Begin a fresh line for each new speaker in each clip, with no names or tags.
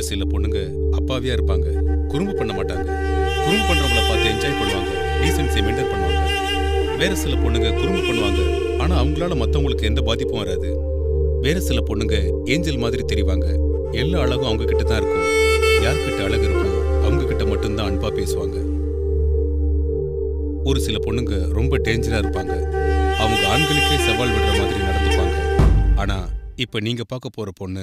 சில பொண்ணுங்க அப்பாவியா இருப்பாங்க குறும்பு பண்ண மாட்டாங்க குறும்பு பண்றவங்கள பார்த்து என்ஜாய் பண்ணுவாங்க டீசென்சி மெயின்டைன் பண்ணுவாங்க வேற சில பொண்ணுங்க குறும்பு பண்ணுவாங்க ஆனா அவங்களால மத்தவங்களுக்கு எந்த பாதிப்பும் வராது வேற சில பொண்ணுங்க ஏஞ்சல் மாதிரி தெரிவாங்க எல்லா அழகும் அவங்க கிட்ட தான் இருக்கும் யார்கிட்ட அழகு இருக்கோ அவங்க கிட்ட மட்டும்தான் அன்பா பேசுவாங்க ஒரு சில பொண்ணுங்க ரொம்ப டேஞ்சரா இருப்பாங்க அவங்க ஆண்களுக்கே சவால் விடுற மாதிரி நடந்துப்பாங்க ஆனா இப்ப நீங்க பார்க்க போற பொண்ணு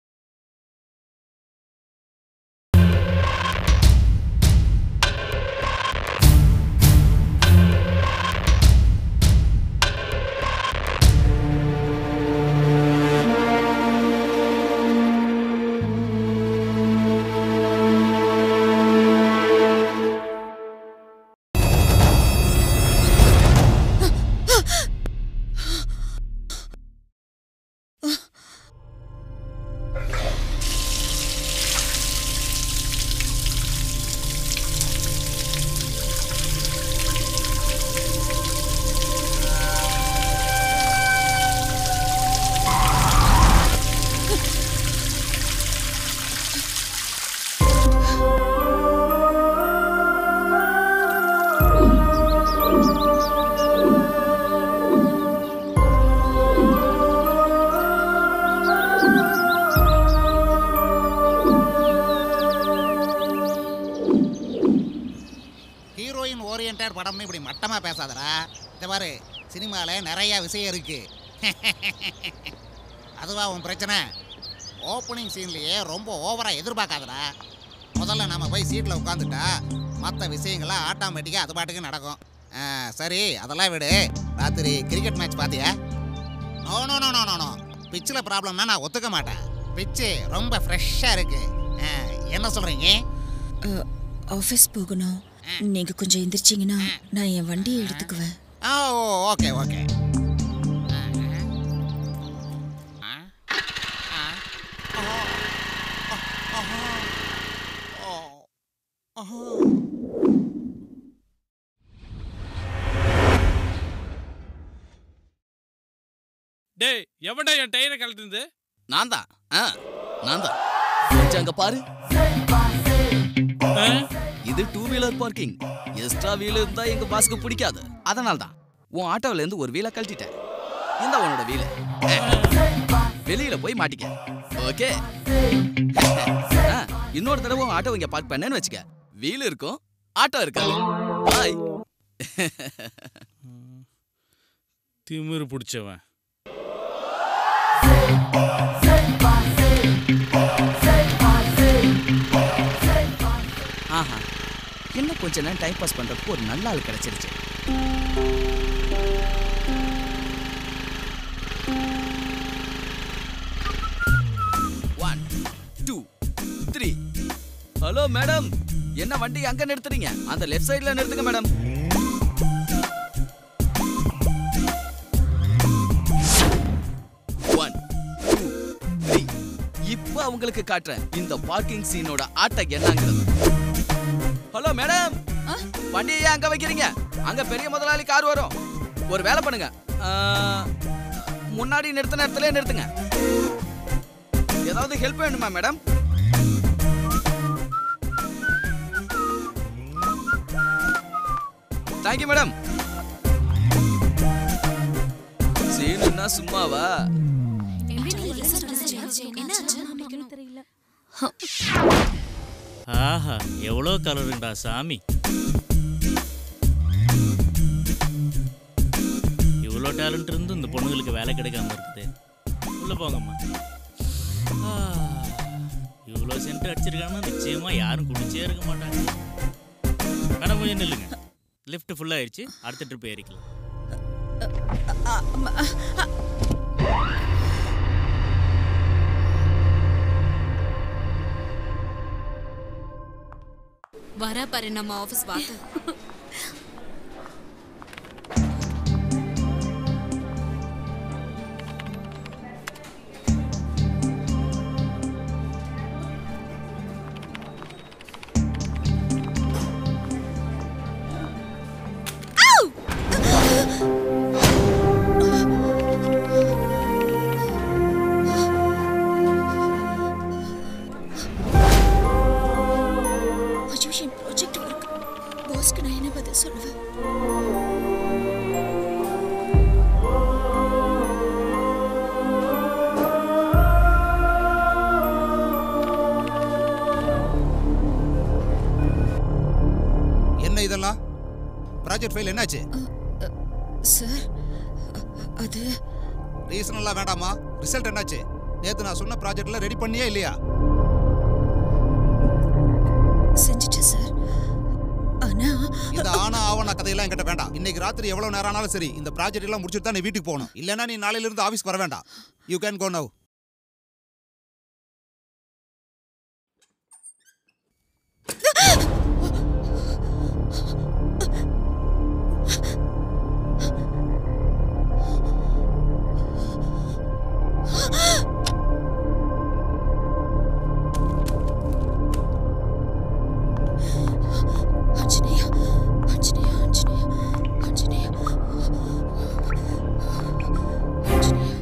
ஹீரோயின் ஓரியன்டட் படம்னு இப்படி மட்டமா பேசாதடா இந்த பாரு சினிமாவில் நிறைய விஷயம் இருக்கு அதுவா உன் பிரச்சனை ஓப்பனிங் சீன்லயே ரொம்ப ஓவரா எதிர்பார்க்காதடா முதல்ல நம்ம போய் சீட்டில் உட்காந்துட்டா மற்ற விஷயங்கள்லாம் ஆட்டோமேட்டிக்காக அது பாட்டுக்கு நடக்கும் ஆ, சரி அதெல்லாம் விடு ராத்திரி கிரிக்கெட் மேட்ச் பார்த்தியா no no no no no no பிச்சில் ப்ராப்ளம்னா நான் ஒத்துக்க மாட்டேன் பிச்சு ரொம்ப ஃப்ரெஷ்ஷாக இருக்கு ஆ, என்ன சொல்கிறீங்க
ஆஃபீஸ் போகணும் நீங்க கொஞ்சம் எந்திரிச்சிங்கன்னா நான் என் வண்டியை எடுத்துக்குவேன்
ஆ ஓ ஓகே ஓகே
டேய் எவன்டா என் டயரை கழட்டுது
நான் தான் ஆ நான் தான் கொஞ்சம் அங்க பாரு இது two wheeler parking extra wheel இருந்தா எங்க பாஸ்க்கு பிடிக்காது அதனால தான் உன் ஆட்டோல இருந்து ஒரு வீலை கழட்டிட்டேன் இந்த உன்னோட வீல் வெளியில போய் மாட்டிக்க ஓகே ஆ, இன்னொரு தடவை உன் ஆட்டோ இங்க பார்க் பண்ணேன்னு வச்சுக்க வீல் இருக்கும் ஆட்டோ இருக்காது பாய்
திமிரு பிடிச்சவன்
ஆஹா இன்னும் கொஞ்ச நேரம் டைம் பாஸ் பண்றதுக்கு ஒரு நல்ல ஆள் கிடைச்சிருச்சு one two three hello madam என்ன வண்டி அங்க நிறுத்துறீங்க அந்த லெஃப்ட் சைடுல நிறுத்துங்க மேடம் ஒன் டூ த்ரீ இப்போ அவங்களுக்கு காட்டுறேன் இந்த பார்க்கிங் சீனோட ஆட்டம் என்னங்கிறது ஹலோ மேடம் வண்டியை ஏன் அங்க வைக்கிறீங்க அங்க பெரிய முதலாளி கார் வரும் ஒரு வேலை பண்ணுங்க ஆ, முன்னாடி நிறுத்தின இடத்துல நிறுத்துங்க ஏதாவது ஹெல்ப் வேணுமா மேடம் தேங்க்யூ மேடம் சீனுன்னா சும்மாவா
ஆஹா எவ்வளோ கலருண்டா சாமி இவ்வளோ டேலண்ட் இருந்து இந்த பொண்ணுங்களுக்கு வேலை கிடைக்காம இருக்குது உள்ள போங்கம்மா ஆ, இவ்வளோ சென்ட் அடிச்சிருக்காங்கன்னா நிச்சயமா யாரும் குடிச்சே இருக்க மாட்டாங்க மேடம் கொஞ்சம் நில்லுங்க லிஃப்ட் ஃபுல்லாகிடுச்சு அடுத்த ட்ரிப் ஏறிக்கலாம்
வர பாரு நம்ம ஆபீஸ் வாக்கு
ப்ராஜெக்ட் ஃபைல் என்னாச்சு
சார் அது
ரீசன் எல்லாம் வேண்டாமா ரிசல்ட் என்னாச்சு நேத்து நான் சொன்ன ப்ராஜெக்ட்ல ரெடி பண்ணியே இல்லையா
செஞ்சுட்டேன் சார் ஆனா
இந்த ஆனா ஆவண கதையெல்லாம் என்கிட்ட வேண்டாம் இன்னைக்கு ராத்திரி எவ்வளவு நேரம் ஆனாலும் சரி இந்த ப்ராஜெக்ட் எல்லாம் முடிச்சுட்டு தான் நீ வீட்டுக்கு போகணும் இல்லைன்னா நீ நாளையில இருந்து ஆஃபீஸ்க்கு வர வேண்டாம் you can go now
Anjaneya Anjaneya Anjaneya Anjaneya Anjaneya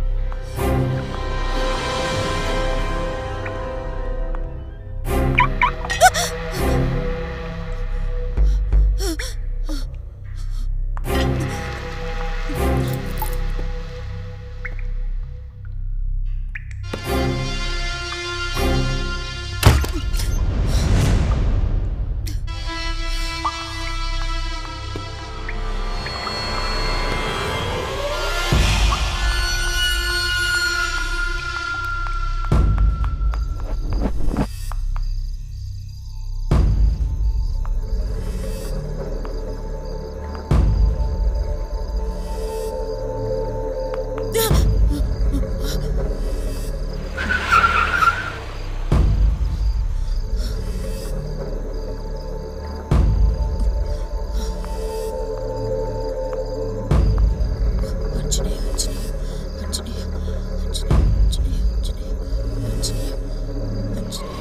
Anjaneya Anjaneya Anjaneya Anjaneya Anjaneya Anjaneya Anjaneya Anjaneya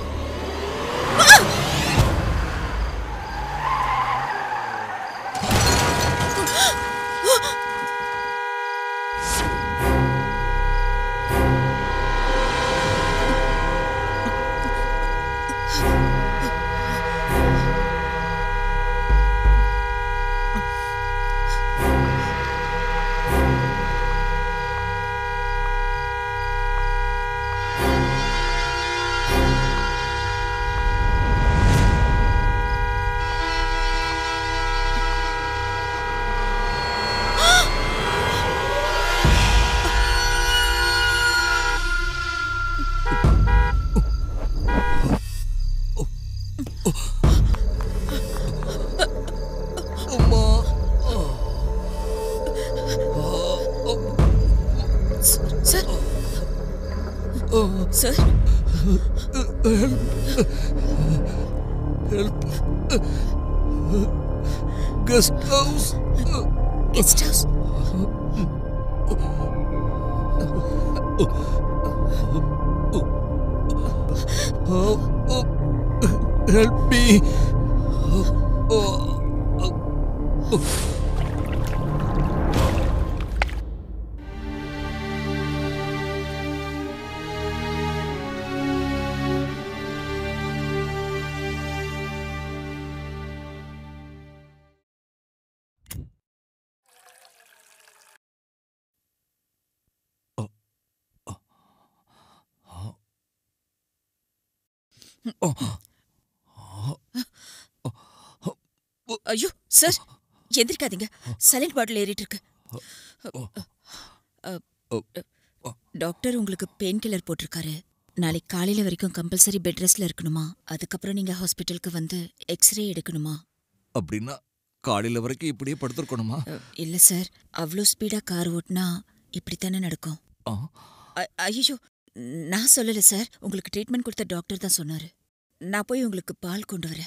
sir sir
guest house
guest house
help me
ஐயோ சார் எந்திரிக்காதீங்க சைலண்ட் பாட்டில் ஏறிட்டு இருக்கு அ, அ, டாக்டர் உங்களுக்கு பெயின் கில்லர் போட்டிருக்காரு நாளைக்கு காலையில வரைக்கும் கம்பல்சரி பெட் ரெஸ்ட்ல இருக்கணுமா அதுக்கப்புறம் நீங்க ஹாஸ்பிட்டலுக்கு வந்து எக்ஸ்ரே எடுக்கணுமா
அப்படின்னா காலையில வரைக்கும் இப்படியே படுத்திருக்கணுமா
அ, இல்ல சார் அவ்வளோ ஸ்பீடா கார் ஓட்டினா இப்படித்தானே நடக்கும்
ஆ,
ஐயோ நான் சொல்லல சார் உங்களுக்கு ட்ரீட்மெண்ட் கொடுத்த டாக்டர் தான் சொன்னாரு நான் போய் உங்களுக்கு பால் கொண்டு வரேன்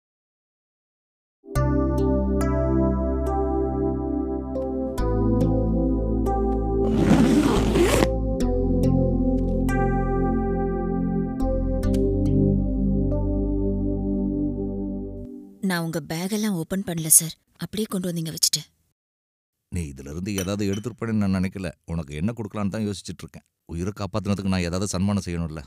நான் உங்க பேகெல்லாம் ஓபன் பண்ணல சார் அப்படியே கொண்டு வந்தீங்க வச்சுட்டேன்
நீ இதுல இருந்து ஏதாவது எடுத்துருப்பேன்னு நான் நினைக்கல உனக்கு என்ன கொடுக்கலான்னு தான் யோசிச்சுட்டு இருக்கேன் உயிரை காப்பாத்துனதுக்கு நான் ஏதாவது சன்மானம் செய்யணும்ல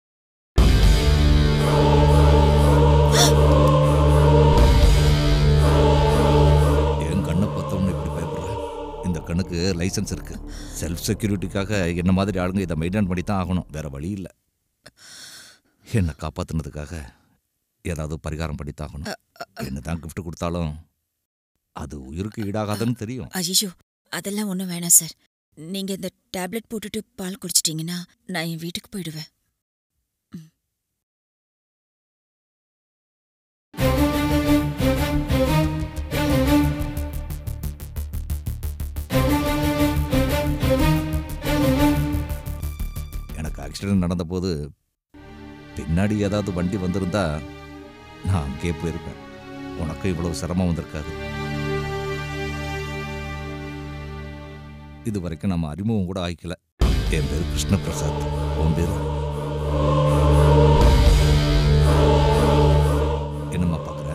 என் கண்ணை பார்த்தவொன்னு இப்படி பயப்படுற இந்த கண்ணுக்கு லைசன்ஸ் இருக்கு செல்ஃப் செக்யூரிட்டிக்காக என்ன மாதிரி ஆளுங்க இதை மெயின்டைன் பண்ணி தான் ஆகணும் வேற வழி இல்லை என்னை காப்பாத்துனதுக்காக ஏதாவது பரிகாரம் பண்ணித்தாகணும் என்ன தான் கிஃப்ட் கொடுத்தாலும் அது உயிருக்கு ஈடாகாதுன்னு தெரியும்
ஐயோ அதெல்லாம் ஒன்றும் வேணாம் சார் நீங்க இந்த டேப்லெட் போட்டுட்டு பால் குடிச்சிட்டீங்கன்னா நான் என் வீட்டுக்கு போயிடுவேன்
எனக்கு ஆக்சிடென்ட் நடந்தபோது பின்னாடி ஏதாவது வண்டி வந்திருந்தா நான் அங்கேயே போயிருப்பேன் உனக்கும் இவ்வளவு சிரமம் வந்திருக்காது இது வரைக்கும் நம்ம அறிமுகம் கூட ஆயிக்கல என் பேர் கிருஷ்ணபிரசாத் உன் பேர் என்னம்மா பார்க்குற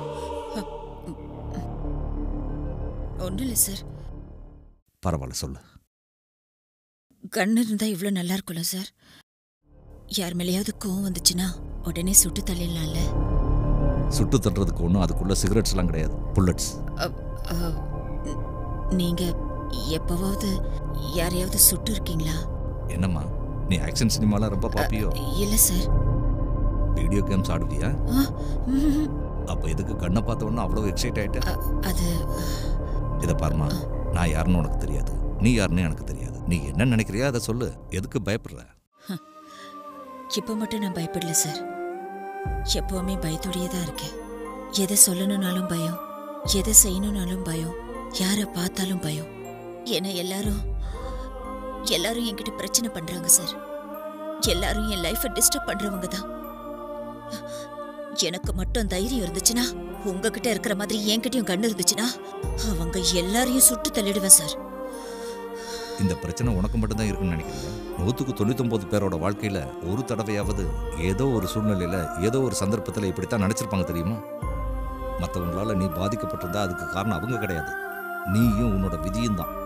ஒன்றும் இல்லை சார்
பரவாயில்ல சொல்லு
கன் இருந்தா இவ்வளோ நல்லா இருக்கும்ல சார் யார் மேலேயாவது கோவம் வந்துச்சுன்னா உடனே சுட்டு தள்ளிடலாம்ல
சுட்டு தட்டுறதுக்கு ஒன்றும் அதுக்குள்ள சிகரெட்ஸ்லாம் கிடையாது புல்லட்ஸ்
அ- அ, ந- நீங்க எப்பவாவது யாரையாவது சுட்டு இருக்கீங்களா
என்னம்மா நீ ஆக்ஷன் சினிமாலாம் ரொம்ப பாப்பியோ
இல்ல சார்
வீடியோ கேம்ஸ் ஆடுவியா
ஆ, ம்ஹும்.
அப்ப எதுக்கு கண்ணை பார்த்த உடனே அவ்வளோ எக்ஸைட் ஆயிட்ட
அ- அது
இதை பாருமா நான் யாருன்னு உனக்கு தெரியாது நீ யாருன்னு எனக்கு தெரியாது நீ என்ன நினைக்கிறியோ அதை சொல்லு எதுக்கு பயப்படுற
இப்போ மட்டும் நான் பயப்படல சார் எப்பவுமே பயத்தோடயே தான் இருக்கேன் எதை சொல்லணும்னாலும் பயம் எதை செய்யணும்னாலும் பயம் யாரை பார்த்தாலும் பயம் ஏன்னா எல்லாரும் எல்லாரும் என்கிட்ட பிரச்சனை பண்றாங்க சார் எல்லாரும் என் லைஃபை டிஸ்டர்ப் பண்றவங்க தான் எனக்கு மட்டும் தைரியம் இருந்துச்சுன்னா உங்ககிட்ட இருக்கிற மாதிரி என்கிட்டயும் கண்ணு இருந்துச்சுன்னா அவங்க எல்லாரையும் சுட்டு தள்ளிடுவேன் சார்
இந்த பிரச்சனை உனக்கு மட்டும்தான் இருக்குன்னு நினைக்கிறீங்க நூற்றுக்கு தொண்ணூத்தொம்பது பேரோட வாழ்க்கையில ஒரு தடவையாவது ஏதோ ஒரு சூழ்நிலையில ஏதோ ஒரு சந்தர்ப்பத்தில் இப்படித்தான் நினைச்சிருப்பாங்க தெரியுமா மற்றவங்களால நீ பாதிக்கப்பட்டிருந்தா அதுக்கு காரணம் அவங்க கிடையாது நீயும் உன்னோட விதியும் தான்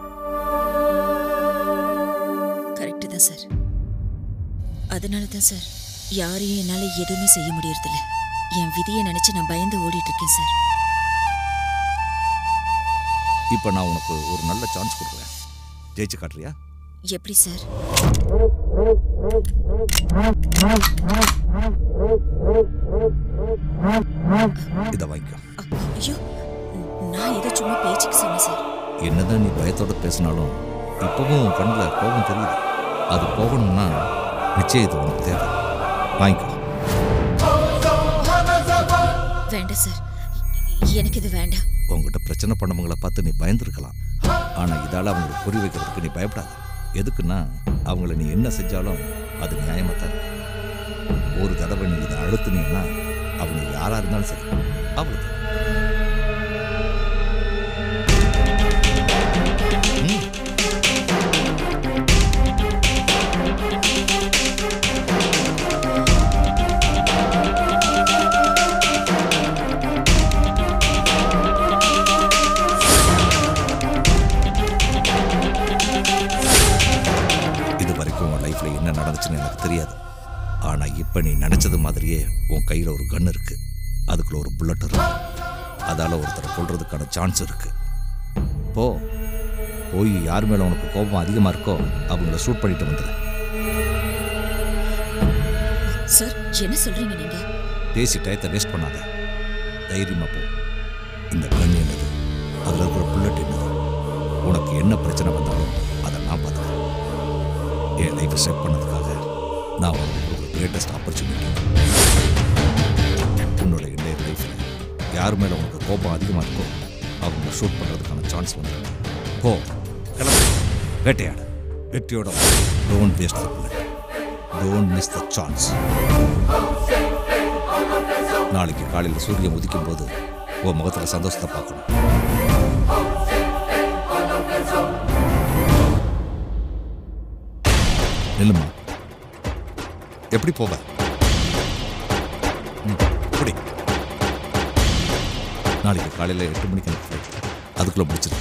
கரெக்டு தான் சார் அதனால தான் சார் யாரையும் என்னால் எதுவுமே செய்ய முடியறதில்ல என் விதியை நினைச்சு நான் பயந்து ஓடிட்டு இருக்கேன் சார்
இப்போ நான் உனக்கு ஒரு நல்ல சான்ஸ் கொடுக்குறேன் ஜெயிச்சு காட்டுறியா
எப்படி சார்
இதை வாங்கிக்கோ
அ- ஐயோ நான் ஏதோ சும்மா பேச்சுக்கு சொன்னேன் சார்
என்னதான் நீ பயத்தோட பேசினாலும் இப்பவும் உன் கண்ணில் கோபம் தெரியுது அது போகணும்னா நிச்சயம் இது உனக்கு தேவை வாங்கிக்கோ
வேண்டாம் சார் எனக்கு இது வேண்டாம்
உங்ககிட்ட பிரச்சனை பண்ணவங்கள பார்த்து நீ பயந்துருக்கலாம் ஆனால் இதால் அவங்களுக்கு புரி வைக்கிறதுக்கு நீ பயப்படாத எதுக்குன்னா அவங்கள நீ என்ன செஞ்சாலும் அது நியாயமாக தான் இருக்கும். ஒரு தடவை நீ இதை அழுத்துனீங்கன்னா அவங்க யாராக இருந்தாலும் சரி அவ்வளோதான் ம் இது வரைக்கும் உன் லைஃப்ல என்ன நடந்துச்சுன்னு எனக்கு தெரியாது ஆனா இப்ப நீ நினைச்சது மாதிரியே உன் கையில ஒரு கன் இருக்கு அதுக்குள்ள ஒரு புல்லட் இருக்கு அதால ஒருத்தரை கொல்றதுக்கான சான்ஸ் இருக்கு போ போய் யார் மேல உனக்கு கோபம் அதிகமா இருக்கோ அவங்கள ஷூட் பண்ணிட்டு வந்துடு
சார் என்ன சொல்றீங்க நீங்க
பேசி டயத்தை வேஸ்ட் பண்ணாத தைரியமா போ இந்த கன் என்னது அதுல இருக்கிற புல்லட் என்னது உனக்கு என்ன பிரச்சனை வந்தாலும் அதை நான் பார்த்துக்கிறேன் என் லைஃப்பை செட் பண்ணதுக்காக நான் உனக்கு ஒரு கிரேட்டஸ்ட் ஆப்பர்ச்சுனிட்டி உன்னோட இன்றைய லைஃப்பில் யார் மேலே உனக்கு கோபம் அதிகமாக இருக்கோ அவங்க ஷூட் பண்ணுறதுக்கான சான்ஸ் வந்து போ கிளம்பு வேட்டையாடு வெற்றியோட don't waste the bullet don't miss the chance நாளைக்கு காலையில் சூரியன் உதிக்கும் போது உன் முகத்தில் சந்தோஷத்தை பார்க்கணும் நில்லுமா எப்படி போவ ம், இப்படி நாளைக்கு காலையில் எட்டு மணிக்கு எனக்கு flight. அதுக்குள்ள முடிச்சிரு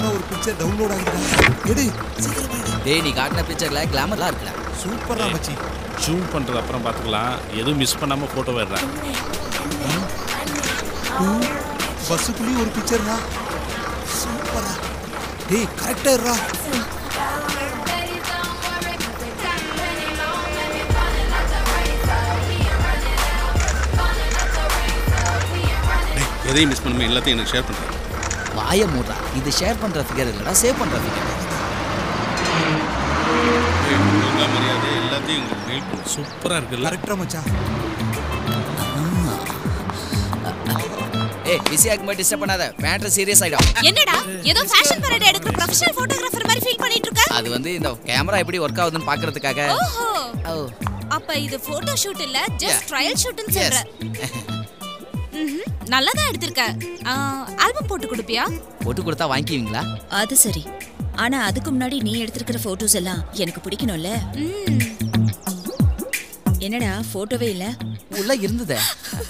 சூப்பரா ஒரு பிக்சர் டவுன்லோட் ஆகுதுடா எடு சீக்கிரம் எடு
டேய் நீ காட்டின பிக்சர்ல கிளாமர்லாம் இருக்குடா
சூப்பரா மச்சி
ஜூம் பண்றது அப்புறம் பார்த்துக்கலாம் எதுவும் மிஸ் பண்ணாம போட்டோ வர்றேன்
பஸ்ஸுக்குள்ளேயும் ஒரு பிக்சர்டா சூப்பரா டேய் கரெக்டா இருடா
எதையும் மிஸ் பண்ணாம எல்லாத்தையும் எனக்கு ஷேர் பண்ணுறேன்
வாய மூடுறா இது ஷேர் பண்ற ஃபிகர் இல்லடா சேவ் பண்ற ஃபிகர்
ஒழுங்கா மரியாதை எல்லாத்தையும் உங்களுக்கு மெயில் பண்ணு
சூப்பரா இருக்குல்ல
கரெக்டா மச்சான்
ஏய் பிஸியா இருக்கும்போது டிஸ்டர்ப் பண்ணாத மேட்டர் சீரியஸ் ஆயிடும்
என்னடா ஏதோ ஃபேஷன் பரேட் எடுக்கிற ப்ரொஃபஷனல் போட்டோகிராஃபர் மாதிரி ஃபீல் பண்ணிட்டு இருக்க
அது வந்து இந்த கேமரா எப்படி ஒர்க் ஆகுதுன்னு பாக்குறதுக்காக
ஓஹோ
ஓ
அப்ப இது போட்டோ ஷூட் இல்ல ஜஸ்ட்
Yeah.
ட்ரையல் ஷூட்னு
Yes.
சொல்ற ம்ஹும். நல்லா தான் எடுத்திருக்க ஆல்பம் போட்டு கொடுப்பியா
போட்டு கொடுத்தா வாங்கிக்குவீங்களா
அது சரி ஆனா அதுக்கு முன்னாடி நீ எடுத்திருக்கிற போட்டோஸ் எல்லாம் எனக்கு பிடிக்கணும்ல
ம்.
என்னடா போட்டோவே இல்ல
உள்ள இருந்ததே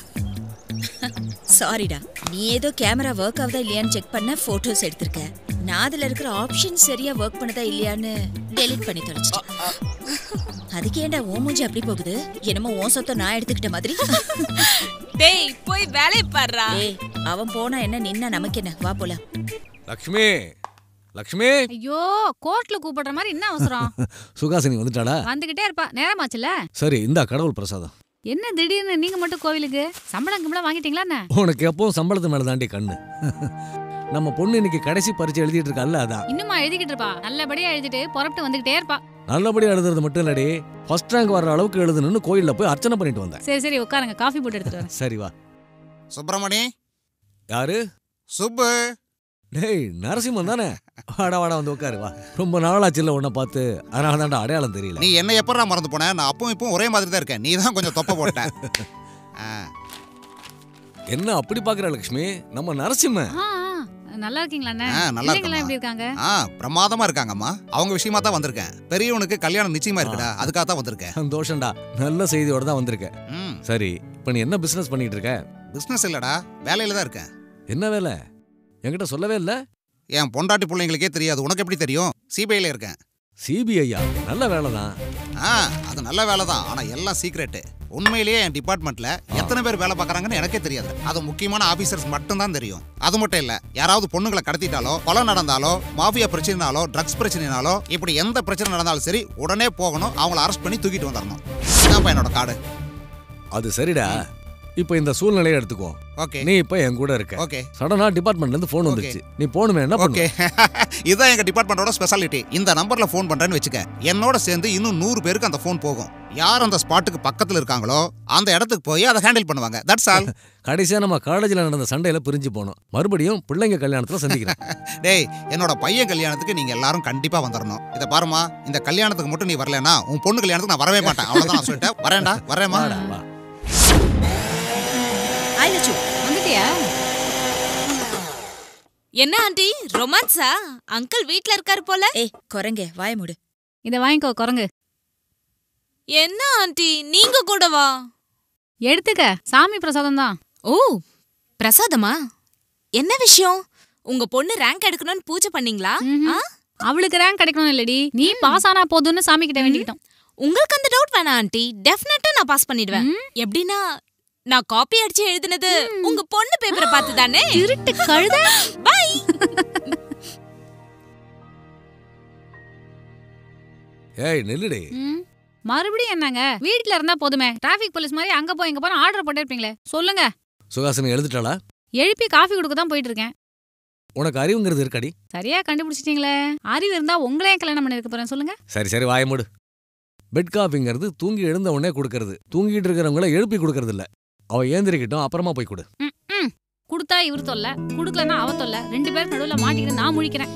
சாரிடா நீ ஏதோ கேமரா ஒர்க் ஆகுதா இல்லையான்னு செக் பண்ண போட்டோஸ் எடுத்திருக்க நான் அதுல இருக்கிற ஆப்ஷன் சரியா ஒர்க் பண்ணதா இல்லையான்னு டெலீட் பண்ணி தொலைச்சிட்டேன் அதுக்கு ஏன்டா ஓ மூஞ்சி அப்படி போகுது என்னமோ ஓ சொத்தை நான் எடுத்துக்கிட்ட மாதிரி
டேய் போய் வேலையை பாருடா
ஏய் அவன் போனா என்ன நின்னா நமக்கு என்ன வா போலாம்
லக்ஷ்மி லக்ஷ்மி
ஐயோ கோர்ட்ல கூப்பிடுற மாதிரி என்ன அவசரம்
சுகாசினி வந்துட்டாடா
வந்துகிட்டே இருப்பா நேரமாச்சுல
சரி இந்தா கடவுள் பிரசாதம்
என்ன திடீர்னு நீங்க மட்டும் கோவிலுக்கு சம்பளம் கிம்பளம் வாங்கிட்டீங்களா என்ன
உனக்கு எப்பவும் சம்பளத்து மேல தாண்டி கண்ணு நம்ம பொண்ணு இன்னைக்கு கடைசி பரீட்சை எழுதிட்டு இருக்கல்ல அதான்
இன்னுமா எழுதிக்கிட்டு இருப்பா நல்லபடியா எழுதிட்டு புறப்பட்டு வந்துகிட்டே இருப்பா
நல்லபடியா எழுதுறது மட்டும் இல்லடி ஃபர்ஸ்ட் ரேங்க் வர்ற அளவுக்கு எழுதணும்னு கோயில்ல போய் அர்ச்சனை பண்ணிட்டு வந்தேன்
சரி சரி உட்காருங்க காஃபி போட்டு எடுத்துட்டு வரேன்
சரி வா
சுப்பிரமணி
யாரு
சுப்பு
டேய் நரசிம்மன் தானே வாடா வாடா வந்து உட்காரு வா ரொம்ப நாளாச்சுல உன்னை பார்த்து அதனால தான்டா அடையாளம் தெரியல
நீ என்ன எப்படா மறந்து போன நான் அப்பவும் இப்பவும் ஒரே மாதிரி தான் இருக்கேன் நீ தான் கொஞ்சம் தொப்ப போட்ட ஆ,
என்ன அப்படி பாக்குற லக்ஷ்மி நம்ம நரசிம்மன்
ஆ, ஆ, நல்லா இருக்கீங்களா அண்ணே
ஆ, நல்லா
பிள்ளைங்கெல்லாம் எப்படி
இருக்கேம்மா.
இருக்காங்க
ஆ பிரமாதமா இருக்காங்கம்மா அவங்க விஷயமா தான் வந்திருக்கேன் பெரியவனுக்கு கல்யாணம் நிச்சயமா இருக்குடா அதுக்காக தான் வந்திருக்கேன்
சந்தோஷம்டா நல்ல செய்தியோட தான் வந்திருக்க
ம்
சரி இப்போ நீ என்ன பிசினஸ் பண்ணிட்டு இருக்க
பிசினஸ் இல்லடா வேலையில தான் இருக்கேன்
என்ன வேலை என்கிட்ட சொல்லவே இல்ல
என் பொண்டாட்டி பிள்ளைங்களுக்கே தெரியாது உனக்கு எப்படி தெரியும் சிபிஐல இருக்கேன்
சிபிஐயா நல்ல வேலை தான்
ஆ அது நல்ல வேலை தான் ஆனா எல்லாம் சீக்ரெட்டு உண்மையிலேயே என் டிபார்ட்மெண்ட்ல எத்தனை பேர் வேலை பார்க்கறாங்கன்னு எனக்கே தெரியாது அது முக்கியமான ஆபீசர்ஸ் மட்டும் தான் தெரியும் அது மட்டும் இல்ல யாராவது பொண்ணுங்களை கடத்திட்டாலோ கொலை நடந்தாலோ மாஃபியா பிரச்சனைனாலோ ட்ரக்ஸ் பிரச்சனைனாலோ இப்படி எந்த பிரச்சனை நடந்தாலும் சரி உடனே போகணும் அவங்கள அரெஸ்ட் பண்ணி தூக்கிட்டு வந்துடணும் இதான்ப்பா என்னோட கார்டு
அது சரிடா இப்போ இந்த சூழ்நிலையை எடுத்துக்கோ
ஓகே
நீ இப்போ என் கூட இருக்க
ஓகே
சடனா டிபார்ட்மெண்ட்ல இருந்து ஃபோன் வந்துச்சு நீ போனுமே என்ன
ஓகே
பண்ணு
இதுதான் எங்க டிபார்ட்மெண்டோட ஸ்பெஷாலிட்டி இந்த நம்பர்ல ஃபோன் பண்றேன்னு வச்சுக்க என்னோட சேர்ந்து இன்னும் நூறு பேருக்கு அந்த ஃபோன் போகும் யார் அந்த ஸ்பாட்டுக்கு பக்கத்துல இருக்காங்களோ அந்த இடத்துக்கு போய் அதை ஹேண்டில் பண்ணுவாங்க தட்ஸ் ஆல்
கடைசியா நம்ம காலேஜ்ல நடந்த சண்டையில பிரிஞ்சு போனோம் மறுபடியும் பிள்ளைங்க கல்யாணத்துல சந்திக்கிறேன்
டேய் என்னோட பையன் கல்யாணத்துக்கு நீங்க எல்லாரும் கண்டிப்பா வந்துடணும் இத பாருமா இந்த கல்யாணத்துக்கு மட்டும் நீ வரலனா உன் பொண்ணு கல்யாணத்துக்கு நான் வரவே மாட்டேன் அவ்வளவுதான் நான் சொல்லிட்டேன் வரேன்டா வரேம்மா
வாடா, வா
ஹாய் லட்சு
வந்துட்டியா
என்ன ஆண்டி ரொமான்ஸா அங்கிள் வீட்ல இருக்காரு போல
ஏய் குரங்க வாய மூடு
இத வாங்கிக்கோ குரங்கு
என்ன ஆண்டி நீங்க கூடவா
எடுத்துக்க சாமி பிரசாதம் தான்
ஓ பிரசாதமா என்ன விஷயம் உங்க பொண்ணு ரேங்க் எடுக்கணும்னு பூஜை பண்ணீங்களா
ம்ஹும்.
ஆ?
அவளுக்கு ரேங்க் கிடைக்கணும் இல்லடி நீ பாஸ் ஆனா போதும்னு சாமி கிட்ட வேண்டிக்கிட்டோம்
உங்களுக்கு அந்த டவுட் வேணாம் ஆண்டி டெஃபினட்டா நான் பாஸ் பண்ணிடுவேன்
ம்.
எப்படின்னா நான் காப்பி அடிச்சு எழுதுனது உங்க பொண்ணு பேப்பரை பார்த்து தானே
திருட்டு கழுத
பை
ஏய் நில்லுடி
ம். மறுபடியும் என்னங்க வீட்ல இருந்தா போதுமே டிராஃபிக் போலீஸ் மாதிரி அங்க போய் இங்க போய் ஆர்டர் போட்டிருப்பீங்களே சொல்லுங்க
சுகாசினி எழுதிட்டாளா
எழுப்பி காஃபி கொடுக்க தான் போயிட்டு இருக்கேன்
உனக்கு அறிவுங்கிறது இருக்கடி
சரியா கண்டுபிடிச்சிட்டீங்களே அறிவு இருந்தா உங்களே கல்யாணம் பண்ணிருக்க போறேன் சொல்லுங்க
சரி சரி வாய மூடு பெட் காஃபிங்கிறது தூங்கி எழுந்த உடனே கொடுக்கறது தூங்கிட்டு இருக்கிறவங்கள எழுப்பி கொடுக்கறது இல்ல அவ ஏந்திரிக்கிட்டோம் அப்புறமா போய் கொடு
ம், ம். குடுத்தா இவர் தொல்ல குடுக்கலன்னா அவ தொல்ல ரெண்டு பேருக்கு நடுவுல மாட்டிக்கிட்டு நான் முழிக்கிறேன்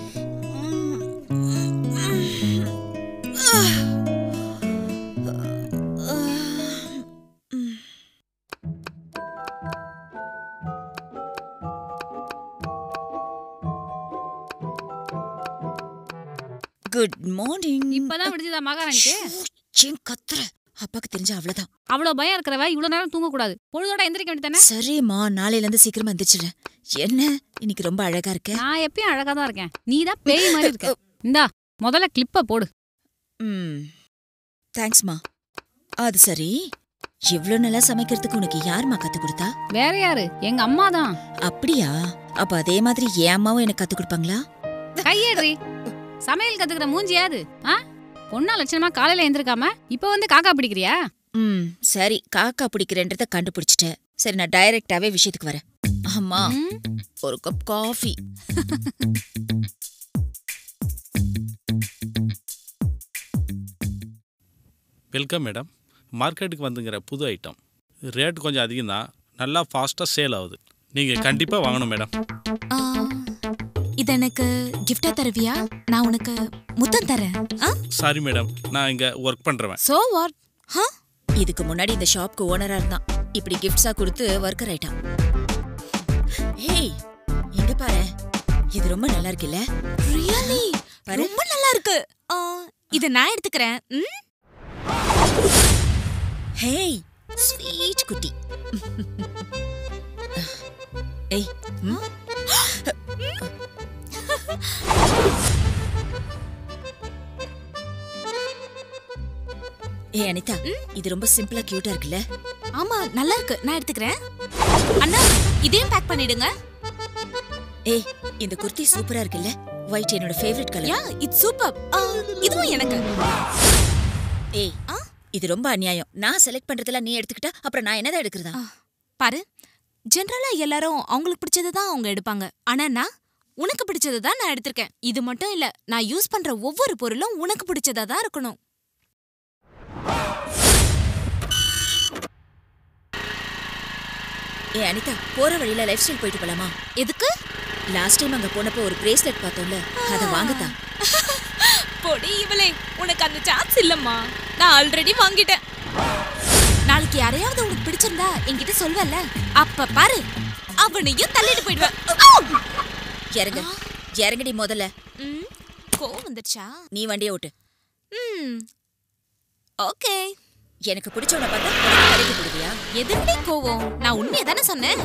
குட் மார்னிங்
இப்பதான் விடுச்சுதா மகாராணிக்கு
ஏன் கத்துற அப்பாக்கு தெரிஞ்சா அவ்வளவுதான்
அவ்வளவு பயம் இருக்கிறவ இவ்வளவு நேரம் தூங்க கூடாது பொழுதோட எந்திரிக்க வேண்டியதானே
சரிம்மா நாளையில இருந்து சீக்கிரமா எந்திரிச்சிடுறேன் என்ன இன்னைக்கு ரொம்ப அழகா இருக்க
நான் எப்பயும் அழகா தான் இருக்கேன் நீ தான் பேய் மாதிரி இருக்க இந்தா முதல்ல கிளிப்ப போடு
ம் தேங்க்ஸ்மா அது சரி இவ்ளோ நல்லா சமைக்கிறதுக்கு உனக்கு யாரும்மா கத்து கொடுத்தா
வேற யாரு எங்க அம்மா தான்
அப்படியா அப்ப அதே மாதிரி என் அம்மாவும் எனக்கு கத்து கொடுப்பாங்களா
கையேடுறி சமையல் கத்துக்கிற மூஞ்சியாது ஆ பொண்ணா லட்சணமா காலையில எந்திருக்காம இப்ப வந்து காக்கா பிடிக்கிறியா
ம் சரி காக்கா பிடிக்கிறேன்றத கண்டுபிடிச்சிட்டேன் சரி நான் டைரக்டாவே விஷயத்துக்கு வரேன் அம்மா
ம்,
ஒரு கப் காஃபி
வெல்கம் மேடம் மார்க்கெட்டுக்கு வந்துங்கிற புது ஐட்டம் ரேட் கொஞ்சம் அதிகம் தான் நல்லா ஃபாஸ்ட்டாக சேல் ஆகுது நீங்கள் கண்டிப்பாக வாங்கணும் மேடம்
ஆ, இது எனக்கு கிஃப்டா தருவியா நான் உனக்கு முத்தம் தரேன்
சாரி மேடம் நான் இங்கே ஒர்க் பண்ணுறவன்
சோ வாட் ஹ
இதுக்கு முன்னாடி இந்த ஷாப்க்கு ஓனரா இருந்தான் இப்படி கிஃப்ட்ஸா கொடுத்து ஒர்க்கர் ஆயிட்டான் ஏய் எங்க பாரு இது ரொம்ப நல்லா இருக்குல்ல
ரியலி
பாரு.
ரொம்ப நல்லா இருக்கு ஆ, இத நான் எடுத்துக்கிறேன் ம்?
ஹேய் ஸ்வீட் குட்டி ஏய் ம்? ஏய் அனிதா இது ரொம்ப சிம்பிளா கியூட்டா இருக்குல்ல
ஆமா நல்லா இருக்கு நான் எடுத்துக்கிறேன் அண்ணா இதையும் பேக் பண்ணிடுங்க
ஏய் இந்த குர்த்தி சூப்பரா இருக்குல்ல ஒயிட் என்னோட ஃபேவரட்
யா
கலர்
இட்ஸ் சூப்பர் இதுவும் எனக்கு
ஏய் இது ரொம்ப அநியாயம் நான் செலக்ட் பண்றதெல்லாம் நீ எடுத்துக்கிட்டா அப்புறம் நான் என்னதான் எடுக்கிறதா
பாரு ஜெனரலா எல்லாரும் அவங்களுக்கு பிடிச்சதை தான் அவங்க எடுப்பாங்க ஆனா நான் உனக்கு பிடிச்சதை தான் நான் எடுத்திருக்கேன் இது மட்டும் இல்ல நான் யூஸ் பண்ற ஒவ்வொரு பொருளும் உனக்கு பிடிச்சதா தான் இருக்கணும்
ஏய் அனிதா போற வழியில லைஃப் ஸ்டைல் போயிட்டு போலாமா
எதுக்கு
லாஸ்ட் டைம் அங்க போனப்போ ஒரு பிரேஸ்லெட் பார்த்தோம்ல அதை வாங்கத்தா
பொடி இவளே உனக்கு அந்த சான்ஸ் இல்லம்மா நான் ஆல்ரெடி வாங்கிட்டேன் நாளைக்கு யாரையாவது உனக்கு பிடிச்சிருந்தா என்கிட்ட சொல்வல்ல அப்ப பாரு அவனையும் தள்ளிட்டு போயிடுவேன்
இறங்க இறங்கடி முதல்ல
ம், கோவம் வந்துடுச்சா
நீ வண்டியை ஓட்டு
ம் ஓகே
எனக்கு பிடிச்சவனை பார்த்தா உனக்கு கடைக்கு கொடுவியா
எதுக்குடி கோவம் நான் உண்மையை தானே சொன்னேன்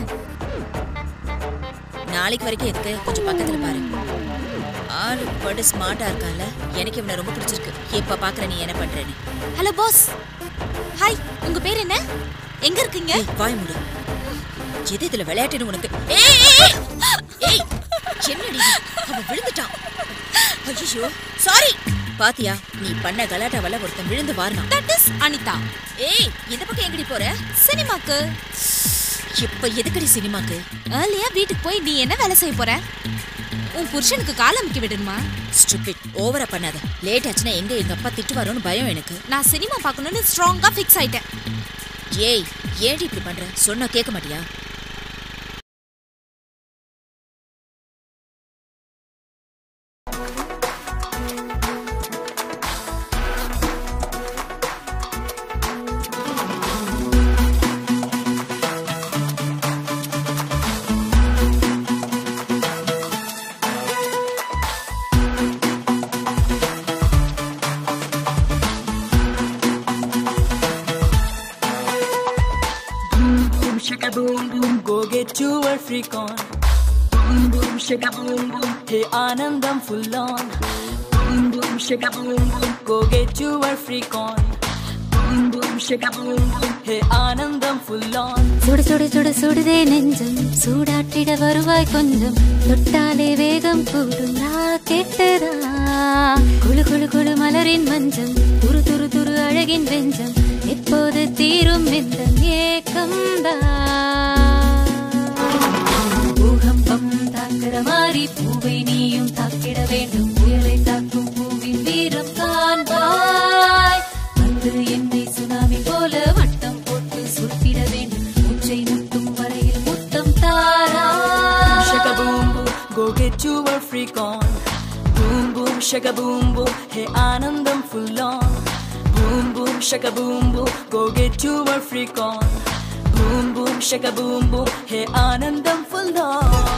நாளைக்கு வரைக்கும் எதுக்கு கொஞ்சம் பக்கத்துல பாரு ஆளு படு ஸ்மார்ட்டா இருக்கான்ல எனக்கு இவனை ரொம்ப பிடிச்சிருக்கு இப்ப பாக்குற நீ என்ன பண்றேன்னு
ஹலோ பாஸ் ஹாய் உங்க பேர் என்ன எங்க இருக்கீங்க
ஏய் வாய் மூடு எது இதுல விளையாட்டுன்னு உனக்கு ஏய் ஏய், ஏய்! ஏய் என்னடி இது? அவன் விழுந்துட்டான் ஐயோ சாரி பாத்தியா நீ பண்ண கலாட்டாவல ஒருத்தன் விழுந்து வாரினான்
தட் இஸ் அனிதா
ஏய் இந்த பக்கம் எங்கடி போற
சினிமாக்கு
இப்ப எதுக்கடி சினிமாக்கு
ஏர்லியா வீட்டுக்கு போய் நீ என்ன வேலை செய்ய போற உன் புருஷனுக்கு கால் அமுக்கி விடணுமா
ஸ்டூபிட் ஓவரா பண்ணாத லேட் ஆச்சுன்னா எங்க எங்க அப்பா திட்டுவாரோன்னு பயம் எனக்கு
நான் சினிமா பார்க்கணும்னு ஸ்ட்ராங்கா ஃபிக்ஸ் ஆயிட்டேன்
ஏய் ஏன்டி இப்படி பண்ற சொன்னா கேட்க மாட்டியா
boom, shaka boom boom, go get your freak on. Boom boom, shaka boom boom, hey Anandam full on. Boom boom, shaka boom boom, go get your freak on. Boom boom, shaka boom boom, hey Anandam full on.
சுடு சுடு சுடு சுடுதே நெஞ்சம் சூடாட்டிட வருவாய் கொஞ்சம் தொட்டாலே வேகம் கூடும் ராக்கெட்டுதா குளு குளு குளு மலரின் மஞ்சம் துரு துரு துரு அழகின் வெஞ்சம் எப்போது தீரும் இந்த ஏக்கம்தா பூகம்பம் தாக்குற மாதிரி பூவை நீயும் தாக்கிட வேண்டும் புயலை தாக்கும் பூவின் வீரம் காண்பாய் வந்து என்னை சுனாமி போல வட்டம் போட்டு சுட்டிட வேண்டும் உச்சை முட்டும் வரையில் முத்தம் தாரா
Shaka boom boom, go get your freak on. Boom boom, shaka boom boom, hey Anandam full on. Boom boom, shaka boom boom, go get your freak on. Boom boom, shaka boom boom, hey Anandam full on.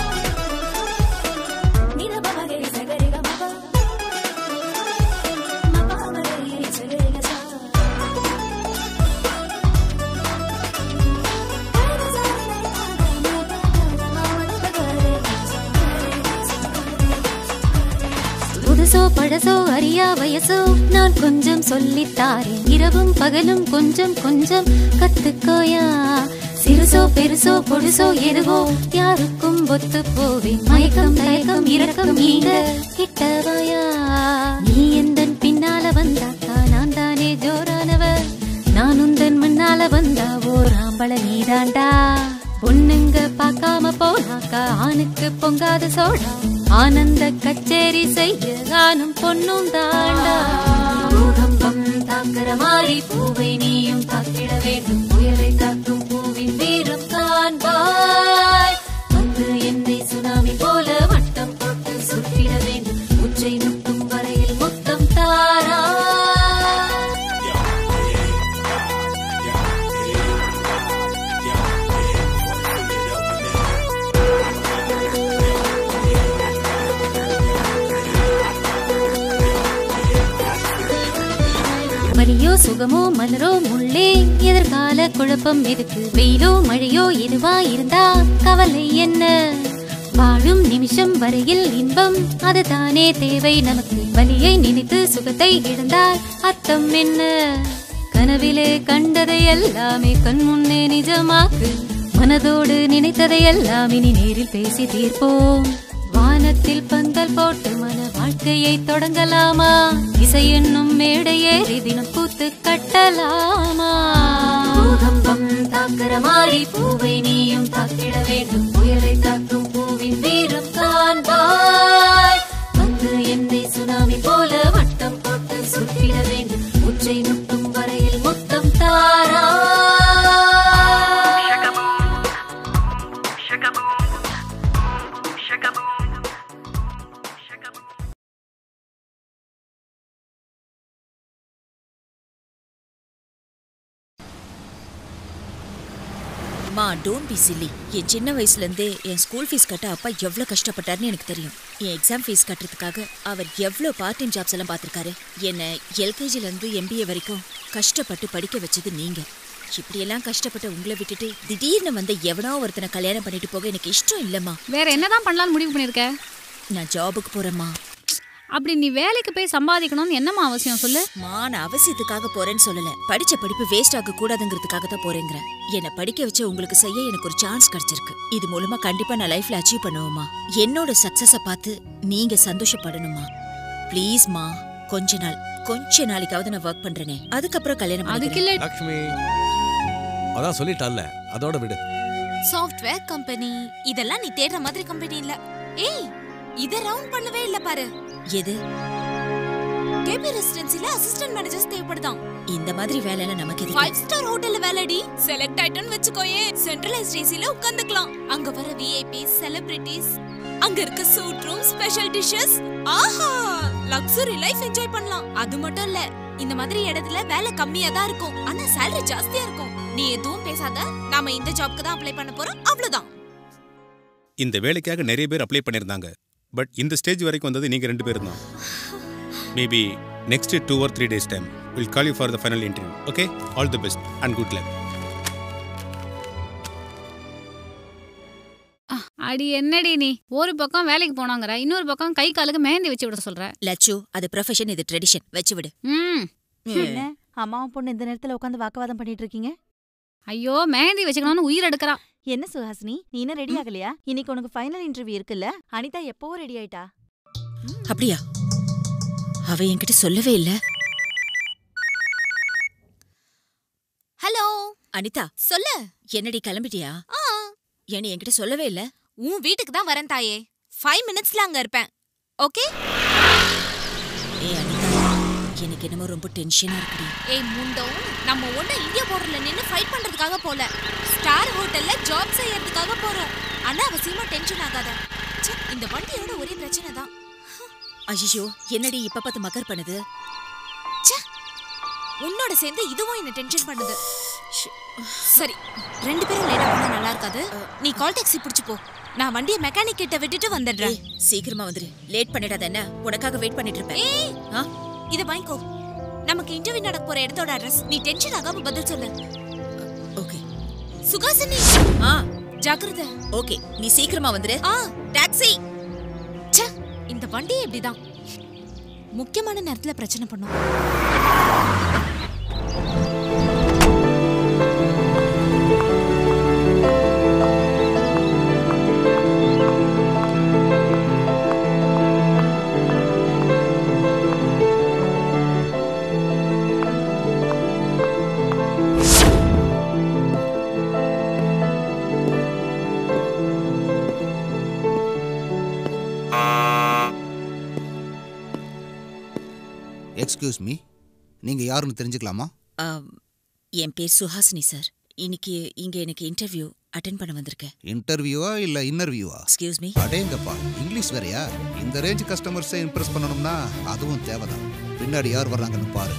அறியா வயசோ நான் கொஞ்சம் சொல்லித்தாரேன் இரவும் பகலும் கொஞ்சம் கொஞ்சம் கத்துக்கோயா சிறுசோ பெருசோ பொடுசோ எதுவோ யாருக்கும் ஒத்து போவேன் மயக்கம் தயக்கம் இரக்கம் நீங்க கிட்டவாயா நீ எந்தன் பின்னால வந்தாக்கா நான் தானே ஜோரானவ நான் உந்தன் முன்னால வந்தா ஓர் ஆம்பள நீதாண்டா பொண்ணுங்க பார்க்காம போனாக்கா ஆணுக்கு பொங்காத சோடா ஆனந்த கச்சேரி செய்ய ஆணும் பொண்ணும் தாண்டா பூகம்பம் தாக்குற மாதிரி பூவை நீயும் தாக்கிட வேண்டும் புயலை தாக்கும் பூவின் வீரம் காண்பாய் வந்து என்னை சுனாமி போல வட்டம் போட்டு சுற்றிட வேண்டும் உச்சை முட்டும் வரையில் மொத்தம் தாரா வலியோ சுகமோ மலரோ முள்ளே எதிர்கால குழப்பம் எதுக்கு வெயிலோ மழையோ எதுவா இருந்தா கவலை என்ன வாழும் நிமிஷம் வரையில் இன்பம் அதுதானே தேவை நமக்கு வலியை நினைத்து சுகத்தை இழந்தால் அர்த்தம் என்ன கனவிலே கண்டதை எல்லாமே கண் முன்னே நிஜமாக்கு மனதோடு நினைத்ததை எல்லாம் இனி நேரில் பேசி தீர்ப்போம் வானத்தில் பந்தல் போட்டு மன வாழ்க்கையை தொடங்கலாமா இசை என்னும் மேடை ஏறி தினம் பூத்து கட்டலாமா பூகம்பம் தாக்குற மாதிரி பூவை நீயும் தாக்கிட வேண்டும் புயலை தாக்கும் பூவின் வீரம் காண்பாய் வந்து என்னை சுனாமி போல வட்டம் போட்டு சுற்றிட வேண்டும் உச்சை முட்டும் வரையில் மொத்தம் தாரா
மா டோன்ட் பி சில்லி என் சின்ன வயசுல இருந்தே என் ஸ்கூல் ஃபீஸ் கட்ட அப்பா எவ்வளவு கஷ்டப்பட்டாருன்னு எனக்கு தெரியும் என் எக்ஸாம் ஃபீஸ் கட்டுறதுக்காக அவர் எவ்வளவு பார்ட் டைம் ஜாப்ஸ் எல்லாம் பார்த்திருக்காரு என்னை எல்கேஜில இருந்து எம்பிஏ வரைக்கும் கஷ்டப்பட்டு படிக்க வச்சது நீங்க இப்படியெல்லாம் கஷ்டப்பட்ட உங்களை விட்டுட்டு திடீர்னு வந்து எவனோ ஒருத்தனை கல்யாணம் பண்ணிட்டு போக எனக்கு இஷ்டம் இல்லம்மா
வேற என்னதான் பண்ணலாம்னு முடிவு பண்ணிருக்க
நான் ஜாபுக்கு போறேம்மா
அப்படி நீ வேலைக்கு போய் சம்பாதிக்கணும்னு என்னம்மா அவசியம் சொல்லு
மா நான் அவசியத்துக்காக போறேன்னு சொல்லல படிச்ச படிப்பு வேஸ்ட் ஆக கூடாதுங்கிறதுக்காக தான் போறேங்கிறேன் என்னை படிக்க வச்சு உங்களுக்கு செய்ய எனக்கு ஒரு சான்ஸ் கிடைச்சிருக்கு இது மூலமா கண்டிப்பா நான் லைஃப்ல அச்சீவ் பண்ணுவேம்மா என்னோட சக்சஸ பார்த்து நீங்க சந்தோஷப்படணுமா ப்ளீஸ்மா கொஞ்ச நாள் கொஞ்ச நாளைக்காவது நான் ஒர்க் பண்றேனே அதுக்கப்புறம் கல்யாணம்
அதுக்கு
பண்ணிக்கிறேன்.
லக்ஷ்மி அதான் சொல்லிட்டால அதோட விடு
சாஃப்ட்வேர் கம்பெனி இதெல்லாம் நீ தேடுற மாதிரி கம்பெனி இல்ல ஏய் இத ரவுண்ட் பண்ணவே இல்ல பாரு
எது
கேபி ரெசிடென்சில அசிஸ்டன்ட் மேனேஜர்ஸ் தேவைப்படுதாம்
இந்த மாதிரி வேலையெல்லாம் நமக்கு எதுக்கு?
ஃபைவ் ஸ்டார் ஹோட்டல்ல வேலைடி செலக்ட் ஆயிட்டோன்னு வெச்சுக்கோயே சென்ட்ரலைஸ் ஏசில உட்கார்ந்துக்கலாம் அங்க வர விஐபி செலிபிரிட்டிஸ் அங்க இருக்க சூட் ரூம் ஸ்பெஷல் டிஷஸ் ஆஹா லக்ஸரி லைஃப் என்ஜாய் பண்ணலாம் அது மட்டும் இல்ல இந்த மாதிரி இடத்துல வேலை கம்மியா தான் இருக்கும் ஆனா salary ஜாஸ்தியா இருக்கும் நீ எதுவும் பேசாத நாம இந்த ஜாப்க்கு தான் அப்ளை பண்ண போறோம் அவ்வளவுதான்
இந்த வேலைக்காக நிறைய பேர் அப்ளை பண்ணியிருந்தாங்க பட் இந்த ஸ்டேஜ் வரைக்கும் வந்தது நீங்கள் ரெண்டு பேரும் தான் maybe next two or three days time will call you for the final interview okay all the best and good luck
அடி என்னடி நீ ஒரு பக்கம் வேலைக்கு போனாங்கற இன்னொரு பக்கம் கை காலுக்கு மேந்தி வச்சு விட சொல்ற
லட்சு அது ப்ரொஃபஷன் இது ட்ரெடிஷன் வச்சு விடு
ம்
என்ன அம்மாவும் பொண்ணு இந்த நேரத்துல உட்காந்து வாக்குவாதம் பண்ணிட்டு இருக்கீங்க
ஐயோ மேந்தி வச்சுக்கணும்னு உயிர் எடுக்கிறா
என்ன சுஹாசினி நீ இன்னும் ரெடி ஆகலையா இன்னைக்கு உனக்கு ஃபைனல் இன்டர்வியூ இருக்குல்ல அனிதா எப்பவோ ரெடி ஆயிட்டா
அப்படியா அவ என்கிட்ட சொல்லவே இல்ல
ஹலோ
அனிதா
சொல்லு
என்னடி கிளம்பிட்டியா
ஆ
ஏன்னு என்கிட்ட சொல்லவே இல்ல
உன் வீட்டுக்கு தான் வரேன் தாயே ஃபைவ் மினிட்ஸ்ல அங்க இருப்பேன் ஓகே
ஏ அனிதா எனக்கு என்னமோ ரொம்ப டென்ஷனா இருக்குடி
ஏய் முண்டோ நம்ம ஒண்ணு இந்தியா போர்டர்ல நின்னு ஃபைட் பண்றதுக்காக போல ஸ்டார் ஹோட்டல்ல ஜாப் செய்யறதுக்காக போறோம் அனாவசியமா டென்ஷன் ஆகாத ச்சே, இந்த வண்டியோட ஒரே பிரச்சனை தான்
ஐயோ என்னடி இப்ப பார்த்து மக்கர் பண்ணுது
உன்னோட சேர்ந்து இதுவும் என்ன டென்ஷன் பண்ணுது சரி ரெண்டு பேரும் லேட்டா போனா நல்லா இருக்காது நீ கால் டாக்ஸி பிடிச்சு போ நான் வண்டியை மெக்கானிக் கிட்ட விட்டுட்டு வந்துடுறேன்
ஏய், சீக்கிரமா வந்துரு லேட் பண்ணிடாத என்ன உனக்காக வெயிட் பண்ணிட்டு இருப்பேன்
ஏய்
ஆ?
இத வாங்கிக்கோ நமக்கு இன்டர்வியூ நடக்க போற இடத்தோட அட்ரஸ் நீ டென்ஷன் ஆகாம பதில் சொல்லு
ஓகே
சுகாசினி
ஆ
ஜாக்கிரதை
ஓகே நீ சீக்கிரமா வந்துரு
ஆ
டாக்ஸி
ச்சே இந்த வண்டியே இப்படிதான் முக்கியமான நேரத்துல பிரச்சனை பண்ணும்
எக்ஸ்கியூஸ் மீ நீங்கள் யாருன்னு தெரிஞ்சுக்கலாமா
ஆம், என் பேர் சுஹாசினி சார் இன்னைக்கு இங்க எனக்கு இன்டர்வியூ அட்டென்ட் பண்ண வந்திருக்கேன்
இன்டர்வியூவா இல்லை இன்னர்வியூவா
எக்ஸ்கியூஸ் மீ
அடேங்கப்பா இங்கிலீஷ் வேறயா இந்த ரேஞ்ச் கஸ்டமர்ஸை இம்ப்ரெஸ் பண்ணணும்னா அதுவும் தேவைதான் பின்னாடி யார் வர்றாங்கன்னு பாரு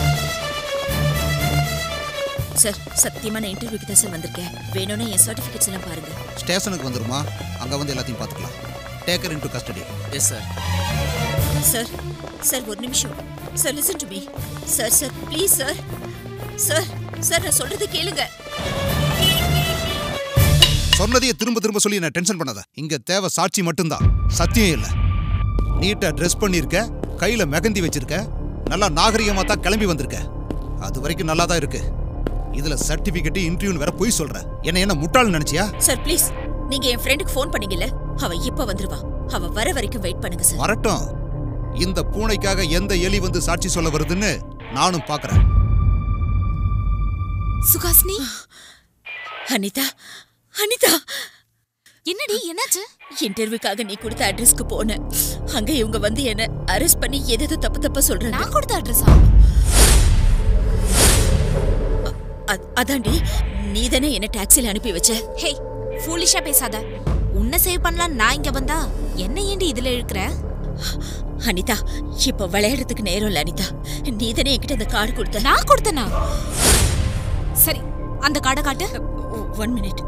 சார் சத்தியமா நான் இன்டர்வியூக்கு தான் சார் வந்திருக்கேன் வேணும்னா என் சர்டிஃபிகேட்ஸ் எல்லாம் பாருங்க
ஸ்டேஷனுக்கு வந்துருமா அங்கே வந்து எல்லாத்தையும் பார்த்துக்கலாம் take her into custody
yes sir
sir sir ஒரு நிமிஷம் sir listen to me sir sir please sir sir sir நான் சொல்றது கேளுங்க
சொன்னதையே திரும்ப திரும்ப சொல்லி நான் டென்ஷன் பண்ணாத இங்க தேவை சாட்சி மட்டும்தான் சத்தியம் இல்ல நீட்டா ட்ரெஸ் பண்ணிருக்க கையில மெகந்தி வச்சிருக்க நல்லா நாகரிகமா தான் கிளம்பி வந்திருக்க அது வரைக்கும் நல்லா தான் இருக்கு இதுல சர்டிபிகேட் இன்டர்வியூன்னு வேற போய் சொல்ற என்ன என்ன முட்டாள் நினைச்சியா
சார் ப்ளீஸ் நீங்க என் ஃப்ரெண்டுக்கு ஃபோன் பண்ணீங்கல்ல அவ இப்ப வந்துருவா அவ வர வரைக்கும் வெயிட் பண்ணுங்க சார்
வரட்டும் இந்த பூனைக்காக எந்த எலி வந்து சாட்சி சொல்ல வருதுன்னு நானும் பாக்குறேன்
சுகாசினி
அனிதா அனிதா
என்னடி என்னாச்சு
இன்டர்வியூக்காக நீ கொடுத்த அட்ரஸ்க்கு போனேன் அங்க இவங்க வந்து என்ன அரெஸ்ட் பண்ணி எதேதோ தப்பு தப்பா சொல்றாங்க
நான் கொடுத்த அட்ரஸா
அ- அதாண்டி நீ தானே என்ன டாக்ஸில அனுப்பி வச்ச
ஹே ஃபூலிஷா பேசாத உன்னை சேவ் பண்ணலாம் நான் இங்க வந்தா என்ன ஏண்டி இதுல இழுக்கிற
அனிதா இப்ப விளையாடுறதுக்கு நேரம் இல்ல அனிதா நீ தானே என்கிட்ட இந்த கார்டு கொடுத்த
நான் கொடுத்தனா சரி அந்த கார்டை காட்டு
ஒன் மினிட்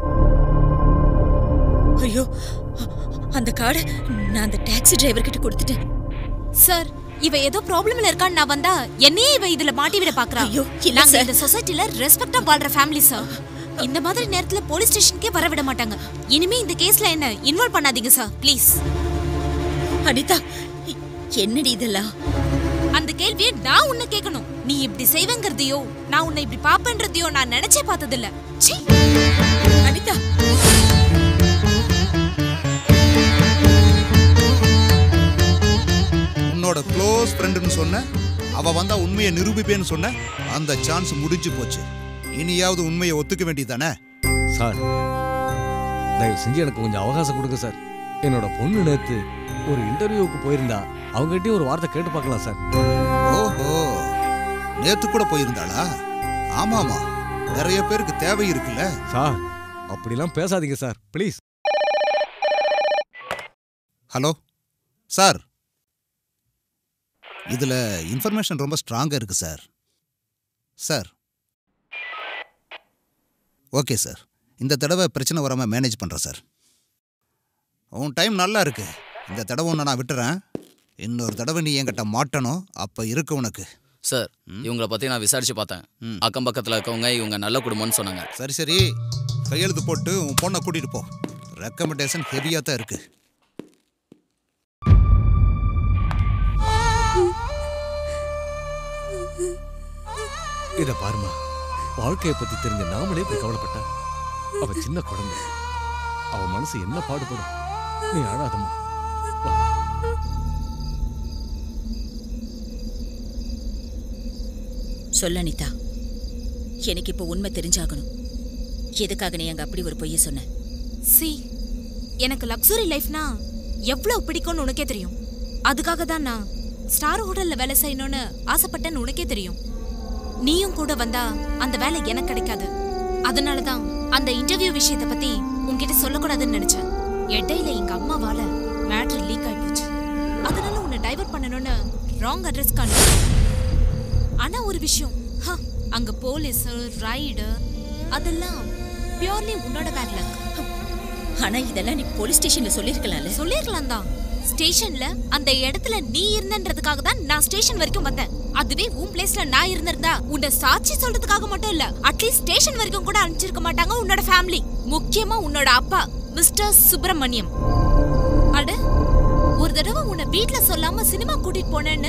ஐயோ அந்த கார்டை நான் அந்த டாக்ஸி டிரைவர் கிட்ட கொடுத்துட்டேன்
சார் இவ ஏதோ ப்ராப்ளம்ல இருக்கான்னு நான் வந்தா என்னையே இவ இதுல மாட்டி விட பாக்குறா
ஐயோ, இல்ல
நாங்க
சார்.
இந்த சொசைட்டில ரெஸ்பெக்டா வாழ்ற ஃபேமிலி சார் இந்த மாதிரி நேரத்துல போலீஸ் ஸ்டேஷனுக்கே வர விட மாட்டாங்க இனிமே இந்த கேஸ்ல என்ன இன்வால்வ் பண்ணாதீங்க சார் ப்ளீஸ்
அனிதா இ- என்னடி இதெல்லாம்
அந்த கேள்வியை நான் உன்னை கேட்கணும் நீ இப்படி செய்வேங்கிறதையோ நான் உன்னை இப்படி பாப்பேன்றதையோ நான் நினைச்சே பார்த்ததில்ல ச்சீ
அனிதா
உன்னோட க்ளோஸ் ஃப்ரெண்டுன்னு சொன்ன அவ வந்தா உண்மையை நிரூபிப்பேன்னு சொன்ன அந்த சான்ஸ் முடிஞ்சு போச்சு இனியாவது உண்மையை ஒத்துக்க வேண்டியதானே
சார் தயவு செஞ்சு எனக்கு கொஞ்சம் அவகாசம் கொடுங்க சார் என்னோட பொண்ணு நேத்து ஒரு இன்டர்வியூவுக்கு போயிருந்தா அவங்ககிட்டயும் ஒரு வார்த்தை கேட்டு பார்க்கலாம் சார்
ஓஹோ நேத்து கூட போயிருந்தாளா ஆமாமா நிறைய பேருக்கு தேவை இருக்குல்ல
சார் அப்படிலாம் பேசாதீங்க சார் ப்ளீஸ்
ஹலோ சார் இதுல இன்ஃபர்மேஷன் ரொம்ப ஸ்ட்ராங்கா இருக்கு சார் சார் ஓகே சார் இந்த தடவை பிரச்சனை வராம மேனேஜ் பண்றேன் சார் உன் டைம் நல்லா இருக்கு இந்த தடவை உன்னை நான் விட்டுறேன் இன்னொரு தடவை நீ என்கிட்ட மாட்டணும் அப்ப இருக்கு உனக்கு
சார் இவங்கள பத்தி நான் விசாரிச்சு பார்த்தேன் அக்கம் பக்கத்துல இருக்கவங்க இவங்க நல்ல குடும்பம்னு சொன்னாங்க
சரி சரி கையெழுத்து போட்டு உன் பொண்ணை கூட்டிட்டு போ ரெக்கமெண்டேஷன் ஹெவியா தான் இருக்கு
இத பாருமா வாழ்க்கைய பத்தி தெரிஞ்ச நாமளே இப்படி கவலைப்பட்ட அவ சின்ன குழந்தை அவ மனசு என்ன பாடுபடும் நீ அழாதம்மா
சொல்ல அனிதா எனக்கு இப்போ உண்மை தெரிஞ்சாகணும் எதுக்காக நீ அங்க அப்படி ஒரு பொய்ய சொன்ன
சி எனக்கு லக்ஸுரி லைஃப்னா எவ்வளவு பிடிக்கும்னு உனக்கே தெரியும் அதுக்காக தான் நான் ஸ்டார் ஹோட்டல்ல வேலை செய்யணும்னு ஆசைப்பட்டேன்னு உனக்கே தெரியும் நீயும் கூட வந்தா அந்த வேலை எனக்கு கிடைக்காது அதனால தான் அந்த இன்டர்வியூ விஷயத்தை பத்தி உன்கிட்ட சொல்லக்கூடாதுன்னு நினைச்சேன் இடையில எங்க அம்மாவால மேட்ரு லீக் ஆகி போச்சு அதனால உன்னை டைவர்ட் பண்ணணும்னு ராங் அட்ரஸ் காணு ஆனா ஒரு விஷயம் ஹ, அங்க போலீஸ் ரைடு அதெல்லாம் பியூர்லி உன்னோட பேட் லக்
ஆனா இதெல்லாம் நீ போலீஸ் ஸ்டேஷன்ல சொல்லிருக்கலாம்ல
சொல்லிருக்கலாம் தான் ஸ்டேஷன்ல அந்த இடத்துல நீ இருந்தன்றதுக்காக தான் நான் ஸ்டேஷன் வரைக்கும் வந்தேன் அதுவே உன் பிளேஸ்ல நான் இருந்திருந்தா உன்னை சாட்சி சொல்றதுக்காக மட்டும் இல்ல அட்லீஸ்ட் ஸ்டேஷன் வரைக்கும் கூட அனுப்பிச்சிருக்க மாட்டாங்க உன்னோட ஃபேமிலி முக்கியமா உன்னோட அப்பா மிஸ்டர் சுப்பிரமணியம் அட ஒரு தடவை உன்னை வீட்ல சொல்லாம சினிமா கூட்டிட்டு போனேன்னு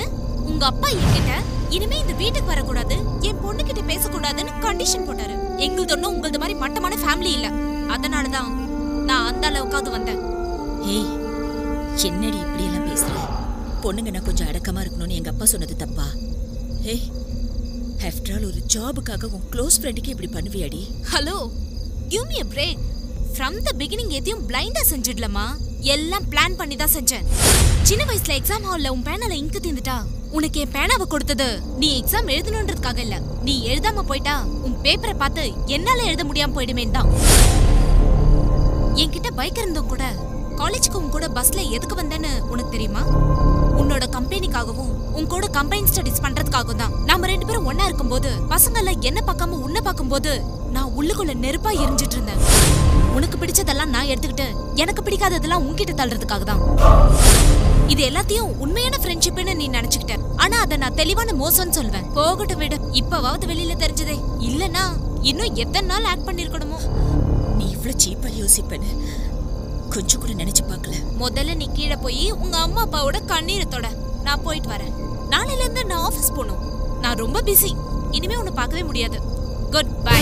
உங்க அப்பா என்கிட்ட இனிமே இந்த வீட்டுக்கு வரக்கூடாது என் பொண்ணு கிட்ட பேசக்கூடாதுன்னு கண்டிஷன் போட்டாரு எங்களுது ஒண்ணும் உங்களது மாதிரி மட்டமான ஃபேமிலி இல்ல அதனாலதான் நான் அந்த அளவுக்காவது வந்தேன்
ஏய் என்னடி இப்படி எல்லாம் பேசுற பொண்ணுங்க நான் கொஞ்சம் அடக்கமா இருக்கணும்னு எங்க அப்பா சொன்னது தப்பா ஏய் ஆஃப்டர் ஆல் ஒரு ஜாபுக்காக உன் க்ளோஸ் ஃப்ரெண்டுக்கு இப்படி பண்ணுவியாடி
hello give me a break from the beginning எதையும் பிளைண்டா செஞ்சிடலமா எல்லாம் பிளான் பண்ணி தான் செஞ்சேன் சின்ன வயசுல எக்ஸாம் ஹால்ல உன் பேனால இங்கு தீந்துட்டா உனக்கு என் பேனாவை கொடுத்தது நீ எக்ஸாம் எழுதணுன்றதுக்காக இல்ல நீ எழுதாம போயிட்டா உன் பேப்பரை பார்த்து என்னால எழுத முடியாம போயிடுமே தான் என்கிட்ட பைக் இருந்தும் கூட காலேஜ்க்கு உன் கூட பஸ்ல எதுக்கு வந்தேன்னு உனக்கு தெரியுமா உன்னோட கம்பெனிக்காகவும் உன் கூட கம்பைன் ஸ்டடிஸ் பண்றதுக்காகவும் தான் நாம ரெண்டு பேரும் ஒண்ணா இருக்கும்போது பசங்க எல்லாம் என்ன பார்க்காம உன்னை பார்க்கும்போது நான் உள்ளுக்குள்ள நெருப்பா எரிஞ்சிட்டு இருந்தேன் உனக்கு பிடிச்சதெல்லாம் நான் எடுத்துக்கிட்டு எனக்கு பிடிக்காததெல்லாம் உன்கிட்ட தள்ளுறதுக்காக தான் இது எல்லாத்தையும் உண்மையான ஃப்ரெண்ட்ஷிப்னு நீ நினைச்சுக்கிட்ட ஆனா அதை நான் தெளிவான மோசம்னு சொல்வேன் போகட்டும் விடு இப்பவாவது வெளியில தெரிஞ்சதே இல்லனா இன்னும் எத்தனை நாள் ஆக்ட் பண்ணிருக்கணுமோ
நீ இவ்ளோ சீப்பா யோசிப்பேன்னு கொஞ்சம் கூட நினைச்சு பார்க்கல
முதல்ல நீ கீழே போய் உங்க அம்மா அப்பாவோட கண்ணீரை தொட நான் போயிட்டு வரேன் நாளையில இருந்து நான் ஆபீஸ் போகணும் நான் ரொம்ப பிஸி இனிமே உன்னை பார்க்கவே முடியாது குட் பை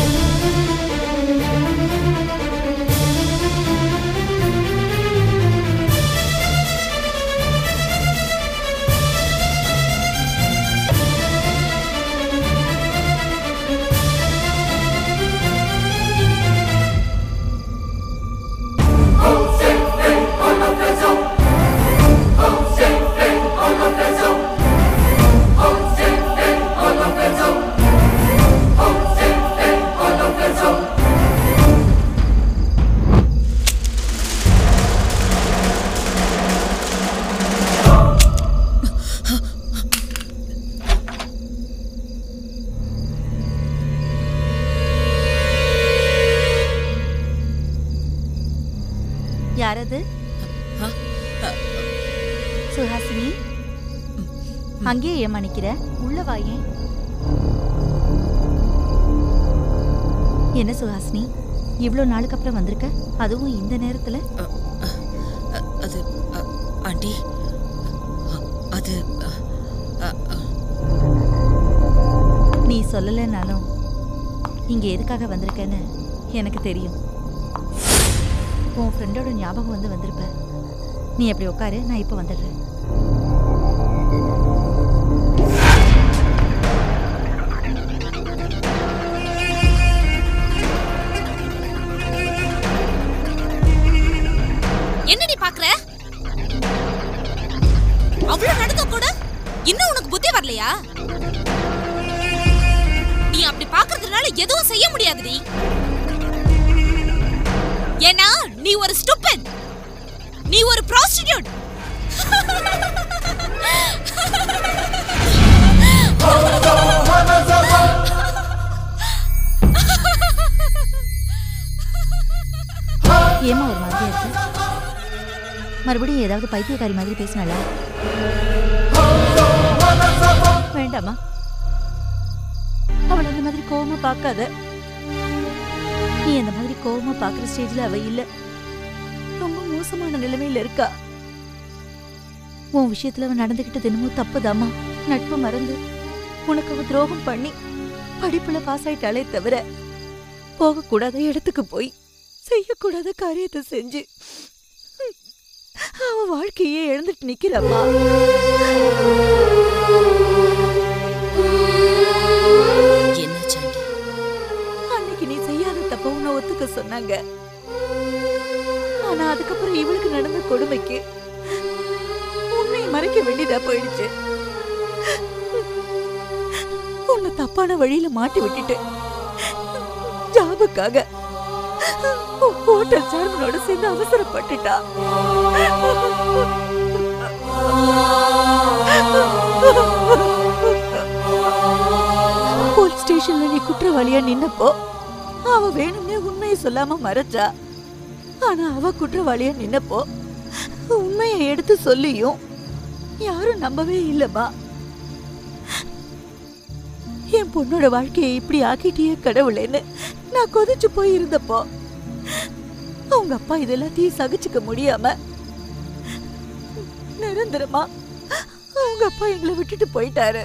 யாரது சுஹாசினி அங்கேயே ஏமா நிக்கிற உள்ள வாயேன் என்ன சுஹாசினி இவ்வளோ நாளுக்கு அப்புறம் வந்திருக்க அதுவும் இந்த நேரத்துல
அ- அது அ- ஆண்டி அ- அது அ, அ, அ,
நீ சொல்லலைனாலும் இங்க எதுக்காக வந்திருக்கேன்னு எனக்கு தெரியும் உன் ஃப்ரெண்டோட ஞாபகம் வந்து வந்திருப்ப நீ அப்படி உட்காரு நான் இப்போ வந்துடுறேன்
என்னடி பாக்குற அவ்வளவு நடக்க கூட இன்னும் உனக்கு புத்தி வரலையா நீ அப்படி பாக்குறதுனால எதுவும் செய்ய முடியாதுடி ஏன்னா நீ ஒரு ஸ்டூபிட் நீ ஒரு ப்ராஸ்டிடியூட்
ஏமா ஒரு மாதிரியா இருக்கு மறுபடியும் ஏதாவது பைத்தியக்காரி மாதிரி பேசினாளா வேண்டாமா அவளை அந்த மாதிரி கோவமா பார்க்காத நீ அந்த மாதிரி கோவமா பார்க்குற ஸ்டேஜ்ல அவ இல்ல ரொம்ப மோசமான நிலைமையில இருக்கா உன் விஷயத்துல அவன் நடந்துகிட்டது என்னமோ தப்புதாம்மா நட்பு மறந்து உனக்கு அவ துரோகம் பண்ணி படிப்புல பாஸ் ஆயிட்டாலே தவிர போகக்கூடாத இடத்துக்கு போய் செய்யக்கூடாத காரியத்தை செஞ்சு அவ வாழ்க்கையே இழந்துட்டு நிக்கிறம்மா
என்னாச்சு ஆண்டி
அன்னைக்கு நீ செய்யாத தப்ப உன்னை ஒத்துக்க சொன்னாங்க ஆனா அதுக்கப்புறம் இவளுக்கு நடந்த கொடுமைக்கு உன்னை மறைக்க வேண்டியதா போயிடுச்சு உன்னை தப்பான வழியில மாட்டி விட்டுட்டு ஜாபுக்காக ஹோட்டல் சேர்மனோட சேர்ந்து அவசரப்பட்டுட்டா போலீஸ் ஸ்டேஷன்ல நீ குற்றவாளியா நின்னப்போ அவ வேணும்னே உண்மையை சொல்லாம மறைச்சா ஆனா அவ குற்றவாளியா நின்னப்போ உண்மையை எடுத்து சொல்லியும் யாரும் நம்பவே இல்லம்மா என் பொண்ணோட வாழ்க்கையை இப்படி ஆக்கிட்டியே கடவுளேன்னு நான் கொதிச்சு போய் இருந்தப்போ அவங்க அப்பா இதெல்லாத்தையும் சகிச்சுக்க முடியாம நிரந்தரமா உங்க அப்பா எங்களை விட்டுட்டு போயிட்டாரு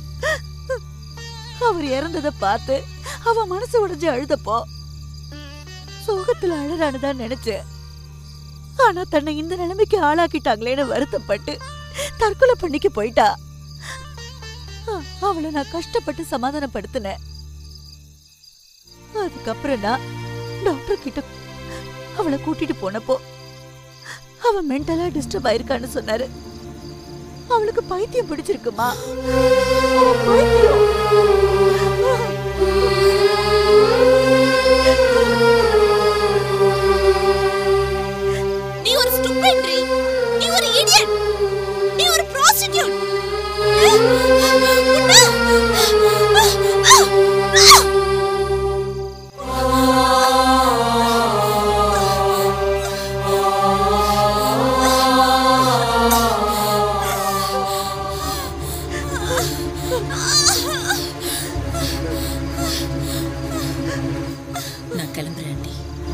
அவர் இறந்ததை பார்த்து அவ மனசு உடைஞ்சு அழுதப்போ சோகத்துல அழறான்னு தான் நினைச்சேன் ஆனா தன்னை இந்த நிலைமைக்கு ஆளாக்கிட்டாங்களேன்னு வருத்தப்பட்டு தற்கொலை பண்ணிக்க போயிட்டா அ- அவளை நான் கஷ்டப்பட்டு சமாதானப்படுத்தினேன் அதுக்கப்புறம் நான் டாக்டர் கிட்ட அவளை கூட்டிட்டு போனப்போ அவ மென்டலா டிஸ்டர்ப் ஆயிருக்கான்னு சொன்னாரு அவளுக்கு பைத்தியம் பிடிச்சிருக்குமா அவ பைத்தியம்
நீ ஒரு ஸ்டூபிட்ரி நீ ஒரு இடியட் நீ ஒரு ப்ராஸ்டிடியூட்
நான் கிளம்புறேன் aunty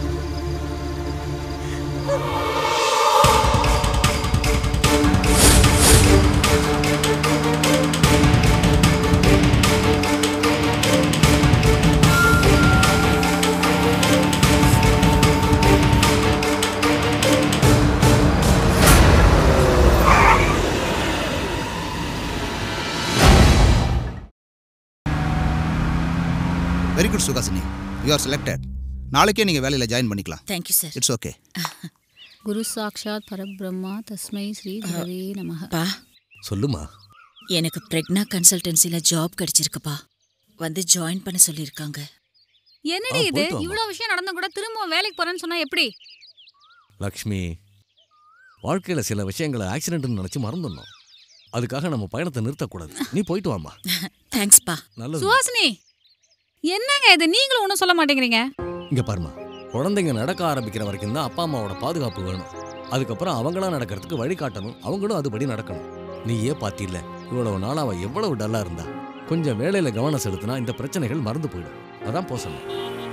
very good Suhasini you are selected நாளைக்கே நீங்கள் வேலையில் ஜாயின் பண்ணிக்கலாம்
தேங்க்யூ சார்
இட்ஸ் ஓகே
குரு சாக்ஷாத் பரபிரம்மா தஸ்மை ஸ்ரீ குரவே நமக
பா
சொல்லுமா
எனக்கு பிரெக்னா கன்சல்டன்சில ஜாப் கிடைச்சிருக்குப்பா வந்து ஜாயின் பண்ண சொல்லியிருக்காங்க
என்னடி
ஆ,
இது
போயிட்டு வாம்மா.
இவ்வளவு விஷயம் நடந்தும் கூட திரும்ப வேலைக்கு போறேன்னு சொன்னா எப்படி
லக்ஷ்மி வாழ்க்கையில் சில விஷயங்களை ஆக்சிடென்ட்னு நினச்சி மறந்துடணும் அதுக்காக நம்ம பயணத்தை நிறுத்தக்கூடாது நீ போயிட்டு வாம்மா
தேங்க்ஸ்ப்பா
நல்லது
சுவாசினி என்னங்க இது நீங்களும் ஒன்றும் சொல்ல மாட்டேங்கிறீங்க
இங்க பாருமா குழந்தைங்க நடக்க ஆரம்பிக்கிற வரைக்கும் தான் அப்பா அம்மாவோட பாதுகாப்பு வேணும் அதுக்கப்புறம் அவங்களா நடக்கிறதுக்கு வழி காட்டணும் அவங்களும் அதுபடி நடக்கணும் நீயே பாத்தியில்ல இவ்வளவு நாள் அவ எவ்வளவு டல்லா இருந்தா கொஞ்சம் வேலையில கவனம் செலுத்தினா இந்த பிரச்சனைகள் மறந்து போயிடும் அதான் போ சொன்னேன்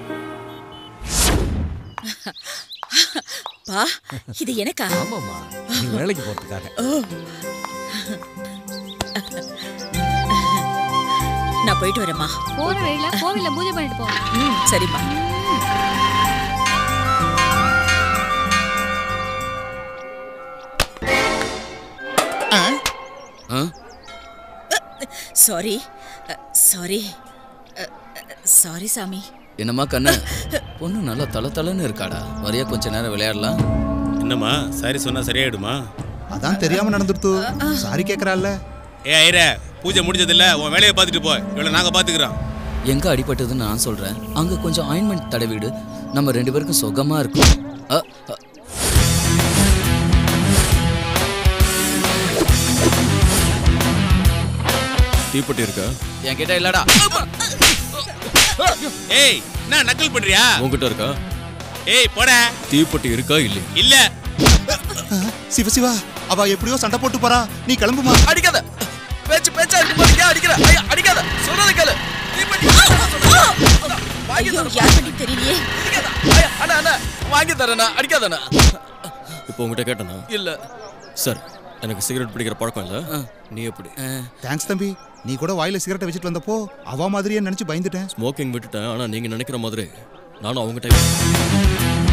பா இது எனக்கா
ஆமாம்மா நீ வேலைக்கு போறதுக்காக
ஓ நான் போயிட்டு வரேம்மா
போற வழியில கோவில்ல பூஜை பண்ணிட்டு போவோம்
ம் சரிம்மா சாரி சாரி சாரி சாமி
என்னம்மா கண்ணு பொண்ணு நல்லா தல தலன்னு இருக்காடா வரையா கொஞ்ச நேரம் விளையாடலாம்
என்னம்மா சாரி சொன்னா சரியாயிடுமா
அதான் தெரியாம நடந்துருத்து சாரி கேட்கறாள்ல
ஏ ஐரே பூஜை முடிஞ்சதில்ல உன் வேலையை பார்த்துட்டு போ இவ்வளோ நாங்கள் பார்த்துக்குறோம்
எங்க அடிபட்டதுன்னு நான் சொல்றேன் அங்க கொஞ்சம் ஆயின்மெண்ட் தடவிடு நம்ம ரெண்டு பேருக்கும் சுகமா இருக்கும் அ, அ,
தீப்பெட்டி இருக்கா
என்கிட்ட இல்லடா
ஏய் என்ன நக்கல் பண்றியா
உங்ககிட்ட இருக்கா
ஏய் போட
தீப்பெட்டி இருக்கா இல்லை
இல்ல
சிவ சிவா அவ எப்படியோ சண்டை போட்டு போறா நீ கிளம்புமா
அடிக்காத பேச்சு பேச்சா இருக்கு பாரு, ஏன் அடிக்கிற ஐயா அடிக்காத சொல்றத கேளு தீப்பெட்டி வாங்கி தரேன்
யார் பண்ணி தெரியலையே
ஐயா, அண்ணா அண்ணா வாங்கி தரேண்ணா அடிக்காதண்ணா
இப்போ உங்ககிட்ட கேட்டனா
இல்ல
சார் எனக்கு சிகரெட் பிடிக்கிற பழக்கம் இல்லை நீ எப்படி
தேங்க்ஸ் தம்பி நீ கூட வாயில சிகரெட்டை வச்சுட்டு வந்தப்போ அவ மாதிரியே நினைச்சு பயந்துட்டேன்
ஸ்மோக்கிங் விட்டுட்டேன் ஆனால் நீங்கள் நினைக்கிற மாதிரி நானும் அவங்க டைப்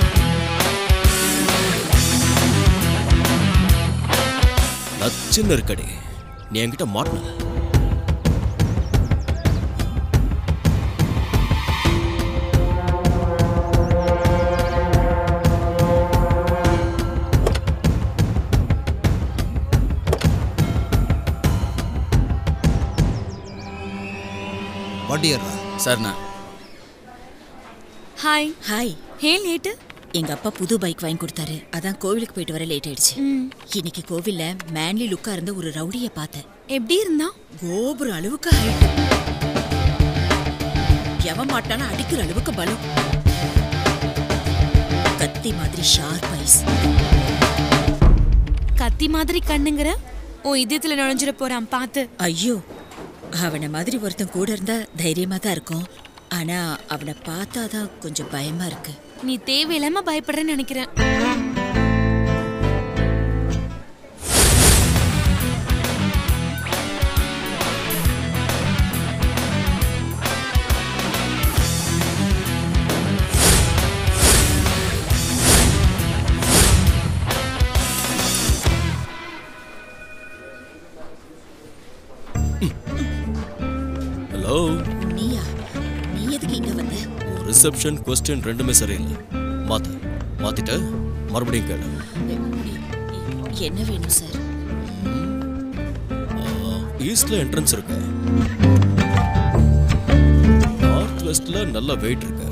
நச்சுன்னு இருக்கடி நீ என்கிட்ட மாட்டின
வட்டியர்ரா
சரிண்ணா
ஹாய்
ஹாய்
ஏன் லேட்டு
எங்க அப்பா புது பைக் வாங்கி கொடுத்தாரு அதான் கோவிலுக்கு போயிட்டு வர லேட் ஆயிடுச்சு இன்னைக்கு கோவில்ல மேன்லி லுக்கா இருந்த ஒரு ரவுடிய பார்த்தேன்
எப்படி இருந்தா
கோபுரம் அளவுக்கு ஹைட் எவன் மாட்டானா அடிக்கிற அளவுக்கு பலம் கத்தி மாதிரி ஷார்ப் ஐஸ்
கத்தி மாதிரி கண்ணுங்கிற உன் இதயத்துல நுழைஞ்சிட போறான் பார்த்து
ஐயோ அவனை மாதிரி ஒருத்தன் கூட இருந்தா தைரியமா தான் இருக்கும் ஆனா அவனை பார்த்தாதான் கொஞ்சம் பயமா இருக்கு
நீ தேவையில்லாம பயப்படுறேன்னு நினைக்கிறேன்
ரிசப்ஷன் கொஸ்டின் ரெண்டுமே சரியில்லை மாத்து மாத்திட்டு மறுபடியும் கேளு
என்ன வேணும் சார்
ஈஸ்ட்ல என்ட்ரன்ஸ் இருக்கு நார்த் வெஸ்ட்ல நல்ல வெயிட் இருக்கு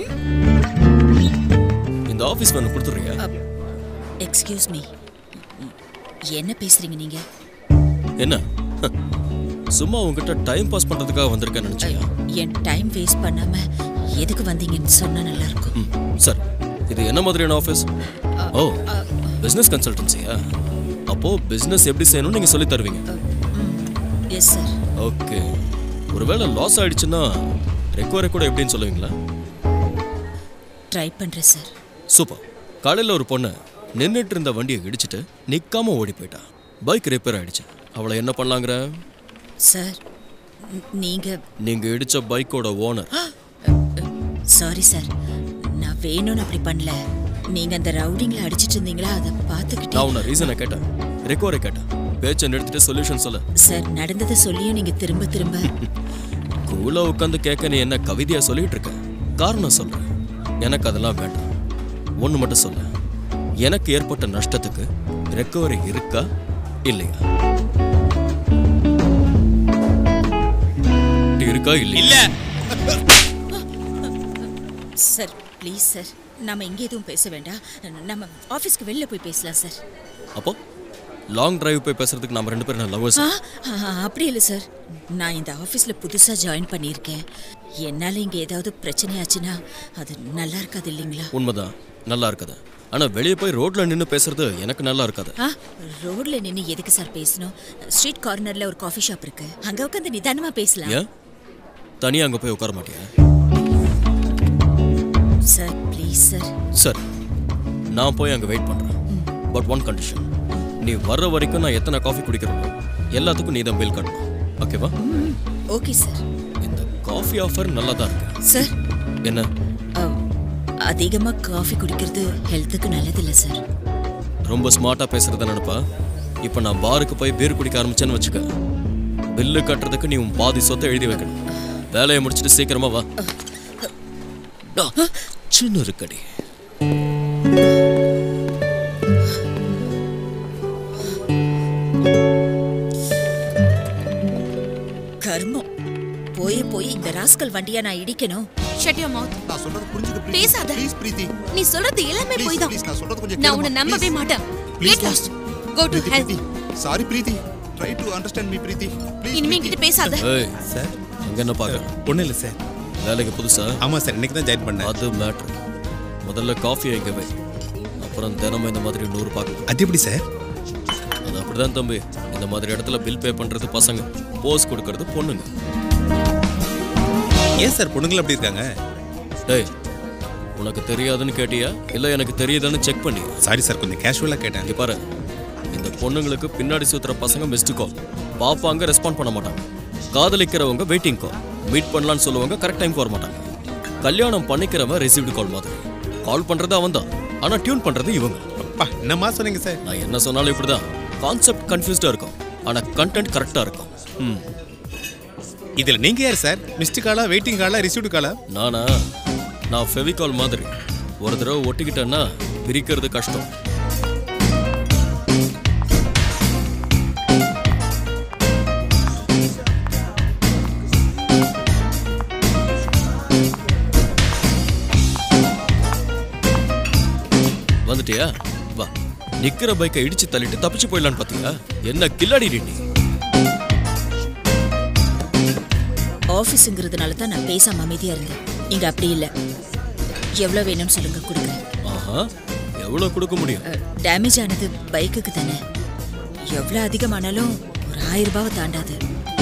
இந்த ஆபீஸ் வேணும் கொடுத்துறீங்க
எக்ஸ்கியூஸ் மீ என்ன பேசுறீங்க நீங்க
என்ன சும்மா உங்ககிட்ட டைம் பாஸ் பண்றதுக்காக வந்திருக்கேன்னு நினைச்சியா
என் டைம் வேஸ்ட் பண்ணாம எதுக்கு வந்தீங்கன்னு சொன்னா நல்லா இருக்கும்
ம் சார் இது என்ன மாதிரியான ஆஃபீஸ் ஓ பிஸ்னஸ் கன்சல்டன்சியா அப்போ பிஸ்னஸ் எப்படி செய்யணும்னு நீங்க சொல்லி தருவீங்க
எஸ் சார்
ஓகே ஒருவேளை லாஸ் ஆயிடுச்சுன்னா ரெக்கவரி கூட எப்படின்னு சொல்லுவீங்களா
ட்ரை பண்றேன் சார்
சூப்பர் காலையில் ஒரு பொண்ணு நின்றுட்டு இருந்த வண்டியை இடிச்சிட்டு நிற்காம ஓடி போயிட்டா பைக் ரிப்பேர் ஆயிடுச்சு அவளை என்ன பண்ணலாங்கிற
சார் ந- நீங்க
நீங்க இடிச்ச பைக்கோட ஓனர்
சாரி சார் நான் வேணும்னு அப்படி பண்ணல நீங்க அந்த ரவுடிங்ல அடிச்சிட்டு இருந்தீங்களா அதை பார்த்துக்கிட்டு
நான் உன்னை ரீசனை கேட்டேன் ரெக்கவரி கேட்டேன் பேச்சை நிறுத்திட்டு சொல்யூஷன் சொல்ல
சார் நடந்ததை சொல்லியும் நீங்க திரும்ப திரும்ப
கூலா உட்காந்து கேட்க நீ என்ன கவிதையா சொல்லிட்டு இருக்க காரணம் சொல்றேன் எனக்கு அதெல்லாம் வேண்டாம் ஒண்ணு மட்டும் சொல்ல எனக்கு ஏற்பட்ட நஷ்டத்துக்கு ரெக்கவரி இருக்கா இல்லையா இருக்கா இல்லையா
சார் ப்ளீஸ் சார் நாம இங்கே எதுவும் பேச வேண்டாம் நம்ம ஆஃபீஸ்க்கு வெளில போய் பேசலாம் சார்
அப்போ லாங் டிரைவ் போய் பேசுறதுக்கு நம்ம ரெண்டு பேரும் லவ்வர்ஸ்
ஆ, ஆ, அப்படி இல்லை சார் நான் இந்த ஆஃபீஸில் புதுசாக ஜாயின் பண்ணியிருக்கேன் என்னால் இங்கே ஏதாவது பிரச்சனை ஆச்சுன்னா அது நல்லா இருக்காது இல்லைங்களா
உண்மைதான் நல்லா இருக்குது ஆனா வெளியே போய் ரோட்ல நின்னு பேசுறது எனக்கு நல்லா இருக்காது
ஆ ரோட்ல நின்று எதுக்கு சார் பேசணும் ஸ்ட்ரீட் கார்னர்ல ஒரு காஃபி ஷாப் இருக்கு அங்க உட்காந்து நிதானமா பேசலாம்
ஏன் தனியா அங்க போய் உட்கார மாட்டியா
சார் ப்ளீஸ் சார்
சார் நான் போய் அங்க வெயிட் பண்றேன் பட் ஒன் கண்டிஷன் நீ வர்ற வரைக்கும் நான் எத்தனை காஃபி குடிக்கிறேனோ எல்லாத்துக்கும் நீ தான் பில் கட்டணும் ஓகேவா
ஓகே சார்
இந்த காஃபி ஆஃபர் நல்லா தான் இருக்கு
சார்
என்ன
அதிகமாக காஃபி குடிக்கிறது ஹெல்த்துக்கு நல்லதில்லை சார்
ரொம்ப ஸ்மார்ட்டா பேசுறத நினைப்பா இப்போ நான் பாருக்கு போய் பீர் குடிக்க ஆரம்பிச்சேன்னு வச்சுக்க பில்லு கட்டுறதுக்கு நீ உன் பாதி சொத்தை எழுதி வைக்கணும் வேலையை முடிச்சிட்டு சீக்கிரமா வா டா, சின்ன இருக்கடி
கர்மம் போய் போய் இந்த ராஸ்கல் வண்டியா நான் இடிக்கணும்
ஷட் யுவர் மவுத்
நான் சொல்றது புரிஞ்சுக்க
பேசாத
ப்ளீஸ் பிரீத்தி
நீ சொல்றது எல்லாமே
Please,
போய் தான்
please, நான் சொல்றது கொஞ்சம்
நான்
கேளுமா.
உன்னை நம்பவே
Please.
மாட்டேன்
Please,
get lost go to
Preethi,
help
Preethi. Sorry Preethi try to understand me Preethi please
இனிமே என்கிட்ட பேசாத
ஏய் சார் அங்க என்ன பார்க்க
ஒன்றும் இல்லை சார்
வேலைக்கு புதுசா
ஆமா சார் இன்னைக்கு தான் ஜாயின் பண்ணேன்
அது மேட்ரு முதல்ல காஃபி இங்க வை அப்புறம் தினமும் இந்த மாதிரி நூறு பார்க்கலாம்
அது எப்படி சார்
அது அப்படிதான் தம்பி இந்த மாதிரி இடத்துல பில் பே பண்றது பசங்க போஸ் கொடுக்கறது பொண்ணுங்க
ஏன் சார் பொண்ணுங்கள் அப்படி இருக்காங்க
டேய் உனக்கு தெரியாதுன்னு கேட்டியா இல்ல எனக்கு தெரியுதான்னு செக் பண்ணி
சாரி சார் கொஞ்சம் கேஷுவலாக கேட்டேன்
இங்க பாரு இந்த பொண்ணுங்களுக்கு பின்னாடி சுத்துற பசங்க மிஸ்டு கால் பாப்பாங்க ரெஸ்பாண்ட் பண்ண மாட்டாங்க காதலிக்கிறவங்க வெயிட்டிங் கால் மீட் பண்ணலாம்னு சொல்லுவாங்க கரெக்ட் டைம் வர மாட்டாங்க கல்யாணம் பண்ணிக்கிறவன் ரிசீவ்டு கால் மாதிரி கால் பண்றது அவன் தான் ஆனா டியூன் பண்றது இவங்க
அப்பா என்னமா சொன்னீங்க சார்
நான் என்ன சொன்னாலும் இப்படிதான் கான்செப்ட் கன்ஃபியூஸ்டா இருக்கும் ஆனா கண்டென்ட் கரெக்டா இருக்கும் ம்
இதுல நீங்க யார் சார் மிஸ்டு காலா வெயிட்டிங் காலா ரிசீவ்டு காலா
நானா நான் ஃபெவிகால் மாதிரி ஒரு தடவை ஒட்டிக்கிட்டேன்னா பிரிக்கிறது கஷ்டம் வந்துட்டியா வா நிக்கிற பைக்கை இடிச்சு தள்ளிட்டு தப்பிச்சு போயிடலான்னு பாத்தியா என்ன கில்லாடி நீ
ஆஃபீஸுங்கிறதுனால தான் நான் பேசாம அமைதியா இருந்தேன் இங்க அப்படி இல்லை எவ்வளோ வேணும்னு சொல்லுங்க கொடுக்குறேன்
ஆஹா எவ்வளவு கொடுக்க முடியும்
டேமேஜ் ஆனது பைக்குக்கு தானே எவ்வளோ அதிகமானாலும் ஒரு ஆயிரம் ரூபாவை தாண்டாது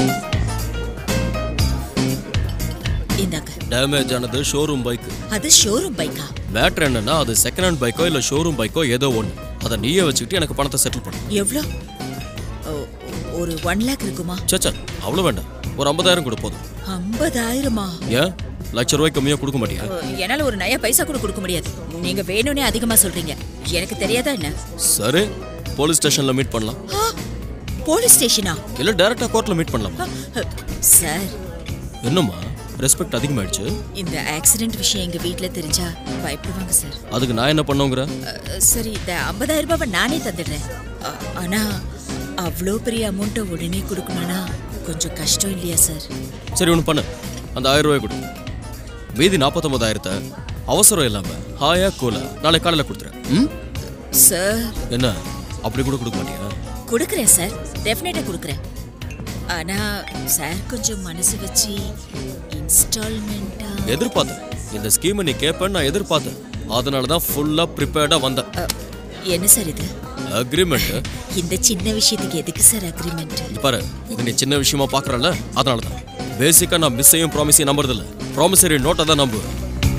இந்தாங்க
டேமேஜ் ஆனது ஷோரூம் பைக்
அது ஷோரூம் பைக்கா
மேட்ரு என்னன்னா அது செகண்ட் ஹேண்ட் பைக்கோ இல்ல ஷோரூம் பைக்கோ ஏதோ ஒன்று அதை நீயே வச்சுக்கிட்டு எனக்கு பணத்தை செட்டில் பண்ணு
எவ்வளோ ஓ, ஒரு ஒன் லேக் இருக்குமா
சச்சா அவ்வளோ வேண்டாம் ஒரு ஐம்பதாயிரம் கொடு போதும்
ஐம்பதாயிரமா
ஏன் லட்ச ரூபாய் கம்மியா கொடுக்க மாட்டியா
ஓ, என்னால ஒரு நயா பைசா கூட கொடுக்க முடியாது நீங்க வேணும்னே அதிகமா சொல்றீங்க எனக்கு தெரியாதா என்ன
சரி போலீஸ் ஸ்டேஷன்ல மீட் பண்ணலாம்
ஆ, போலீஸ் ஸ்டேஷனா
இல்ல டைரக்டா கோர்ட்ல மீட் பண்ணலாம்
சார்
என்னம்மா ரெஸ்பெக்ட் அதிகமாயிடுச்சு
இந்த ஆக்சிடென்ட் விஷயம் எங்க வீட்ல தெரிஞ்சா பயப்படுவாங்க சார்
அதுக்கு நான் என்ன பண்ணுங்கிற
அஹ், சரி இந்த ஐம்பதாயிரம் ரூபாவை நானே தந்துடுறேன் அ- ஆனா அவ்வளோ பெரிய அமௌண்ட்டை உடனே கொடுக்கணும்னா கொஞ்சம் கஷ்டம் இல்லையா சார்
சரி ஒன்று பண்ணு அந்த ஆயிரம் ரூபாய் கொடு மீதி நாற்பத்தொம்பதாயிரத்தை அவசரம் இல்லாம ஹாயா கூலா நாளை காலையில் கொடுத்துறேன் ம்
சார்
என்ன அப்படி கூட கொடுக்க மாட்டியா
கொடுக்குறேன் சார் டெஃபினட்டாக கொடுக்குறேன் ஆனா சார் கொஞ்சம் மனசு வச்சு இன்ஸ்டால்மெண்ட்டா
எதிர்பார்த்தேன் இந்த ஸ்கீமை நீ கேட்பேன்னு நான் எதிர்பார்த்தேன் அதனால தான் ஃபுல்லாக ப்ரிப்பேர்டாக வந்தேன்
என்ன சார் இது
அக்ரிமெண்ட்
இந்த சின்ன விஷயத்துக்கு எதுக்கு சார் அக்ரிமெண்ட்
பாரு இது நீ சின்ன விஷயமா பார்க்குறல்ல அதனால தான் பேசிக்காக நான் மிஸ்ஸையும் ப்ராமிஸையும் நம்புறதில்ல ப்ராமிசரி நோட்டை தான் நம்புவேன்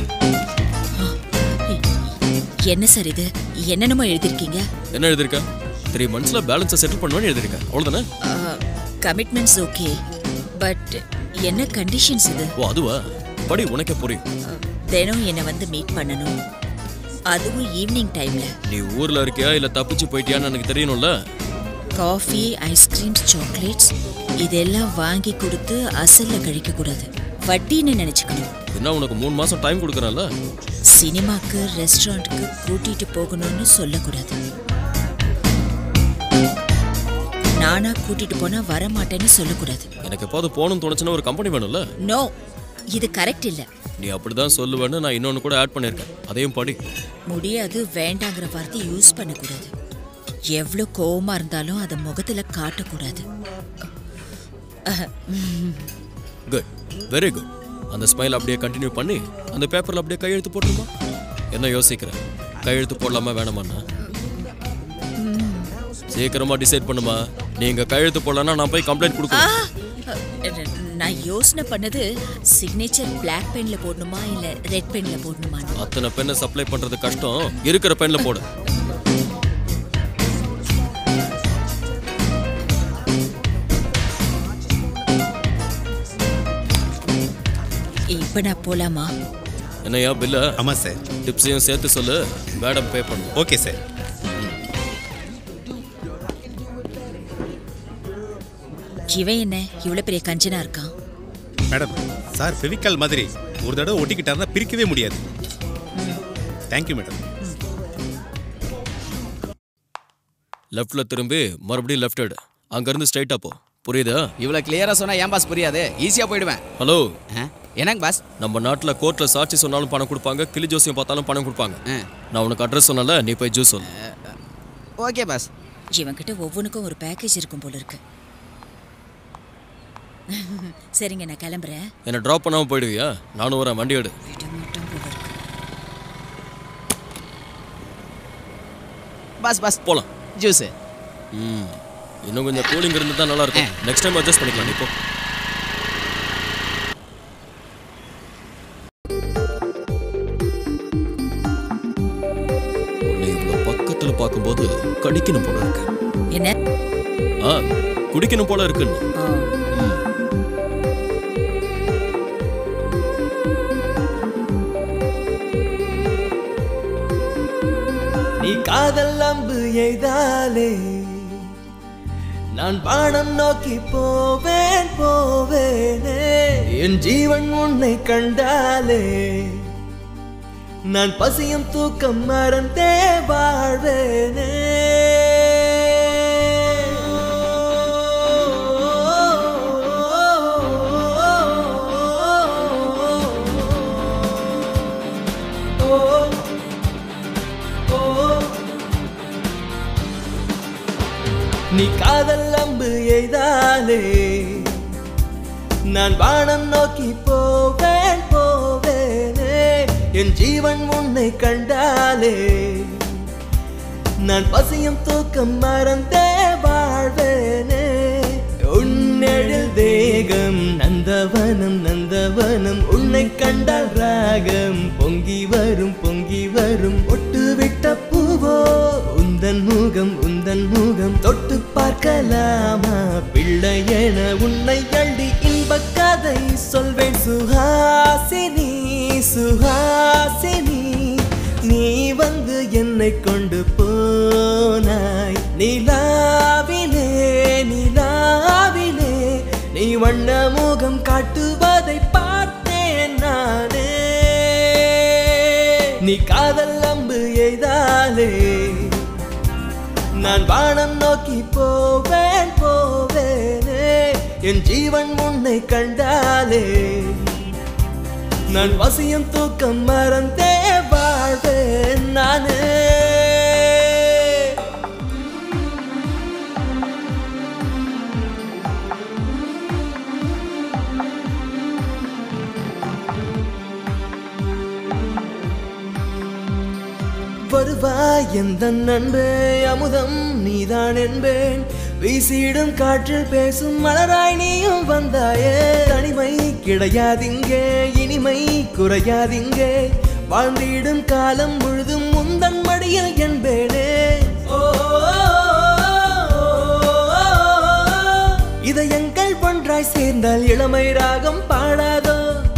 என்ன சார் இது என்னென்னமோ எழுதிருக்கீங்க
என்ன எழுதிருக்க த்ரீ மந்த்ஸில் பேலன்ஸை செட்டில் பண்ணுவேன்னு எழுதிருக்கேன் அவ்வளோதானே
கமிட்மெண்ட்ஸ் ஓகே பட் என்ன கண்டிஷன்ஸ் இது
ஓ அதுவா படி உனக்கே புரியும்
தினம் என்னை வந்து மீட் பண்ணணும் அதுவும் ஈவினிங் டைம்ல
நீ ஊர்ல இருக்கியா இல்ல தப்பிச்சு போயிட்டியான்னு எனக்கு தெரியணும்ல
காஃபி ஐஸ்கிரீம்ஸ் சாக்லேட்ஸ் இதெல்லாம் வாங்கி கொடுத்து அசல்ல கழிக்க கூடாது வட்டின்னு நினைச்சுக்கணும்
என்ன உனக்கு மூணு மாசம் டைம் கொடுக்குறேன்ல
சினிமாக்கு ரெஸ்டாரண்ட்டுக்கு கூட்டிட்டு போகணும்னு சொல்லக்கூடாது நானா கூட்டிட்டு போனா வர மாட்டேன்னு சொல்லக்கூடாது
எனக்கு எப்போது போகணும்னு தோணுச்சுன்னா ஒரு கம்பெனி வேணும்ல
நோ இது கரெக்ட் இல்ல
நீ அப்படிதான் சொல்லுவேன்னு நான் இன்னொன்னு கூட ஆட் பண்ணியிருக்கேன் அதையும் படி
முடியாது வேண்டாங்கிற வார்த்தை யூஸ் பண்ணக்கூடாது எவ்வளோ கோவமா இருந்தாலும் அதை முகத்துல காட்டக்கூடாது அஹ், ம்.
குட் வெரி குட் அந்த ஸ்மைல் அப்படியே கண்டினியூ பண்ணி அந்த பேப்பர்ல அப்படியே கையெழுத்து போட்டுருமா என்ன யோசிக்கிற கையெழுத்து போடலாமா வேணாமாண்ணா சீக்கிரமா டிசைட் பண்ணுமா நீங்க கையெழுத்து போடலன்னா நான் போய் கம்ப்ளைண்ட்
ஆ,
கொடுக்கணும்
நான் யோசனை பண்ணது சிக்னேச்சர் பிளாக் பென்ல போடணுமா இல்ல ரெட் பென்ல போடணுமா
அத்தனை பெண்ணை சப்ளை பண்றது கஷ்டம் இருக்கிற பெண்ல போடு
இப்ப நான் போலாமா
என்னையா பில்ல
ஆமா சார்
டிப்ஸையும் சேர்த்து சொல்லு மேடம் பே பண்ணும்
ஓகே சார்
இவன் என்ன இவ்வளவு பெரிய கஞ்சனா இருக்கான்
மேடம் சார் ஃபெவிகால் மாதிரி ஒரு தடவை ஒட்டிக்கிட்டாருன்னா பிரிக்கவே முடியாது தேங்க்யூ மேடம்
லெஃப்ட்ல திரும்பி மறுபடியும் லெஃப்ட் எடு அங்கிருந்து ஸ்ட்ரைட்டா போ புரியுதா
இவ்வளவு கிளியரா சொன்னா ஏன் பாஸ் புரியாது ஈஸியா போயிடுவேன்
ஹலோ
என்னங்க பாஸ்
நம்ம நாட்டுல கோர்ட்ல சாட்சி சொன்னாலும் பணம் கொடுப்பாங்க கிளி ஜோசியம் பார்த்தாலும் பணம் கொடுப்பாங்க நான் உனக்கு அட்ரஸ் சொன்னல நீ போய் ஜூஸ் சொல்லு
ஓகே பாஸ்
இவன்கிட்ட ஒவ்வொன்றுக்கும் ஒரு பேக்கேஜ் இருக்கும் போல இருக்கு சரிங்க நான் கிளம்புறேன்
என்ன டிராப் பண்ணாம போயிடுவியா நானும் வரேன் வண்டி எடு
பாஸ் பாஸ்
போலாம்
ஜூஸ்
ம் இன்னும் கொஞ்சம் கூலிங் இருந்து தான் நல்லா இருக்கும் நெக்ஸ்ட் டைம் அட்ஜஸ்ட் பண்ணிக்கலாம் நீ போ உன்னை இவ்வளோ பக்கத்துல பார்க்கும்போது கடிக்கணும் போல இருக்கு
என்ன
ஆ குடிக்கணும் போல இருக்குன்னு ம்.
நீ காதல் அம்பு எய்தாலே நான் பாடம் நோக்கி போவேன் போவேனே என் ஜீவன் உன்னை கண்டாலே நான் பசியும் தூக்கம் மறந்தே வாழ்வேனே நீ காதல் அம்பு எய்தாலே நான் வானம் நோக்கி போவேன் போவேனே என் ஜீவன் உன்னை கண்டாலே நான் பசியும் தூக்கம் மறந்தே வாழ்வேனே உன்னெழில் தேகம் நந்தவனம் நந்தவனம் உன்னை கண்டால் ராகம் பொங்கி வரும் பொங்கி வரும் ஒட்டு விட்ட பூவோ உந்தன் முகம் உந்தன் முகம் தொட்டு பார்க்கலாமா பிள்ளை என உன்னை அள்ளி இன்பக் கதை சொல்வேன் சுஹாசினி சுஹாசினி நீ வந்து என்னை கொண்டு போனாய் நிலாவிலே நிலாவிலே நீ வண்ண முகம் காட்டுவதை பார்த்தே நீ காதல் அம்பு எய்தாலே நான் வானம் நோக்கி போவேன் போவேனே என் ஜீவன் உன்னை கண்டாலே நான் வசியம் தூக்கம் மறந்தே வாழ்வேன் நானே வருவாய் எந்த நண்பே அமுதம் நீதான் என்பேன் வீசிடும் காற்றில் பேசும் மலராய் நீயும் வந்தாயே தனிமை கிடையாதிங்கே இனிமை குறையாதிங்கே வாழ்ந்திடும் காலம் முழுதும் முந்தன் மடியில் என்பேனே ஓ, இதயங்கள் ஒன்றாய் சேர்ந்தால் இளமை ராகம் பாடாதோ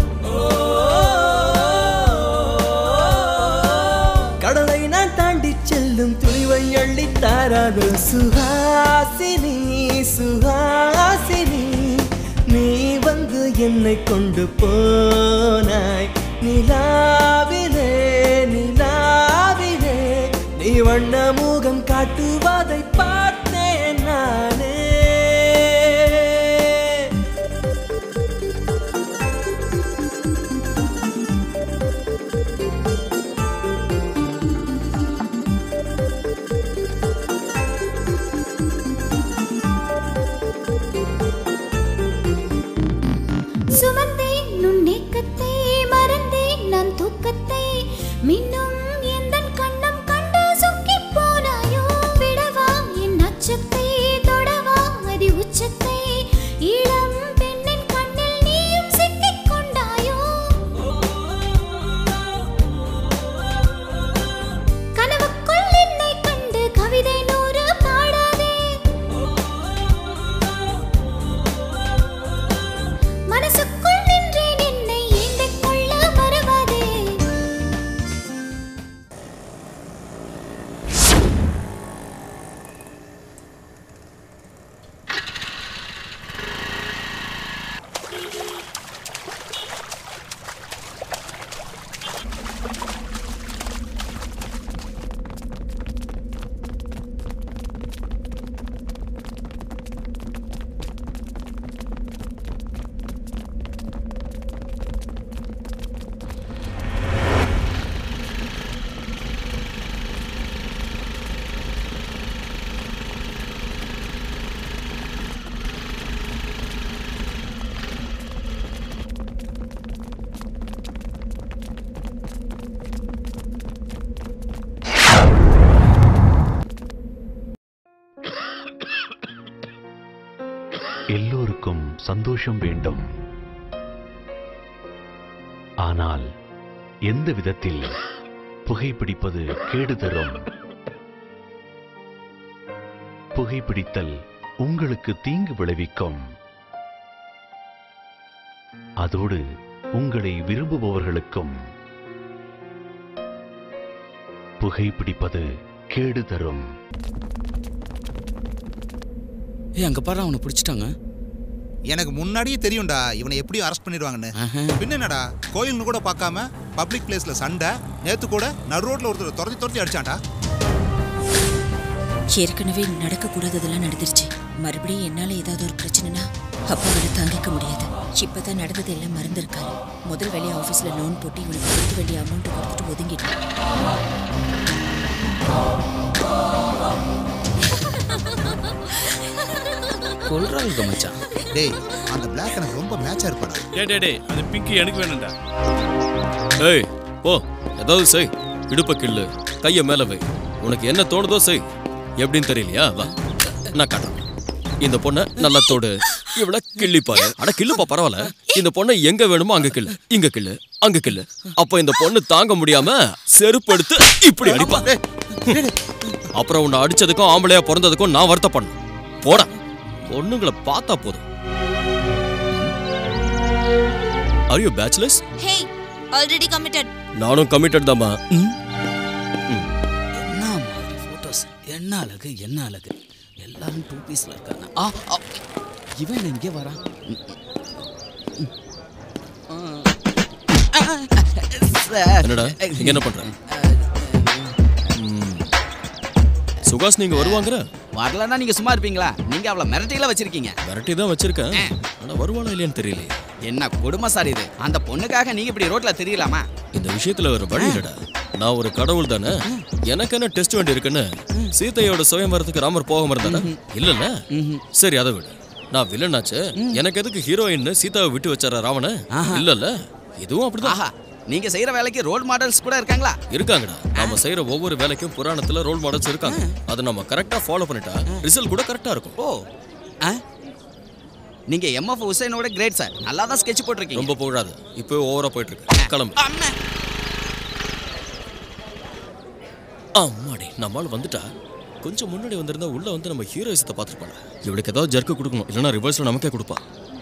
கடலை நான் தாண்டி செல்லும் துணிவை அள்ளி தாராதோ சுஹாசினி சுஹாசினி நீ வந்து என்னை கொண்டு போனாய் நிலாவிலே நிலாவிலே நீ வண்ண முகம் காட்டுவதை பார்த்தேன் நானே
சுமந்தேன் உன் நேக்கத்தை மறந்தேன் நான் தூக்கத்தை மின்னும் எந்தன் கண்ணம் கண்டு சொக்கிப் போனாயோ விடவா என் அச்சத்தை தொடவா அதி உச்சத்தை இளம் பெண்ணின் கண்ணில் நீயும் சிக்கிக் கொண்டாயோ கனவுக்குள் என்னை கண்டு கவிதை நூறு பாடாதே மனசுக்குள் நின்றேன் என்னை ஏந்திக் கொள்ள மறவாதே
எல்லோருக்கும் சந்தோஷம் வேண்டும் ஆனால் எந்த விதத்தில் புகைப்பிடிப்பது கேடு தரும் புகைப்பிடித்தல் உங்களுக்கு தீங்கு விளைவிக்கும் அதோடு உங்களை விரும்புபவர்களுக்கும் புகைப்பிடிப்பது கேடு தரும்
ஏய் அங்க பாரு அவனை பிடிச்சிட்டாங்க
எனக்கு முன்னாடியே தெரியும்டா இவனை எப்படியும் அரெஸ்ட் பண்ணிடுவாங்கன்னு பின்ன என்னடா கோயில்னு கூட பார்க்காம பப்ளிக் பிளேஸ்ல சண்டை நேத்து கூட நடு ரோட்ல ஒருத்தர் துரத்தி துரத்தி அடிச்சான்டா
ஏற்கனவே நடக்கக்கூடாததெல்லாம் நடந்துருச்சு மறுபடியும் என்னால ஏதாவது ஒரு பிரச்சனைனா அப்பாவால தாங்கிக்க முடியாது இப்பதான் நடந்தது எல்லாம் மறந்துருக்காரு முதல் வேலையை ஆபீஸ்ல லோன் போட்டு இவனுக்கு கொடுக்க வேண்டிய அமௌண்ட் கொடுத்துட்டு ஒதுங்கிட்டான்
கொல்றாங்க மச்சான்
டேய் அந்த பிளாக் எனக்கு ரொம்ப மேட்சா இருப்பாடா
டே டே டே அந்த பிங்க் எனக்கு வேணும்டா
ஏய் போ ஏதாவது செய் இடுப்ப கிள்ளு கைய மேல வை உனக்கு என்ன தோணுதோ செய் எப்படின்னு தெரியலையா வா நான் காட்டுறேன் இந்த பொண்ணை நல்லா தோடு இவள கிள்ளி பாரு அட கிள்ளுப்பா பரவாயில்ல இந்த பொண்ணை எங்க வேணுமோ அங்க கிள்ளு இங்க கிள்ளு அங்க கிள்ளு அப்ப இந்த பொண்ணு தாங்க முடியாம செருப்பு எடுத்து இப்படி அடிப்பா அப்புறம் உன்னை அடிச்சதுக்கும் ஆம்பளையா பிறந்ததுக்கும் நான் வருத்தப்படணும் போடா பொண்ணுங்களை பார்த்தா போதும் are you bachelors
hey already committed
நானும் கமிட்டட் தாம்மா
என்ன மாதிரி போட்டோஸ் என்ன அழகு என்ன அழகு எல்லாரும் டூ பீஸ்ல இருக்காங்க ஆ ஆ, இவன் இங்கே வரான் ம், ம், ம். ஆ, ஆ, சார்
என்னடா இங்க என்ன பண்ற ம். சுகாஸ் நீங்க வருவாங்கற
வரலன்னா நீங்க சும்மா இருப்பீங்களா நீங்க அவளை மிரட்டில வச்சிருக்கீங்க
மிரட்டி தான் வச்சிருக்கேன் ஆனா வருவாளா இல்லையான்னு தெரியல
என்ன கொடுமை சார் இது அந்த பொண்ணுக்காக நீங்க இப்படி ரோட்ல தெரியலாமா
இந்த விஷயத்துல வேற வழி இல்லடா நான் ஒரு கடவுள் தானே எனக்கு என்ன டெஸ்ட் வேண்டி இருக்குன்னு சீதையோட சுயம்பரத்துக்கு ராமர் போகாம இருந்தானே இல்லல்ல சரி அதை விடு நான் வில்லனாச்சு எனக்கு எதுக்கு ஹீரோயின் சீதாவை விட்டு வச்சாரா ராவண இல்லல்ல இதுவும் அப்படிதான்
ஆஹா நீங்க செய்யற வேலைக்கு ரோல் மாடல்ஸ் கூட இருக்காங்களா
இருக்காங்கடா நாம செய்யற ஒவ்வொரு வேலைக்கும் புராணத்துல ரோல் மாடல்ஸ் இருக்காங்க அதை நம்ம கரெக்டா ஃபாலோ பண்ணிட்டா ரிசல்ட் கூட கரெக்டா இருக்கும்
ஓ ஆ? நீங்க எம்எஃப் ஹுசைனோட கிரேட் சார் நல்லா தான் ஸ்கெட்ச் போட்டிருக்கீங்க
ரொம்ப போடாது இப்போ ஓவரா போயிட்டு இருக்கு கிளம்பு அம்மாடி நம்மால் வந்துட்டா கொஞ்சம் முன்னாடி வந்திருந்தா உள்ள வந்து நம்ம ஹீரோயிசத்தை பார்த்துருப்பாங்க இவளுக்கு ஏதாவது ஜர்க்கு கொடுக்கணும் இல்லைன்னா ரிவர்ஸ்ல நமக்கே கொடுப்பா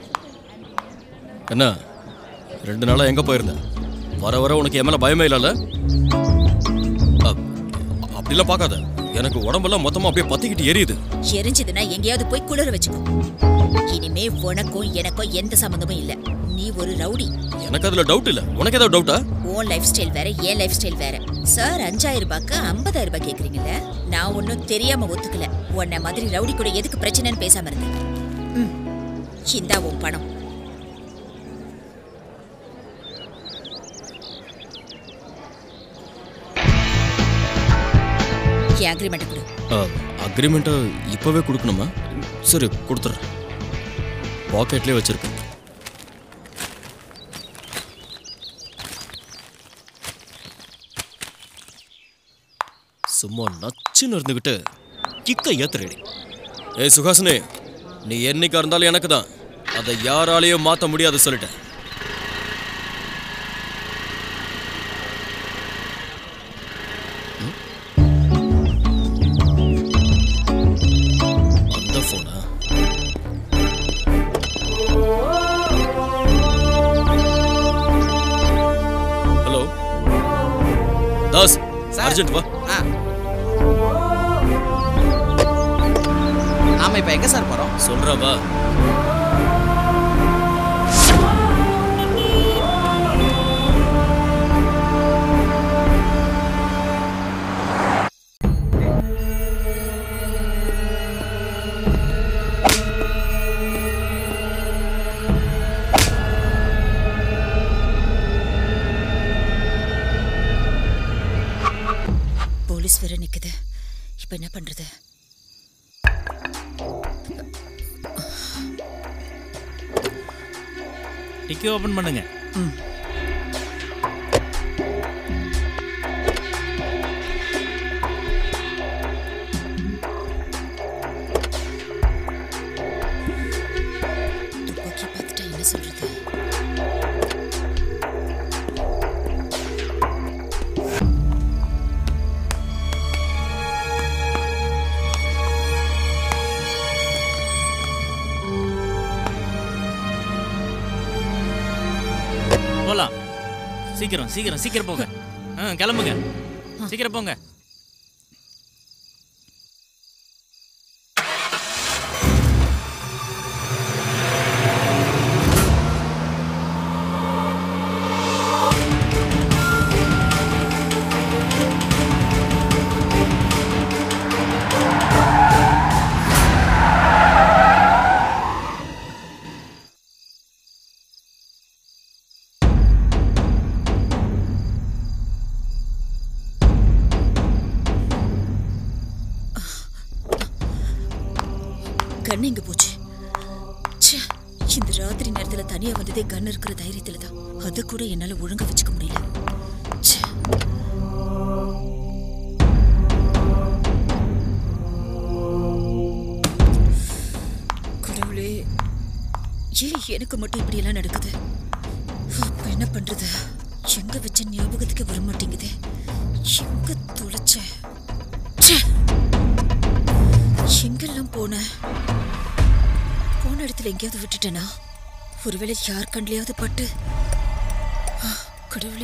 என்ன ரெண்டு நாளா எங்க போயிருந்த வர வர உனக்கு என் மேல பயமே இல்லைல்ல அ- அப்படிலாம் பார்க்காத எனக்கு உடம்பெல்லாம் மொத்தமா அப்படியே பத்திக்கிட்டு எரியுது
எரிஞ்சதுன்னா எங்கேயாவது போய் குளிர வச்சுக்கோ இனிமே உனக்கும் எனக்கும் எந்த சம்மந்தமும் இல்ல நீ ஒரு ரவுடி
எனக்கு அதுல டவுட் இல்ல உனக்கு ஏதாவது டவுட்டா
உன் லைஃப் ஸ்டைல் வேற என் லைஃப் ஸ்டைல் வேற சார் அஞ்சாயிரம் ரூபாய்க்கு ஐம்பதாயிரம் ரூபாய் கேக்குறீங்கல்ல நான் ஒன்னும் தெரியாம ஒத்துக்கல உன்னை மாதிரி ரவுடி கூட எதுக்கு பிரச்சனைன்னு பேசாம இருந்தேன் ம், இந்தா உன் பணம் என் அக்ரிமெண்ட் கொடு
அக்ரிமெண்ட்டை இப்போவே கொடுக்கணுமா சரி கொடுத்துட்றேன் பாக்கெட்லேயே வச்சிருக்கேன் சும்மா நச்சுன்னு இருந்துக்கிட்டு கிக்க ஏத்துறேடி ஏய் சுகாசனே நீ என்னைக்கா இருந்தாலும் எனக்கு தான் அதை யாராலையும் மாற்ற முடியாது சொல்லிட்டேன் அந்த ஃபோனா ஹலோ தாஸ் அர்ஜென்ட் வா
நாம இப்ப எங்க சார் போறோம்
சொல்றேன் வா
போலீஸ் வேற நிக்குது இப்ப என்ன பண்றது
டிக்கி ஓபன் பண்ணுங்க
துப்பாக்கி பார்த்துட்டா என்ன சொல்றது
போலாம் சீக்கிரம் சீக்கிரம் சீக்கிரம் போங்க ஆ கிளம்புங்க சீக்கிரம் போங்க
கண்ணு எங்க போச்சு ச்சே, இந்த ராத்திரி நேரத்துல தனியா வந்ததே கண் இருக்கிற தைரியத்துல தான் அது கூட என்னால ஒழுங்கா வச்சுக்க முடியல ச்சே. கடவுளே ஏன் எனக்கு மட்டும் இப்படி எல்லாம் நடக்குது அப்ப என்ன பண்றது எங்க வச்ச ஞாபகத்துக்கு வர மாட்டேங்குது எங்க தொலைச்ச ச்சே. எங்கெல்லாம் போன போன இடத்துல எங்கேயாவது விட்டுட்டேனா ஒருவேளை யார் கண்லையாவது பட்டு ஆ, கடவுளே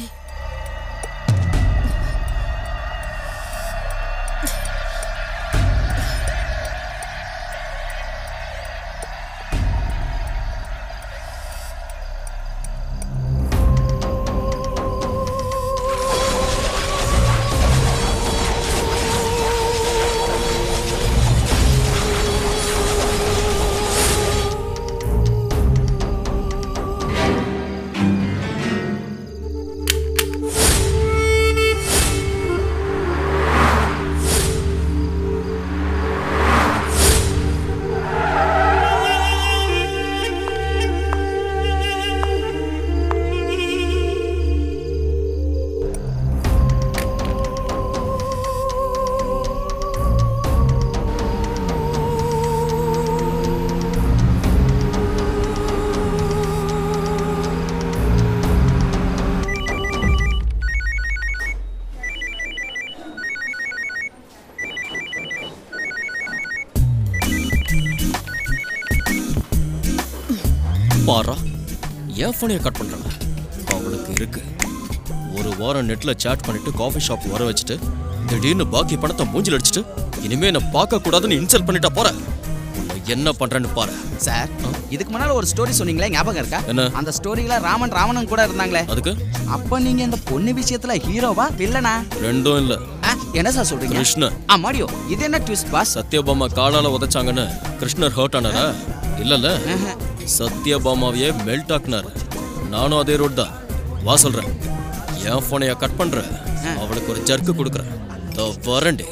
பாரா என் ஃபோனையை கட் பண்றாங்க அவளுக்கு இருக்கு ஒரு வாரம் நெட்ல சேட் பண்ணிட்டு காஃபி ஷாப் வர வச்சுட்டு திடீர்னு பாக்கி பணத்தை மூஞ்சில் அடிச்சிட்டு இனிமே என்ன பார்க்க கூடாதுன்னு இன்சல்ட் பண்ணிட்டா போற உன்னை என்ன பண்றேன்னு பாரு
சார் இதுக்கு முன்னால ஒரு ஸ்டோரி சொன்னீங்களே ஞாபகம் இருக்கா
என்ன?
அந்த ஸ்டோரியில ராமன் ராவணன் கூட இருந்தாங்களே
அதுக்கு
அப்ப நீங்க இந்த பொண்ணு விஷயத்துல ஹீரோவா வில்லனா
ரெண்டும் இல்ல
ஆ, என்ன சார் சொல்றீங்க
கிருஷ்ணர்
ஆ மாடியோ இது என்ன ட்விஸ்ட் பாஸ்
சத்யபாமா காலால உதைச்சாங்கன்னு கிருஷ்ணர் ஹர்ட் ஆனாரா இல்லல்ல சத்யபாமாவையே மெல்ட் ஆக்குனாரு நானும் அதே ரோட் தான் வா சொல்றேன் என் போனைய கட் பண்ற அவளுக்கு ஒரு ஜர்க்கு கொடுக்குறேன் இதோ வரேன்டி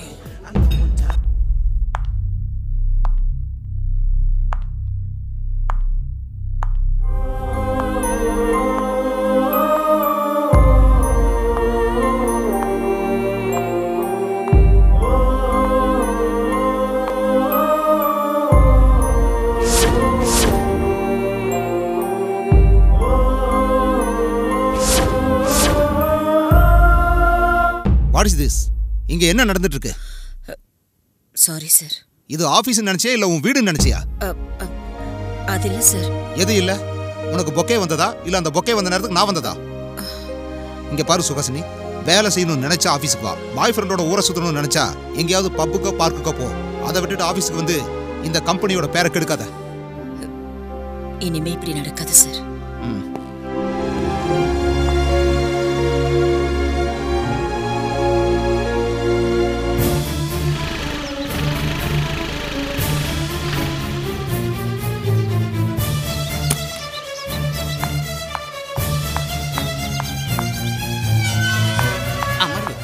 வாட் இஸ் திஸ் இங்க என்ன நடந்துட்டு இருக்கு
சாரி சார்
இது ஆபீஸ் நினைச்சியா இல்ல உன் வீடுன்னு நினைச்சியா
அது இல்லை சார்
எது இல்ல உனக்கு பொக்கே வந்ததா இல்ல அந்த பொக்கே வந்த நேரத்துக்கு நான் வந்ததா இங்க பாரு சுகாசினி வேலை செய்யணும்னு நினைச்சா ஆபீஸுக்கு வா பாய் ஃப்ரெண்டோட ஊரை சுத்தணும்னு நினைச்சா எங்கேயாவது பப்புக்கோ பார்க்குக்கோ போ அதை விட்டுட்டு ஆபீஸுக்கு வந்து இந்த கம்பெனியோட பேரை கெடுக்காத
இனிமே இப்படி நடக்காது சார்
ஆ மாடியோ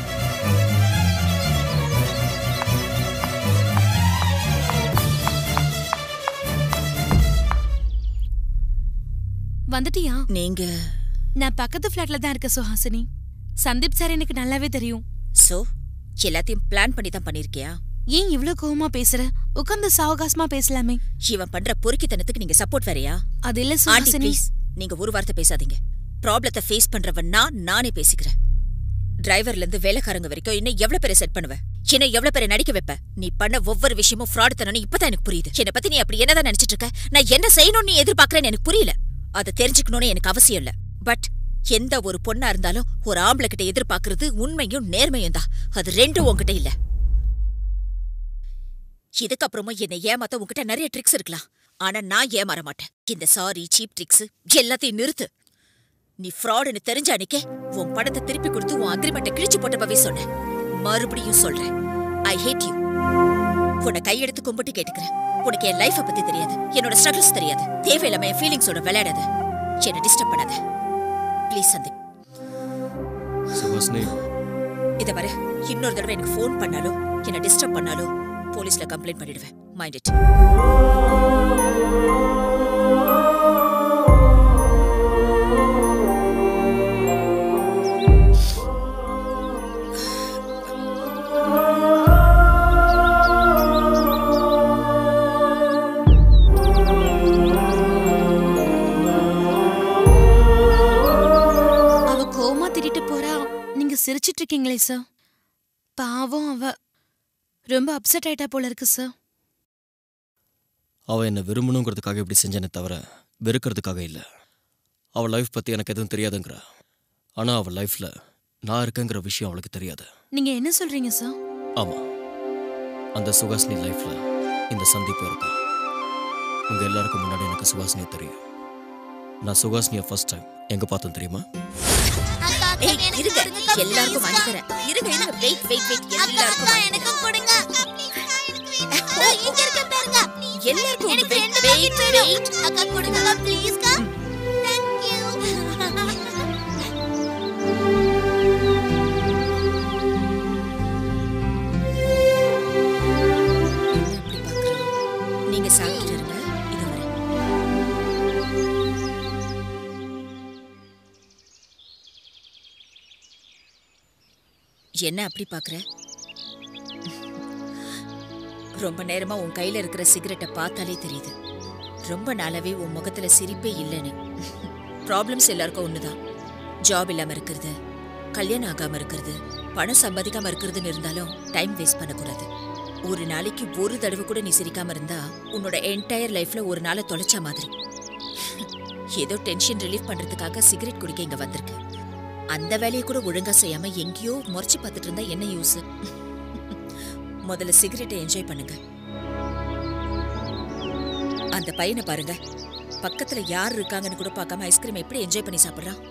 வந்துட்டியா
நீங்க
நான் பக்கத்து ஃப்ளாட்ல தான் இருக்க சுஹாசினி சந்தீப் சார் எனக்கு நல்லாவே தெரியும்
சோ எல்லாத்தையும் பிளான் பண்ணி தான் பண்ணிருக்கியா
ஏன் இவ்ளோ கோவமா பேசுற உட்கார்ந்து சாவகாசமா பேசலாமே
இவன் பண்ற பொறுக்கித்தனத்துக்கு நீங்க சப்போர்ட் வேறயா
அது இல்ல
ஆண்டி
சுஹாசினி
ப்ளீஸ் நீங்க ஒரு வார்த்தை பேசாதீங்க ப்ராப்ளத்தை ஃபேஸ் பண்றவன் நான் நானே பேசிக்கிறேன் டிரைவர்ல இருந்து வேலைக்காரங்க வரைக்கும் இன்னும் எவ்வளவு பேரை செட் பண்ணுவ என்ன எவ்வளவு பேரை நடிக்க வைப்ப நீ பண்ண ஒவ்வொரு விஷயமும் ஃப்ராட் தனன்னு இப்பதான் எனக்கு புரியுது என்னை பத்தி நீ அப்படி என்னதான் நினைச்சிட்டு இருக்க நான் என்ன செய்யணும்னு நீ எதிர்பார்க்கறேன்னு எனக்கு புரியல அதை தெரிஞ்சுக்கணும்னு எனக்கு அவசியம் இல்ல பட் எந்த ஒரு பொண்ணா இருந்தாலும் ஒரு ஆம்பளை கிட்ட எதிர்பார்க்கறது உண்மையும் நேர்மையும் தான் அது ரெண்டும் உன்கிட்ட இல்ல இதுக்கப்புறமும் என்னை ஏமாத்த உன்கிட்ட நிறைய ட்ரிக்ஸ் இருக்கலாம் ஆனா நான் ஏமாற மாட்டேன் இந்த சாரி சீப் ட்ரிக்ஸ் எல்லாத்தையும் நிறுத்து நீ ஃப்ராடுன்னு தெரிஞ்ச அன்னைக்கே உன் பணத்தை திருப்பி கொடுத்து உன் அக்ரிமெண்ட்டை கிழிச்சு போட்டப்பவே சொன்னேன் மறுபடியும் சொல்றேன் ஐ ஹேட் யூ உன்னை கையெடுத்து கும்பிட்டு கேட்டுக்கிறேன் உனக்கு என் லைஃப பத்தி தெரியாது என்னோட ஸ்ட்ரகிள்ஸ் தெரியாது தேவையில்லாம என் ஃபீலிங்ஸோட விளையாடாத என்னை டிஸ்டர்ப் பண்ணாத ப்ளீஸ் சந்தீப்
சுஹாசினி
இதை வர இன்னொரு தடவை எனக்கு ஃபோன் பண்ணாலோ என்னை டிஸ்டர்ப் பண்ணாலோ போலீஸ்ல கம்ப்ளைண்ட் பண்ணிடுவேன் மைண்ட் இட்
அவ கோவமா திட்டிட்டு போறா நீங்க சிரிச்சிட்டு இருக்கீங்களே சார் பாவம் அவ ரொம்ப அப்செட் ஆயிட்டா போல இருக்கு சார்
அவ என்னை விரும்பணுங்கிறதுக்காக இப்படி செஞ்சேனே தவிர வெறுக்கிறதுக்காக இல்லை அவள் லைஃப் பற்றி எனக்கு எதுவும் தெரியாதுங்கிறா ஆனால் அவள் லைஃப்பில் நான் இருக்கேங்கிற விஷயம் அவளுக்கு தெரியாது
நீங்க என்ன சொல்றீங்க சார்
ஆமாம் அந்த சுகாசினி லைஃப்பில் இந்த சந்திப்பு இருக்கா உங்கள் எல்லாருக்கும் முன்னாடி எனக்கு சுகாசினியை தெரியும் நான் சுகாசினியை ஃபர்ஸ்ட் டைம் எங்கே பார்த்தேன் தெரியுமா
ஏய் இருங்க எல்லாருக்கும் வாங்கி தரேன் இருங்க இருங்க வெயிட் வெயிட் வெயிட் எல்லாருக்கும் எனக்கு கொடுங்க இங்க இருக்க பாருங்க எல்லாருக்கும் எனக்கு வெயிட் வெயிட் வெயிட் அக்கா கொடுங்க ப்ளீஸ் கா தேங்க் யூ நீங்க சாப்பிட்டு இருங்க இது வரேன் என்ன அப்படி பாக்குற ரொம்ப நேரமா உன் கையில இருக்கிற சிகரெட்டை பார்த்தாலே தெரியுது ரொம்ப நாளாவே உன் முகத்துல சிரிப்பே இல்லைன்னு ப்ராப்ளம்ஸ் எல்லாருக்கும் ஒண்ணுதான் ஜாப் இல்லாம இருக்கிறது கல்யாணம் ஆகாம இருக்கிறது பணம் சம்பாதிக்காம இருக்கிறதுன்னு இருந்தாலும் டைம் வேஸ்ட் பண்ணக்கூடாது ஒரு நாளைக்கு ஒரு தடவை கூட நீ சிரிக்காம இருந்தா உன்னோட என்டையர் லைஃப்ல ஒரு நாளை தொலைச்ச மாதிரி ஏதோ டென்ஷன் ரிலீஃப் பண்றதுக்காக சிகரெட் குடிக்க இங்க வந்திருக்கு அந்த வேலையை கூட ஒழுங்கா செய்யாம எங்கேயோ முறைச்சு பார்த்துட்டு இருந்தா என்ன யூஸ் முதல்ல சிகரெட்டை என்ஜாய் பண்ணுங்க அந்த பையனை பாருங்க பக்கத்துல யார் இருக்காங்கன்னு கூட பார்க்காம ஐஸ்கிரீம் எப்படி என்ஜாய் பண்ணி சாப்பிடுறான்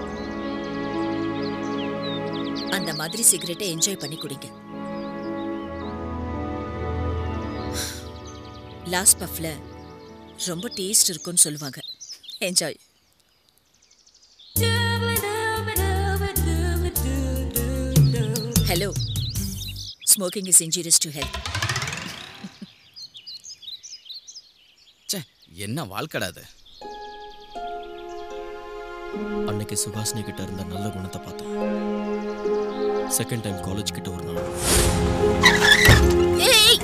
அந்த மாதிரி சிகரெட்டை என்ஜாய் பண்ணி குடிங்க லாஸ்ட் பஃப்ல ரொம்ப டேஸ்ட் இருக்கும்னு சொல்லுவாங்க enjoy hello smoking is injurious to health
ச்சே என்ன வாழ்க்கடா அது
அன்னைக்கு சுகாசினி கிட்ட இருந்த நல்ல குணத்தை பார்த்தேன் செகண்ட் டைம் காலேஜ் கிட்ட ஒரு நாள்
ஏய்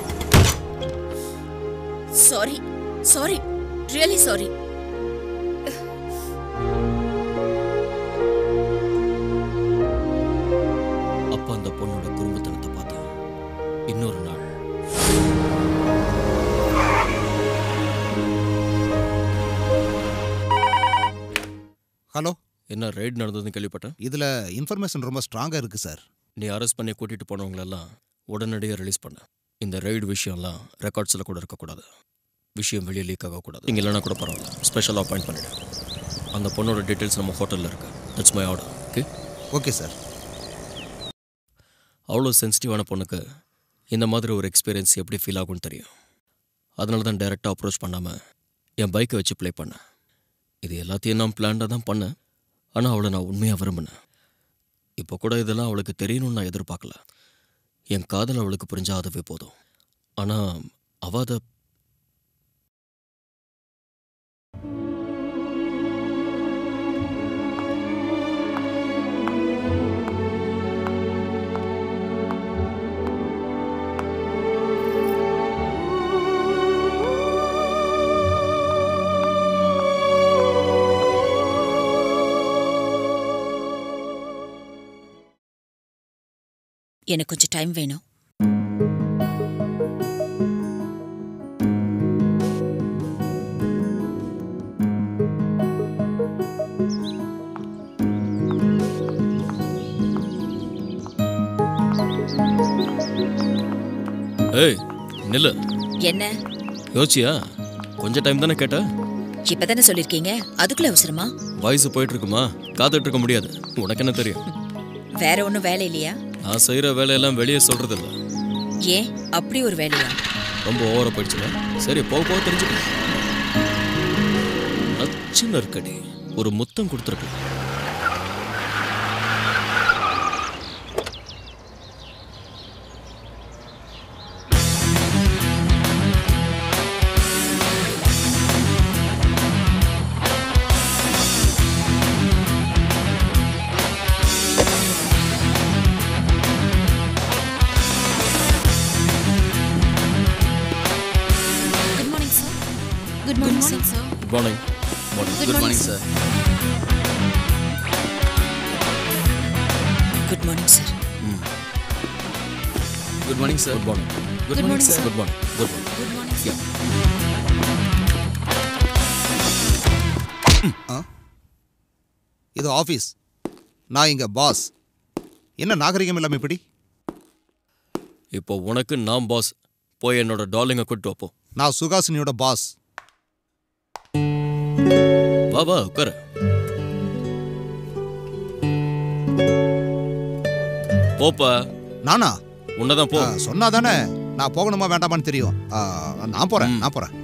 சாரி சாரி ரியலி சாரி
அப்ப அந்த பொண்ணோட குடும்பத்தனத்தை பார்த்தேன் இன்னொரு நாள்
ஹலோ
என்ன ரைட் நடந்ததுன்னு கேள்விப்பட்டேன்
இதுல இன்ஃபர்மேஷன் ரொம்ப ஸ்ட்ராங்கா இருக்கு சார்
நீ அரெஸ்ட் பண்ணி கூட்டிட்டு போனவங்களெல்லாம் உடனடியாக ரிலீஸ் பண்ண இந்த ரைடு விஷயம்லாம் ரெக்கார்ட்ஸில் கூட இருக்கக்கூடாது விஷயம் வெளியே லீக் ஆகக்கூடாது இங்கே இல்லைனா கூட பரவாயில்ல ஸ்பெஷல் அப்பாயிண்ட் பண்ணிடு அந்த பொண்ணோட டீட்டெயில்ஸ் நம்ம ஹோட்டலில் இருக்கு that's my order okay
okay sir
அவ்வளோ சென்சிட்டிவான பொண்ணுக்கு இந்த மாதிரி ஒரு எக்ஸ்பீரியன்ஸ் எப்படி ஃபீல் ஆகும்னு தெரியும் அதனால தான் டைரெக்டாக அப்ரோச் பண்ணாமல் என் பைக்கை வச்சு ப்ளே பண்ணேன் இது எல்லாத்தையும் நான் பிளான்டாக தான் பண்ணேன் ஆனால் அவளை நான் உண்மையாக விரும்பினேன் இப்போ கூட இதெல்லாம் அவளுக்கு தெரியணும்னு நான் எதிர்பார்க்கல என் காதல் அவளுக்கு புரிஞ்சா அதுவே போதும் ஆனால் அவ அதை
எனக்கு கொஞ்சம் டைம் வேணும்
ஏய் நில்லு
என்ன
யோசிச்சியா கொஞ்சம் டைம் தானே கேட்ட
இப்பதானே சொல்லிருக்கீங்க அதுக்குள்ள அவசரமா
வயசு போயிட்டு இருக்குமா காத்துட்டு இருக்க முடியாது உனக்கு என்ன தெரியும்
வேற ஒன்றும் வேலை இல்லையா
நான் செய்கிற வேலையெல்லாம் வெளியே சொல்றது இல்ல
ஏன் அப்படி ஒரு வேலையா
ரொம்ப ஓவரா போயிடுச்சுல சரி போக போக தெரிஞ்சுக்கலாம் நச்சுன்னு இருக்கடி ஒரு முத்தம் கொடுத்துருக்கு
good morning sir good morning sir
good morning
Good morning, sir.
Good morning sir
good morning sir
good morning
Good morning, sir.
Good morning good morning
good morning sir
ஆ இது ஆஃபீஸ் நான் இங்க பாஸ் என்ன நாகரிகம் இல்லாம இப்படி
இப்போ உனக்கு நான் பாஸ் போய் என்னோட டார்லிங்கை கூட்டு வைப்போம்
நான் சுகாசினியோட பாஸ்
வா வா உட்காரு போப்பா
நானா
உன்னதான் போ
சொன்னா தானே நான் போகணுமா வேண்டாமான்னு தெரியும் ஆ, நான் போறேன் நான் போறேன்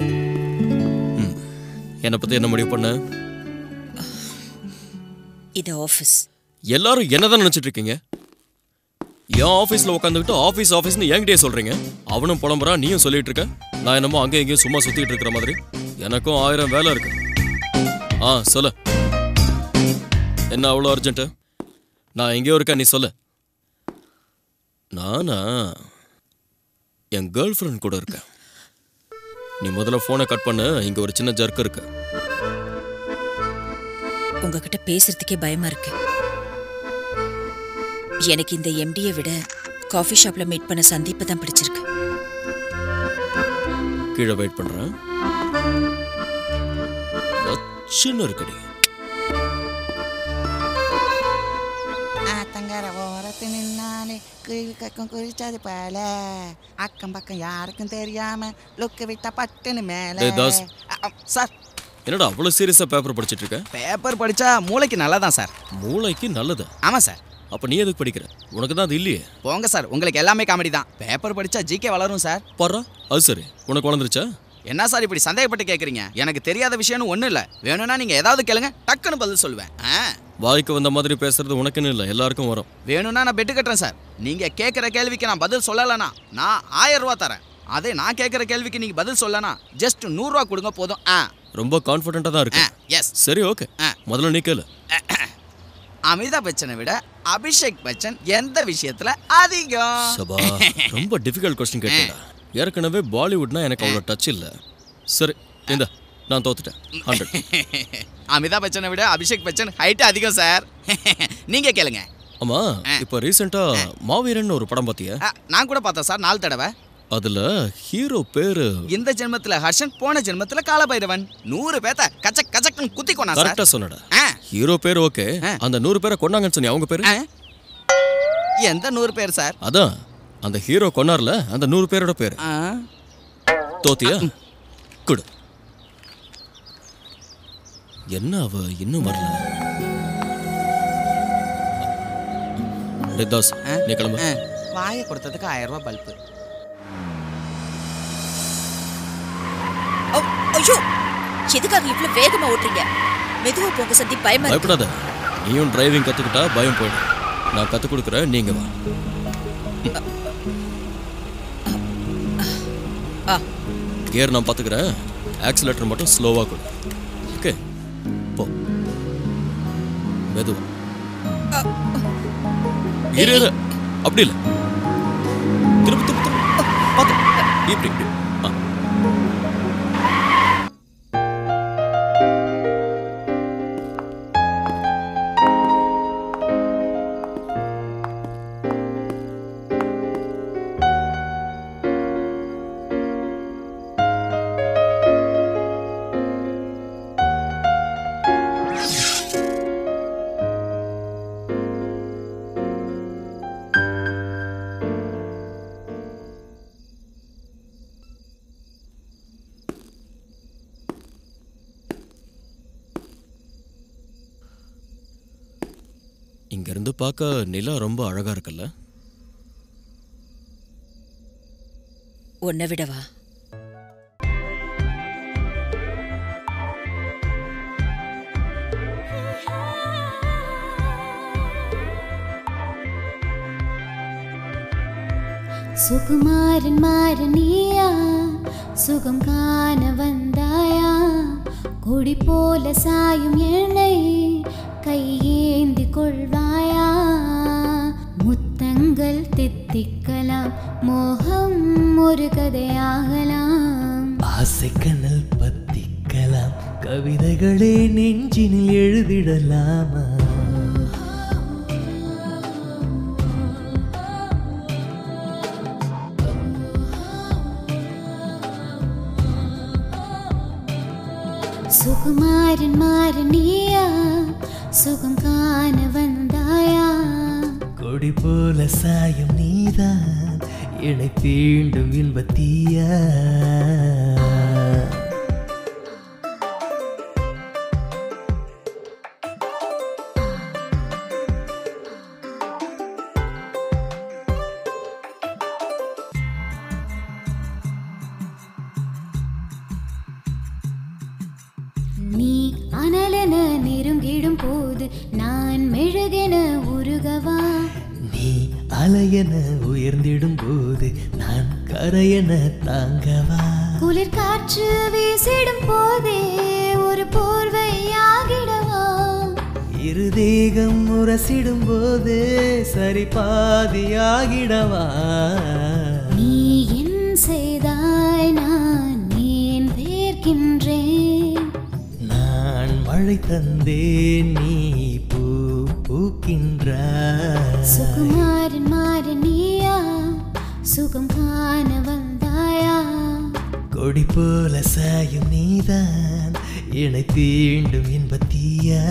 என்னை பத்தி என்ன முடிவு பண்ண
இது ஆஃபீஸ்
எல்லாரும் என்னதான் நினைச்சிட்டு இருக்கீங்க என் ஆபீஸ்ல உட்காந்துக்கிட்டு ஆபீஸ் ஆபீஸ்னு என்கிட்டயே சொல்றீங்க அவனும் புலம்புறான் நீயும் சொல்லிட்டு இருக்க நான் என்னமோ அங்கேயும் இங்கேயும் சும்மா சுத்திட்டு இருக்கிற மாதிரி எனக்கும் ஆயிரம் வேலை இருக்கு ஆ சொல்லு என்ன அவ்வளோ அர்ஜென்ட்டு நான் எங்கேயோ இருக்கேன் நீ சொல்லு நானா என் கேர்ள் ஃப்ரெண்ட் கூட இருக்கேன் நீ முதல்ல ஃபோனை கட் பண்ணு இங்க ஒரு சின்ன ஜர்க் இருக்கு
உங்ககிட்ட பேசுறதுக்கே பயமா இருக்கு எனக்கு இந்த எம்டியை விட காஃபி ஷாப்ல மீட் பண்ண சந்தீப்பை தான் பிடிச்சிருக்கு
கீழே வெயிட் பண்றேன் நச்சுன்னு இருக்குடி
ஆத்தங்கர ஓரத்து நின்னாலே குயில் கக்கம் குறிச்சது போல அக்கம் பக்கம் யாருக்கும் தெரியாம லுக்கு விட்டா பட்டுன்னு மேல
டேய் தாஸ்.
அ, அ, சார்
என்னடா அவ்வளோ சீரியஸாக பேப்பர் படிச்சிட்டு இருக்க
பேப்பர் படிச்சா மூளைக்கு நல்லதான் சார்
மூளைக்கு நல்லது
ஆமா சார்
அப்போ நீ எதுக்கு படிக்கிற உனக்கு தான் அது இல்லையே
போங்க சார் உங்களுக்கு எல்லாமே காமெடி தான் பேப்பர் படிச்சா ஜிகே வளரும் சார்
பாரு அது சரி உனக்கு வளர்ந்துருச்சா
என்ன சார் இப்படி சந்தேகப்பட்டு கேக்குறீங்க எனக்கு தெரியாத விஷயம்னு ஒண்ணும் இல்ல வேணும்னா நீங்க ஏதாவது கேளுங்க டக்குன்னு பதில் சொல்லுவேன் ஆ,
வாய்க்கு வந்த மாதிரி பேசுறது உனக்குன்னு இல்லை எல்லாருக்கும் வரும்
வேணும்னா நான் பெட்டு கட்டுறேன் சார் நீங்க கேட்குற கேள்விக்கு நான் பதில் சொல்லலைனா நான் ஆயிரம் ரூபா தரேன் அதே நான் கேட்குற கேள்விக்கு நீங்க பதில் சொல்லனா ஜஸ்ட் நூறுரூவா கொடுங்க போதும் ஆ
ரொம்ப கான்ஃபிடென்ட்டாக தான் இருக்கு
எஸ்
சரி ஓகே முதல்ல நீ கேளு
அமிதாப் பச்சனை விட அபிஷேக் பச்சன் எந்த விஷயத்துல அதிகம்
சபா ரொம்ப டிஃபிகல்ட் கொஸ்டின் கேட்டா ஏற்கனவே பாலிவுட்னா எனக்கு அவ்வளோ டச் இல்லை சரி இந்த நான் தோத்துட்டேன் ஹண்ட்ரட்
அமிதாப் பச்சனை விட அபிஷேக் பச்சன் ஹைட் அதிகம் சார் நீங்க கேளுங்க
ஆமா இப்போ ரீசெண்டாக மாவீரன் ஒரு படம் பார்த்தியா
ஆ, நான் கூட பார்த்தேன் சார் நாலு தடவை
அதுல ஹீரோ பேரு
இந்த ஜென்மத்துல ஹர்ஷன் போன ஜென்மத்துல காலபைரவன் நூறு பேத்த கச்சக் கச்சக்குன்னு குத்தி கொண்டா
கரெக்டா
சார்
சொன்னடா
ஆ.
ஹீரோ பேர் ஓகே அந்த நூறு பேரை கொண்டாங்கன்னு சொன்னி அவங்க பேரு
எந்த நூறு பேர் சார்
அதான் அந்த ஹீரோ கொன்னார்ல அந்த நூறு பேரோட பேரு
ஆ.
தோத்தியா குடு என்ன அவ இன்னும் வரல டேய் தாஸ் நீ கிளம்பு
ஆ, வாயை கொடுத்ததுக்கு ஆயிரம் ரூபாய் பல்பு
ஐயோ எதுக்காக இவ்வளவு வேகமா ஓட்டுறீங்க மெதுவா போங்க சந்தீப் பயமா இருக்கு.
பயப்படாத நீயும் டிரைவிங் கத்துக்கிட்டா பயம் போயிடும் நான் கத்து கொடுக்குறேன் நீங்க வா
ஆ.
கியர் நான் பாத்துக்கிறேன் ஆக்சிலேட்டர் மட்டும் ஸ்லோவா கொடு ஓகே போ மெதுவா இரு இரு. அப்படி இல்லை திரும்ப திரும்ப திரும்ப. பாத்து இப்படி இப்படி ஆ இங்க இருந்து பார்க்க நிலா ரொம்ப அழகா இருக்குல்ல
உன்னை விடவா
சுகுமாரன் மாறனியா சுகம் காண வந்தாயா கொடி போல சாயும் என்னை கையேந்தி கொள்வாயா முத்தங்கள் தித்திக்கலாம் மோகம் ஒரு கதையாகலாம்
ஆசை கனல் பத்திக்கலாம் கவிதைகளே நெஞ்சினில் எழுதிடலாமா
சுகுமாரன் மாறனியா சுகம் காண வந்தாயா
கொடி போல சாயம் நீதான் என்னை தீண்டும் இன்பத்தீயா
நீ அனலென நெருங்கிடும் போது நான் மெழுகென உருகவா
நீ அலையென உயர்ந்திடும் போது நான் கரையென தாங்கவா
குளிர் காற்று வீசிடும் போதே ஒரு போர்வையாகிடவா
இரு தேகம் உரசிடும் போது சரி பாதியாகிடவா
நீ என் செய்தாய் நான் ஏன் வேர்க்கின்றேன்
நான் மழை தந்தேன் நீ பூ பூக்கின்றாய்
சுகுமாரன் மாறனியா சுகம் காண வந்தாயா
கொடி போல சாயும் நீதான் என்னை தீண்டும் இன்பத்தீயா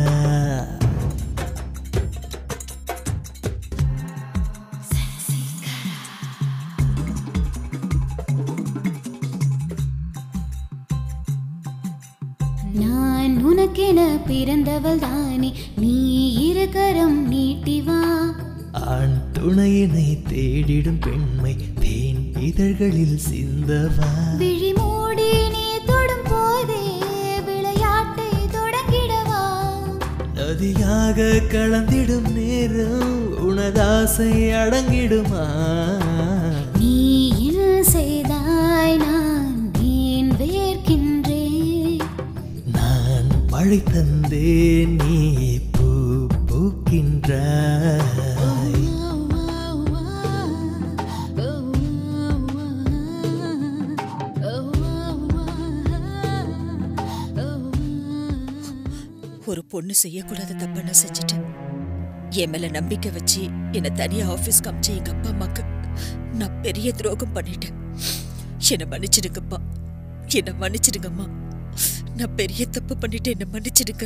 நான் உனக்கென பிறந்தவள் தானே நீ இருக்கரம் நீட்டி வா
ஆண் துணையினை தேடிடும் பெண்மை தேன் இதழ்களில் சிந்தவா
விழி மூடி நீ தொடும் போதே விளையாட்டை தொடங்கிடவா
நதியாக கலந்திடும் நேரம் உனதாசை அடங்கிடுமா
நீ என்ன செய்தாய் நான் ஏன் வேர்க்கின்றேன்
நான் மழை தந்தேன் நீ பூ பூக்கின்றாய்
ஒரு பொண்ணு செய்யக்கூடாத தப்ப நான் செஞ்சுட்டேன் என் மேல நம்பிக்கை வச்சு என்னை தனியா ஆபீஸ்க்கு அமிச்ச எங்க அப்பா அம்மாக்கு நான் பெரிய துரோகம் பண்ணிட்டேன் என்னை மன்னிச்சிடுங்கப்பா என்னை மன்னிச்சிடுங்கம்மா நான் பெரிய தப்பு பண்ணிட்டு என்னை மன்னிச்சிடுங்க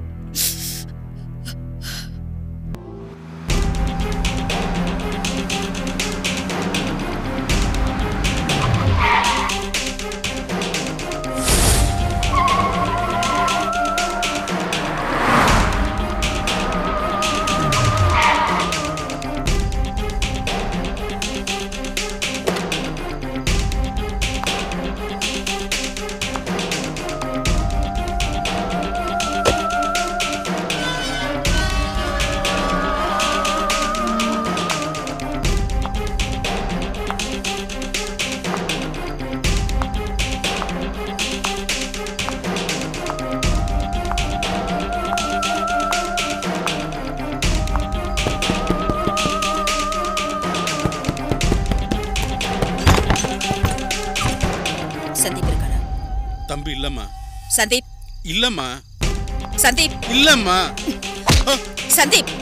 சந்தீப் இருக்கானா
தம்பி இல்லம்மா
சந்தீப்
இல்லம்மா
சந்தீப்
இல்லம்மா
சந்தீப்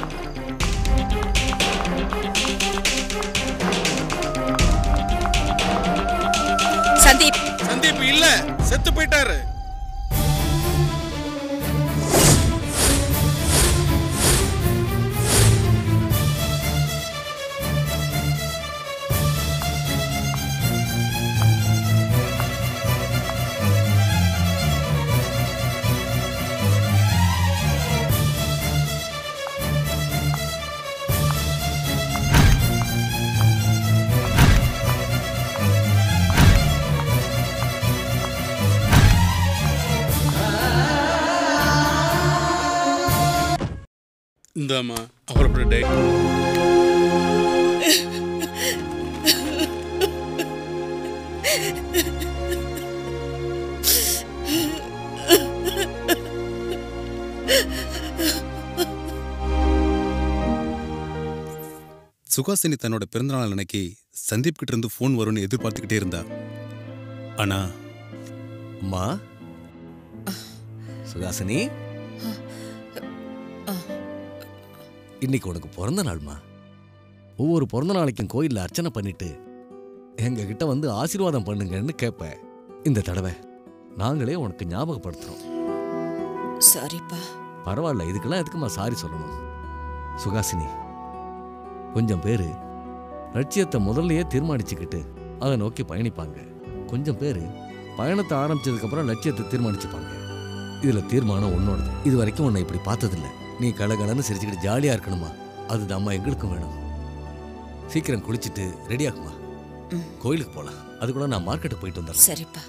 சந்தீப்
சந்தீப் இல்ல செத்து போயிட்டாரு இந்தாம்மா அவரோட டேட் சுகாசினி தன்னோட பிறந்தநாள் அன்னைக்கு சந்தீப் கிட்ட இருந்து ஃபோன் வரும்னு எதிர்பார்த்துக்கிட்டே இருந்தா ஆனா
அம்மா சுகாசினி இன்னைக்கு உனக்கு பிறந்த நாள்மா ஒவ்வொரு பிறந்த நாளைக்கும் கோயில்ல அர்ச்சனை பண்ணிட்டு எங்க கிட்ட வந்து ஆசீர்வாதம் பண்ணுங்கன்னு கேட்ப இந்த தடவை நாங்களே உனக்கு ஞாபகப்படுத்துறோம்
சாரிப்பா
பரவாயில்ல இதுக்கெல்லாம் எதுக்குமா சாரி சொல்லணும் சுகாசினி கொஞ்சம் பேரு லட்சியத்தை முதல்லயே தீர்மானிச்சுக்கிட்டு அதை நோக்கி பயணிப்பாங்க கொஞ்சம் பேரு பயணத்தை ஆரம்பிச்சதுக்கு அப்புறம் லட்சியத்தை தீர்மானிச்சுப்பாங்க இதுல தீர்மானம் உன்னோடது இது வரைக்கும் உன்னை இப்படி பார்த்ததில்ல நீ கலகலன்னு சிரிச்சுக்கிட்டு ஜாலியா இருக்கணுமா அதுதாம்மா எங்களுக்கும் வேணும் சீக்கிரம் குளிச்சுட்டு ரெடி ஆகுமா கோயிலுக்கு போலாம் அது கூட நான் மார்க்கெட்டுக்கு போயிட்டு வந்துடுறேன்
சரிப்பா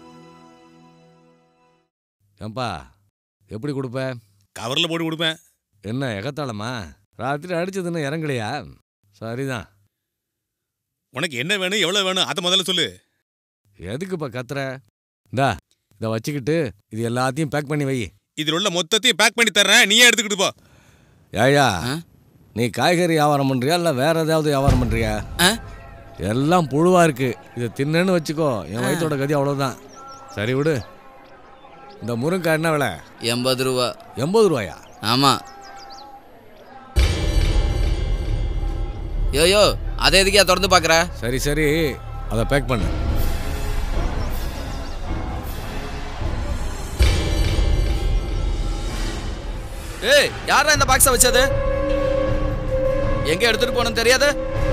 ஏன்பா எப்படி கொடுப்ப
கவர்ல போட்டு கொடுப்பேன்
என்ன எகத்தாளமா ராத்திரி அடிச்சதுன்னு இறங்கலையா சரிதான்
உனக்கு என்ன வேணும் எவ்வளவு வேணும் அதை முதல்ல சொல்லு
எதுக்குப்பா கத்துற இந்தா இதை வச்சுக்கிட்டு இது எல்லாத்தையும் பேக் பண்ணி வை
இதில் உள்ள மொத்தத்தையும் பேக் பண்ணி தர்றேன் நீயே எடுத்துக்கிட்டு போ
ஏயா நீ காய்கறி வியாபாரம் பண்றியா இல்ல வேற ஏதாவது வியாபாரம் பண்றியா எல்லாம் புழுவா இருக்கு இதை தின்னேன்னு வச்சுக்கோ என் வயித்தோட கதி அவ்வளவுதான் சரி விடு இந்த முருங்காய் என்ன விலை
எண்பது ரூபா
எண்பது ரூபாயா
ஆமா யோயோ அதை எதுக்கியா திறந்து பார்க்குற
சரி சரி அதை பேக் பண்ணு
ஏய் யாரா இந்த பாக்ஸை வச்சது எங்க எடுத்துட்டு போகணும் தெரியாது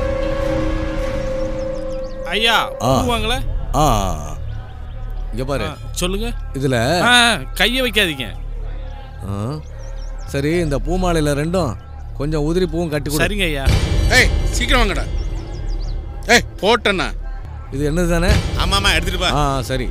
ஐயா
ஆ.
பூ வாங்கல
ஆ இங்க பாரு
சொல்லுங்க
இதுல
ஆ, கையை வைக்காதீங்க
ஆ, சரி இந்த பூமாலையில ரெண்டும் கொஞ்சம் உதிரி பூவும் கட்டி கொடு
சரிங்க ஐயா
ஏய் சீக்கிரம் வாங்கடா ஏய் போட்டேண்ணா
இது என்னது தானே
ஆமா ஆமா எடுத்துட்டு வா
ஆ சரி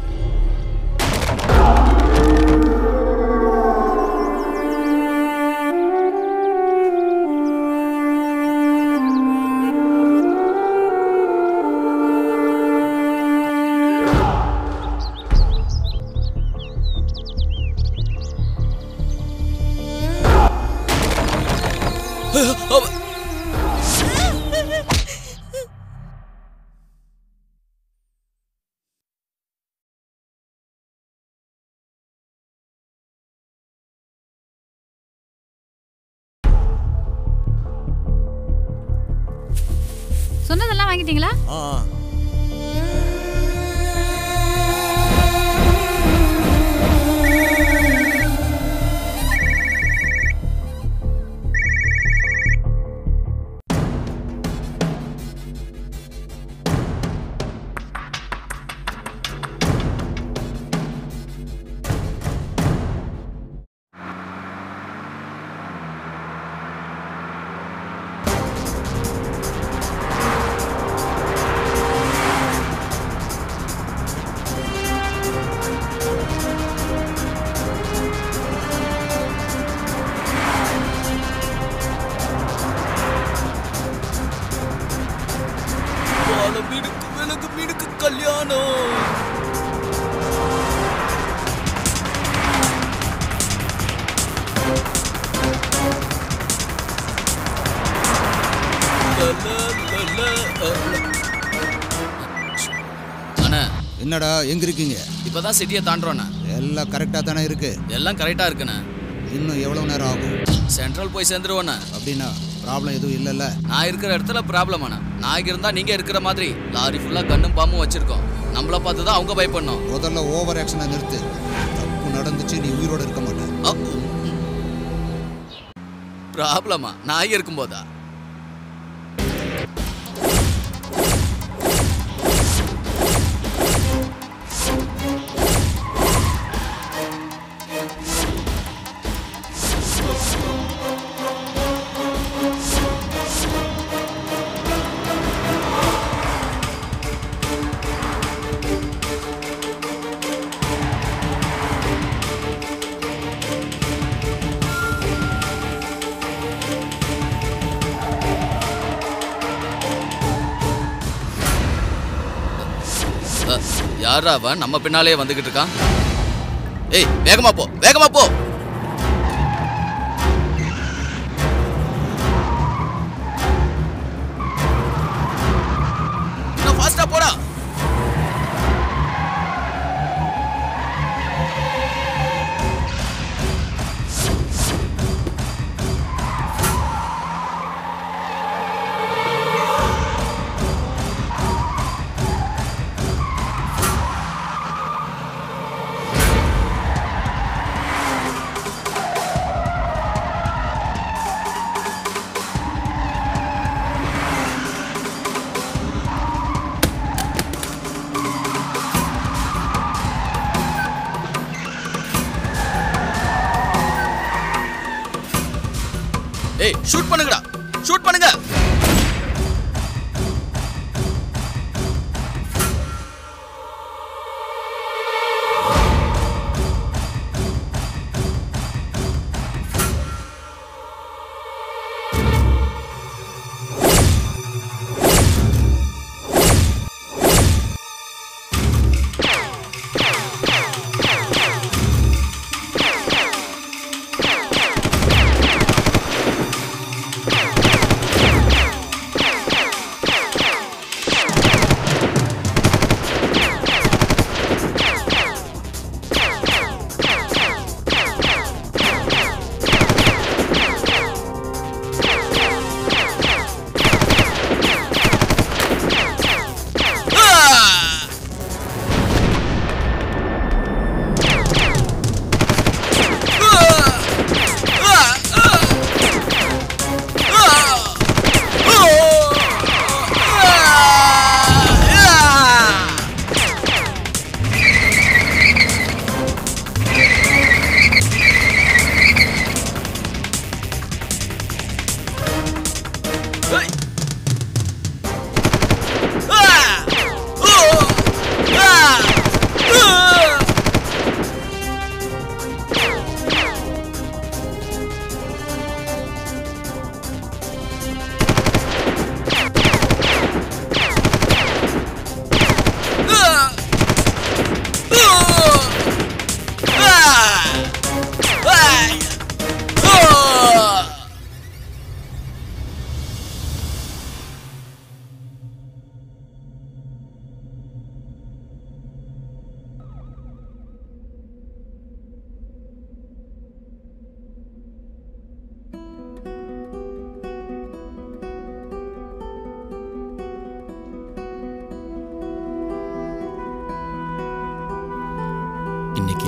சொன்னதெல்லாம் வாங்கிட்டீங்களா
ஆ
வாழ வீடுக்கு விலகு வீடுக்கு கல்யாணம் அண்ணா
என்னடா எங்க இருக்கீங்க
இப்பதான் சிட்டியை தாண்டுறோண்ணா
எல்லாம் கரெக்டா தானே இருக்கு
எல்லாம் கரெக்டா இருக்குண்ணா
இன்னும் எவ்வளவு நேரம் ஆகும்
சென்ட்ரல் போய் சேர்ந்துருவோண்ணா
அப்படின்னா ப்ராப்ளம் எதுவும் இல்லைல்ல
நான் இருக்கிற இடத்துல ப்ராப்ளம் ஆனா நான் இருந்தா நீங்க இருக்கிற மாதிரி லாரி ஃபுல்லா கண்ணும் பாம்பும் வச்சிருக்கோம் நம்மள பார்த்து தான் அவங்க பயப்படணும்
முதல்ல ஓவர் ஆக்ஷனை நிறுத்து தப்பு நடந்துச்சு நீ உயிரோட இருக்க மாட்ட
ப்ராப்ளமா நான் இருக்கும்போதா அ, யாரா அவன் நம்ம பின்னாலே வந்துகிட்டு இருக்கான் ஏய் வேகமா போ வேகமா போ இன்னும் ஃபாஸ்டா போடா ஏய் ஷூட் பண்ணுங்கடா ஷூட் பண்ணுங்க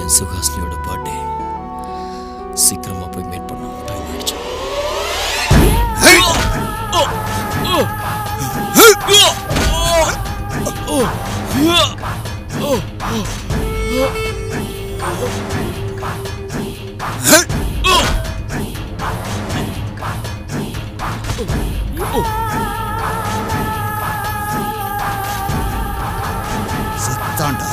என் சுகாஸ்லியோட பர்த்டே சீக்கிரமா போய் மீட் பண்ணோம் டைம் ஆயிடுச்சு
செத்தாண்டா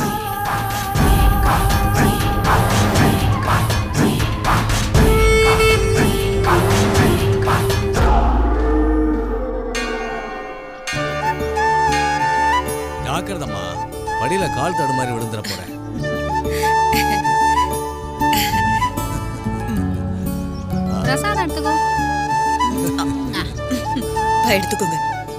ஜாக்கிரதம்மா படியில கால் தடுமாறி விழுந்துற போறேன்
பிரசாதம் எடுத்துக்கோ
எடுத்துக்கோங்க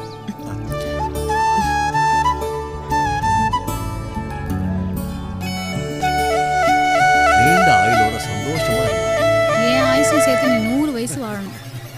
நீண்ட ஆயுளோட சந்தோஷமா இருக்கு
என் ஆயுசும் சேர்த்து நீ நூறு வயசு வாழணும்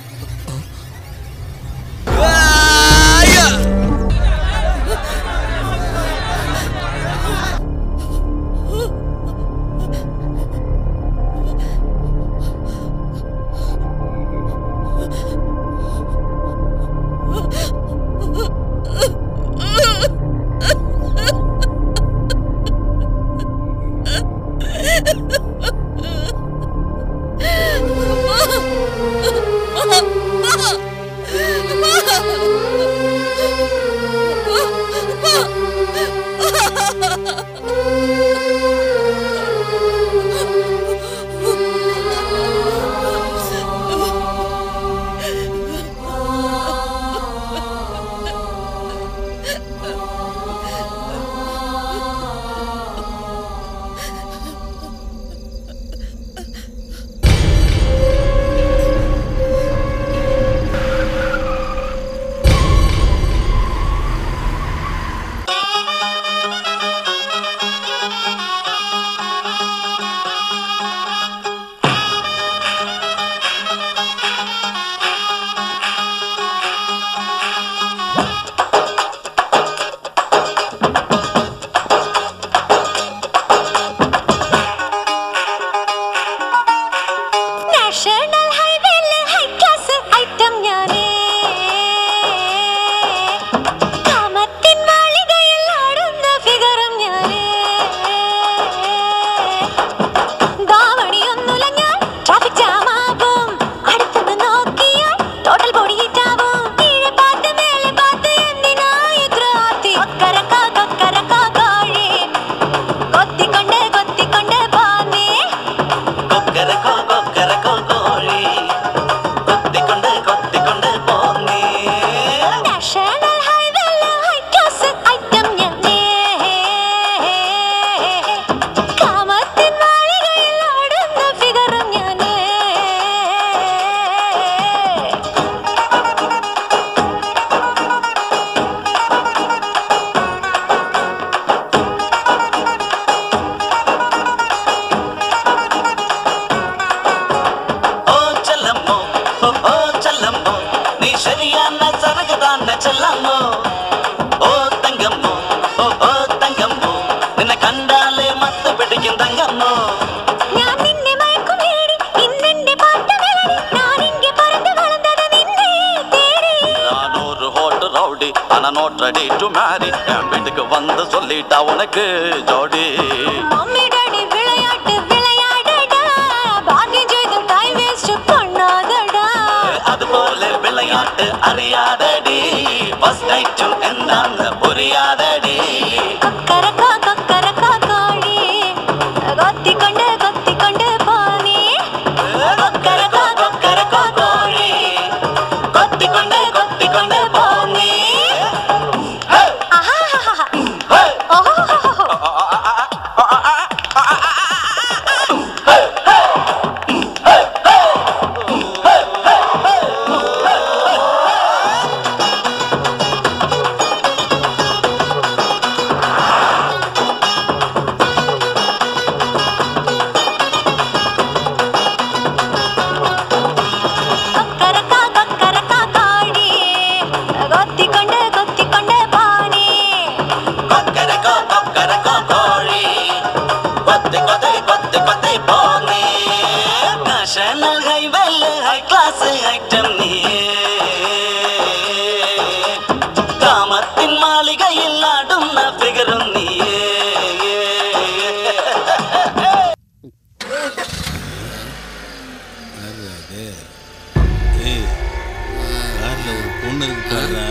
നാഷണൽ ഹൈവേയിലെ ഹൈ ക്ലാസ് ഐറ്റം ഞാനേ കാമത്തിൻ മാളികയിൽ ആടുന്ന ഫിഗറും ഞാനേ ദാവണിയൊന്നുലഞ്ഞാൽ ട്രാഫിക് ജാമാകും അടുത്തുനിന്ന് നോക്കിയാൽ ടോട്ടൽ ബോഡി ഹിറ്റാവും കീഴെ പാത്ത് മേലെ പാത്ത് എന്തിനാ ഇത്ര ആർത്തി കൊക്കരക്ക കൊക്കരക്ക കോഴി കൊത്തിക്കൊണ്ട് കൊത്തിക്കൊണ്ട് പോന്നേ
കൊക്കരക്കോ കൊക്കരക്കോ കോഴി കൊത്തിക്കൊണ്ട് കൊത്തിക്കൊണ്ട് പോന്നേ
നാഷണൽ ഹൈവേയിലെ ഹൈ ക്ലാസ് ഐറ്റം ഞാനേ കാമത്തിൻ മാളികയിൽ ആടുന്ന ഫിഗറും ഞാനേ
ఓ చల్లమ్మో ఓ ఓ చల్లమ్మో నీ శరియాన్న సరగదాన్న చల్లమ్మో ఓ తంగమ్మో ఓ ఓ తంగమ్మో నిన్న కండాలే మత్తు పిడికిన తంగమ్మో
ഞാൻ നിന്നെ മയക്കും നേടി ഇന്നെന്റെ പാട്ട് മെലടി ഞാൻ ഇങ്ങെ പറന്ന് വളർന്നത് നിന്നെ തേടി
நான் ஒரு ஹோட்டு ரவுடி ஆனா நோட் ரெடி டு மேரி என் வீட்டுக்கு வந்து சொல்லிட்டா உனக்கு ஜோடி
மம்மி டாடி விளையாட்டு விளையாடடா பாக்கியம் செய்தும் டைம் வேஸ்ட் பண்ணாதடா
அது போல விளையாட்டு அறியாதடி ஃபர்ஸ்ட் நைட்டும் என்னன்னு புரியாதடி
கொக்கரக்கா கொக்கரக்கா கோழி கொத்திக்கொண்டு கொத்திக்கொண்டு போனே கொக்கரக்கா கொக்கரக்கா கோழி
கொத்திக்கொண்டு கொத்திக்கொண்டு போனே
ஆ
ஹை கிளாஸ் ஐட்டம் நீ காமத்தின் மாளிகையில் ஆடும் நபிகரும் நீ
யாரு அது ஏய் கார்ல ஒரு பொண்ணு இருக்கு பாருடா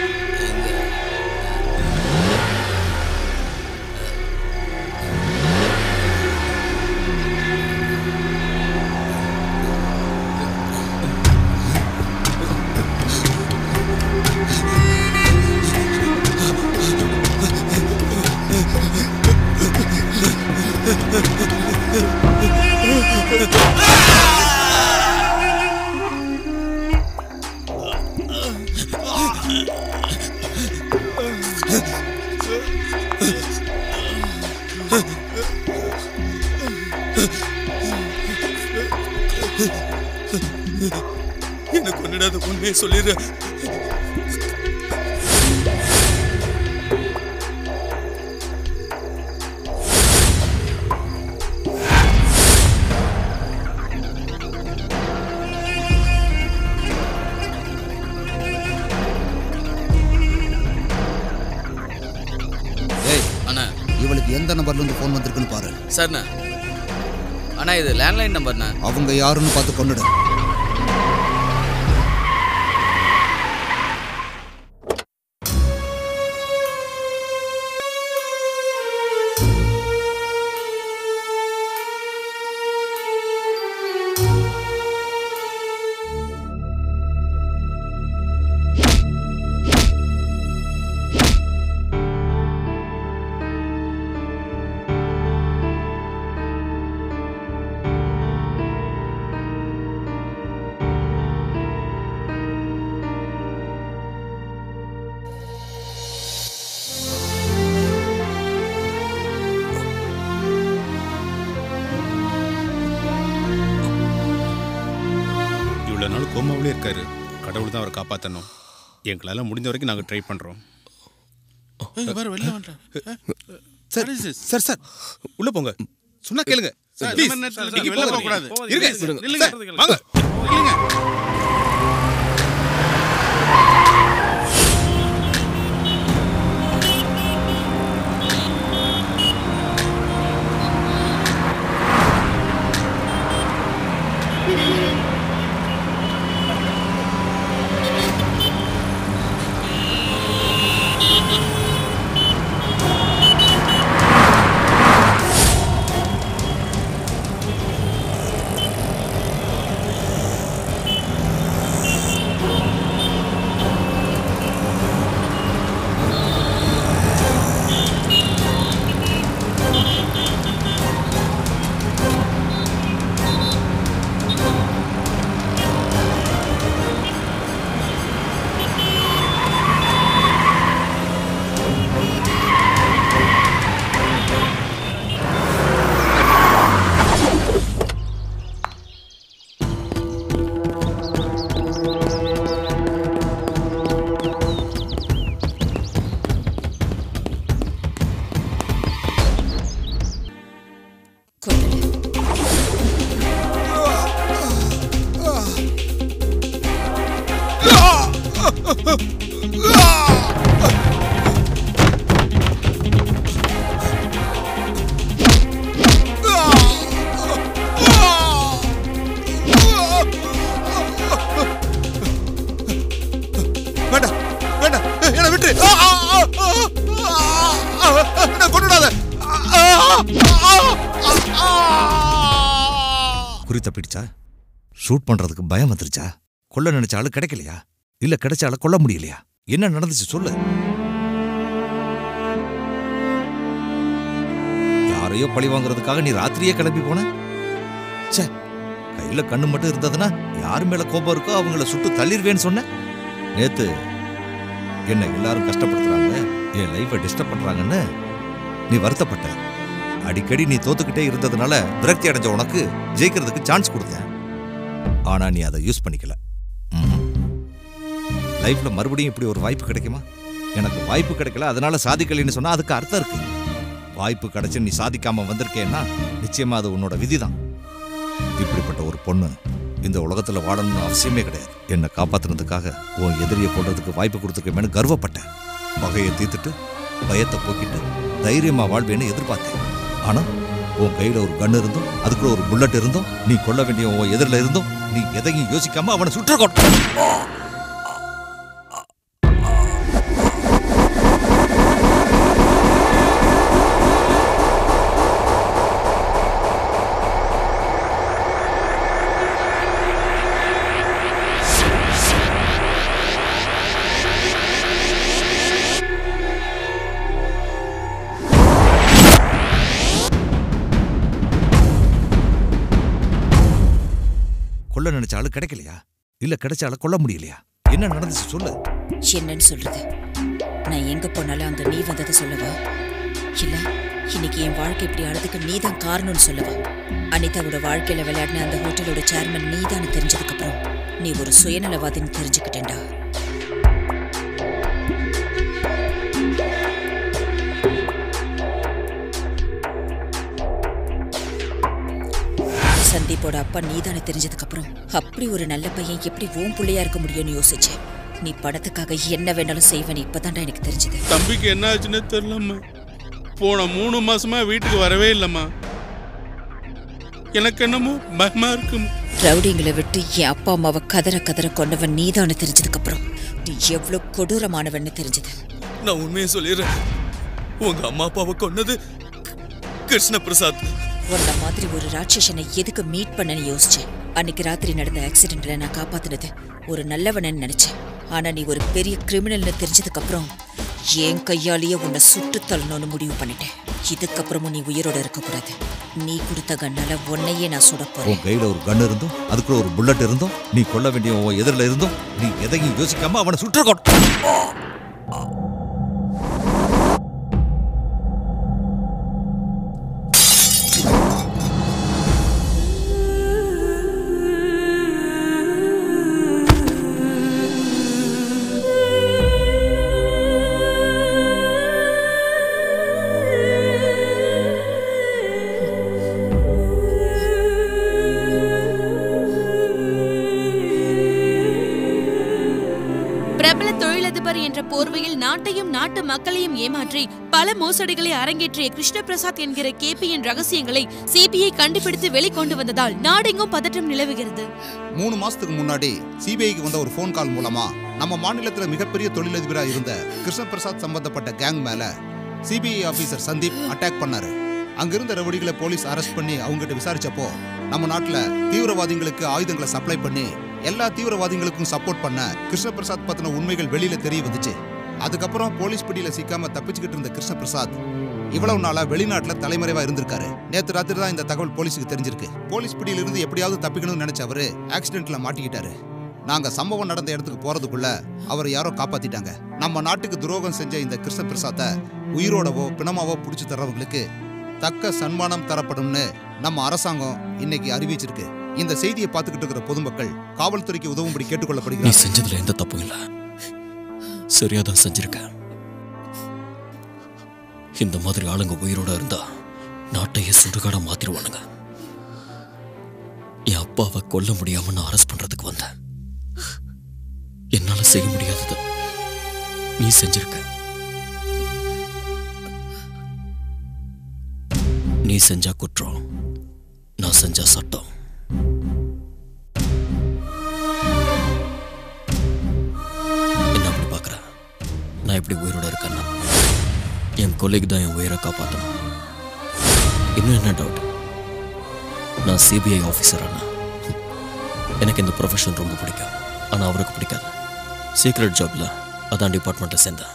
என்ன கொண்டுடாத உண்மையை சொல்லிடு
ஏய் அண்ணா
இவளுக்கு எந்த நம்பர்ல இருந்து ஃபோன் வந்திருக்குன்னு பாரு
சரிண்ணா அண்ணா இது லேண்ட்லைன் நம்பர்ண்ணா
அவங்க யாருன்னு பார்த்து கொண்டுடு
இவ்வளோ நாள் கோமாவிலே இருக்காரு கடவுள் தான் அவரை காப்பாற்றணும் எங்களால் முடிஞ்ச வரைக்கும் நாங்கள் ட்ரை பண்ணுறோம்
பாரு வெளில வந்துட்டேன்
சார் சார் சார் உள்ள போங்க சொன்னா கேளுங்க
சார்,
Please.
இந்த மாதிரி நேரத்துல
நீங்க
வெளில
போகாதீங்க.
போகக்கூடாது.
இருங்க.
விடுங்க.
சார்,
நில்லுங்க.
வாங்க
இல்லைங்க
வேண்டாம் வேண்டாம் என்ன விட்டு ஆ, ஆ, ஆ, ஆ, ஆ, ஆ, என்ன கொண்டுடாத ஆ, ஆ, ஆ, ஆ. குறி தப்பிடுச்சா ஷூட் பண்றதுக்கு பயம் வந்துருச்சா கொல்ல நினைச்ச ஆளு கிடைக்கலையா இல்ல கிடைச்ச ஆளை கொல்ல முடியலையா என்ன நடந்துச்சு சொல்லு யாரையோ பழி வாங்குறதுக்காக நீ ராத்திரியே கிளம்பி போன ச்சே கையில கண்ணு மட்டும் இருந்ததுன்னா யார் மேல கோபம் இருக்கோ அவங்கள சுட்டு தள்ளிருவேன்னு சொன்ன நேத்து என்ன எல்லாரும் கஷ்டப்படுத்துறாங்க என் லைஃபை டிஸ்டர்ப் பண்றாங்கன்னு நீ வருத்தப்பட்ட அடிக்கடி நீ தோத்துக்கிட்டே இருந்ததுனால விரக்தி அடைஞ்ச உனக்கு ஜெயிக்கிறதுக்கு சான்ஸ் கொடுத்தேன் ஆனா நீ அதை யூஸ் பண்ணிக்கல லைஃப்ல மறுபடியும் இப்படி ஒரு வாய்ப்பு கிடைக்குமா எனக்கு வாய்ப்பு கிடைக்கல அதனால சாதிக்கலைன்னு சொன்னா அதுக்கு அர்த்தம் இருக்கு வாய்ப்பு கிடைச்சு நீ சாதிக்காம வந்திருக்கேன்னா நிச்சயமா அது உன்னோட விதிதான் இப்படிப்பட்ட ஒரு பொண்ணு இந்த உலகத்துல வாழணும்னு அவசியமே கிடையாது என்னை காப்பாத்துனதுக்காக உன் எதிரியை கொள்றதுக்கு வாய்ப்பு கொடுத்துருக்கமேனு கர்வப்பட்டேன் பகையை தீர்த்துட்டு பயத்தை போக்கிட்டு தைரியமா வாழ்வேன்னு எதிர்பார்த்தேன் ஆனா உன் கையில ஒரு கன் இருந்தும் அதுக்குள்ள ஒரு புல்லட் இருந்தும் நீ கொல்ல வேண்டிய உன் எதிரில இருந்தும் நீ எதையும் யோசிக்காம அவனை சுற்ற கொல்ல நினைச்ச ஆளு கிடைக்கலையா இல்ல கிடைச்ச ஆளை கொல்ல முடியலையா என்ன நடந்துச்சு சொல்லு
என்னன்னு சொல்றது நான் எங்க போனாலும் அங்க நீ வந்ததை சொல்லவா இல்ல இன்னைக்கு என் வாழ்க்கை இப்படி ஆனதுக்கு நீ தான் காரணம்னு சொல்லவா அனிதாவோட வாழ்க்கையில விளையாடின அந்த ஹோட்டலோட சேர்மன் நீ தான் தெரிஞ்சதுக்கு அப்புறம் நீ ஒரு சுயநலவாதின்னு தெரிஞ்சுக்கிட்டேன்டா சந்தீப்போட அப்பா நீதானே தெரிஞ்சதுக்கு அப்புறம் அப்படி ஒரு நல்ல பையன் எப்படி ஓம் புள்ளையா இருக்க முடியும்னு யோசிச்சேன் நீ பணத்துக்காக என்ன வேணாலும் செய்வேன்னு இப்பதான்டா எனக்கு தெரிஞ்சது
தம்பிக்கு என்ன ஆச்சுன்னே தெரியலம்மா போன மூணு மாசமா வீட்டுக்கு வரவே இல்லைம்மா எனக்கு என்னமோ பயமா இருக்குமா
ரவுடிங்களை விட்டு என் அப்பா அம்மாவை கதற கதற கொண்டவன் நீதானே தெரிஞ்சதுக்கு அப்புறம் நீ எவ்வளவு கொடூரமானவன்னு தெரிஞ்சது
நான் உண்மையை சொல்லிடுறேன் உங்க அம்மா அப்பாவை கொன்னது கிருஷ்ண பிரசாத்
உன்ன மாதிரி ஒரு ராட்சசனை எதுக்கு மீட் பண்ணன்னு யோசிச்சேன் அன்னைக்கு ராத்திரி நடந்த ஆக்சிடென்ட்ல நான் காப்பாத்துனது ஒரு நல்லவனன்னு நினைச்சேன் ஆனா நீ ஒரு பெரிய கிரிமினல்னு தெரிஞ்சதுக்கு அப்புறம் என் கையாலேயே உன்னை சுட்டு தள்ளணும்னு முடிவு பண்ணிட்டேன் இதுக்கப்புறமும் நீ உயிரோட இருக்கக்கூடாது நீ கொடுத்த கண்ணால உன்னையே நான் சுட போறேன்
உன் கையில ஒரு கன் இருந்தும் அதுக்குள்ள ஒரு புல்லட் இருந்தும் நீ கொல்ல வேண்டிய உன் எதிரில இருந்தும் நீ எதையும் யோசிக்காம அவனை சுற்ற
பிரபல தொழிலதிபர் என்ற போர்வையில் நாட்டையும் நாட்டு மக்களையும் ஏமாற்றி பல மோசடிகளை அரங்கேற்றிய கிருஷ்ண பிரசாத் என்கிற கேபியின் ரகசியங்களை சிபிஐ கண்டுபிடித்து வெளிக்கொண்டு வந்ததால் நாடெங்கும் பதற்றம் நிலவுகிறது
மூணு மாசத்துக்கு முன்னாடி சிபிஐக்கு வந்த ஒரு ஃபோன் கால் மூலமா நம்ம மாநிலத்துல மிகப்பெரிய தொழிலதிபரா இருந்த கிருஷ்ண பிரசாத் சம்பந்தப்பட்ட கேங் மேல சிபிஐ ஆபீசர் சந்தீப் அட்டாக் பண்ணாரு அங்கிருந்த ரவுடிகளை போலீஸ் அரெஸ்ட் பண்ணி அவங்ககிட்ட விசாரிச்சப்போ நம்ம நாட்டுல தீவிரவாதிகளுக்கு ஆயுதங்களை சப்ளை பண்ணி எல்லா தீவிரவாதிகளுக்கும் சப்போர்ட் பண்ண கிருஷ்ண பிரசாத் பத்தின உண்மைகள் வெளியில தெரிய வந்துச்சு அதுக்கப்புறம் போலீஸ் பிடியில சிக்காம தப்பிச்சுக்கிட்டு இருந்த கிருஷ்ண பிரசாத் இவ்வளவு நாளா வெளிநாட்டுல தலைமறைவா இருந்திருக்காரு நேத்து ராத்திரி தான் இந்த தகவல் போலீஸுக்கு தெரிஞ்சிருக்கு போலீஸ் பிடியில இருந்து எப்படியாவது தப்பிக்கணும்னு நினைச்ச அவரு ஆக்சிடென்ட்ல மாட்டிக்கிட்டாரு நாங்க சம்பவம் நடந்த இடத்துக்கு போறதுக்குள்ள அவரை யாரோ காப்பாத்திட்டாங்க நம்ம நாட்டுக்கு துரோகம் செஞ்ச இந்த கிருஷ்ண பிரசாத்தை உயிரோடவோ பிணமாவோ பிடிச்சு தர்றவங்களுக்கு தக்க சன்மானம் தரப்படும்னு நம்ம அரசாங்கம் இன்னைக்கு அறிவிச்சிருக்கு இந்த செய்தியை பார்த்துக்கிட்டு இருக்கிற பொதுமக்கள் காவல்துறைக்கு உதவும்படி
நீ
கேட்டுக்கொள்ளப்படுகிறார்
செஞ்சதுல எந்த தப்பும் இல்ல சரியாதான் செஞ்சிருக்க இந்த மாதிரி ஆளுங்க உயிரோட இருந்தா நாட்டையே சுடுகாட மாத்திருவானுங்க என் அப்பாவை கொல்ல முடியாம நான் அரெஸ்ட் பண்றதுக்கு வந்தேன் என்னால செய்ய முடியாதது நீ செஞ்சிருக்க நீ செஞ்சா குற்றம் நான் செஞ்சா சட்டம் என்ன அப்படி பார்க்குற நான் எப்படி உயிரோட இருக்கேன்னா என் கொல்லைக்கு தான் என் உயிரை காப்பாற்றணும் இன்னும் என்ன டவுட் நான் சிபிஐ ஆஃபீஸர் அண்ணா எனக்கு இந்த ப்ரொஃபஷன் ரொம்ப பிடிக்கும் ஆனால் அவருக்கு பிடிக்காது சீக்ரெட் ஜாப்ல அதான் டிபார்ட்மெண்ட்டில் சேர்ந்தேன்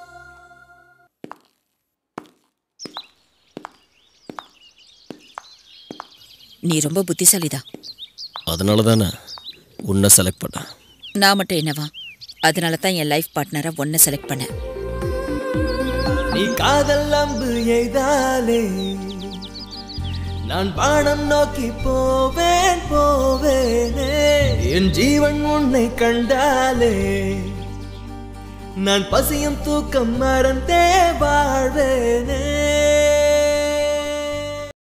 நீ ரொம்ப புத்திசாலிதான்
அதனால தானே உன்னை செலக்ட் பண்ணேன்
நான் மட்டும் என்னவா அதனால தான் என் லைஃப் பார்ட்னரை ஒன்றை செலக்ட் பண்ணேன்
நீ காதல் அம்பு எய்தாலே நான் வானம் நோக்கி போவேன் போவேனே என் ஜீவன் உன்னை கண்டாலே நான் பசியும் தூக்கம் மறந்தே வாழ்வேன்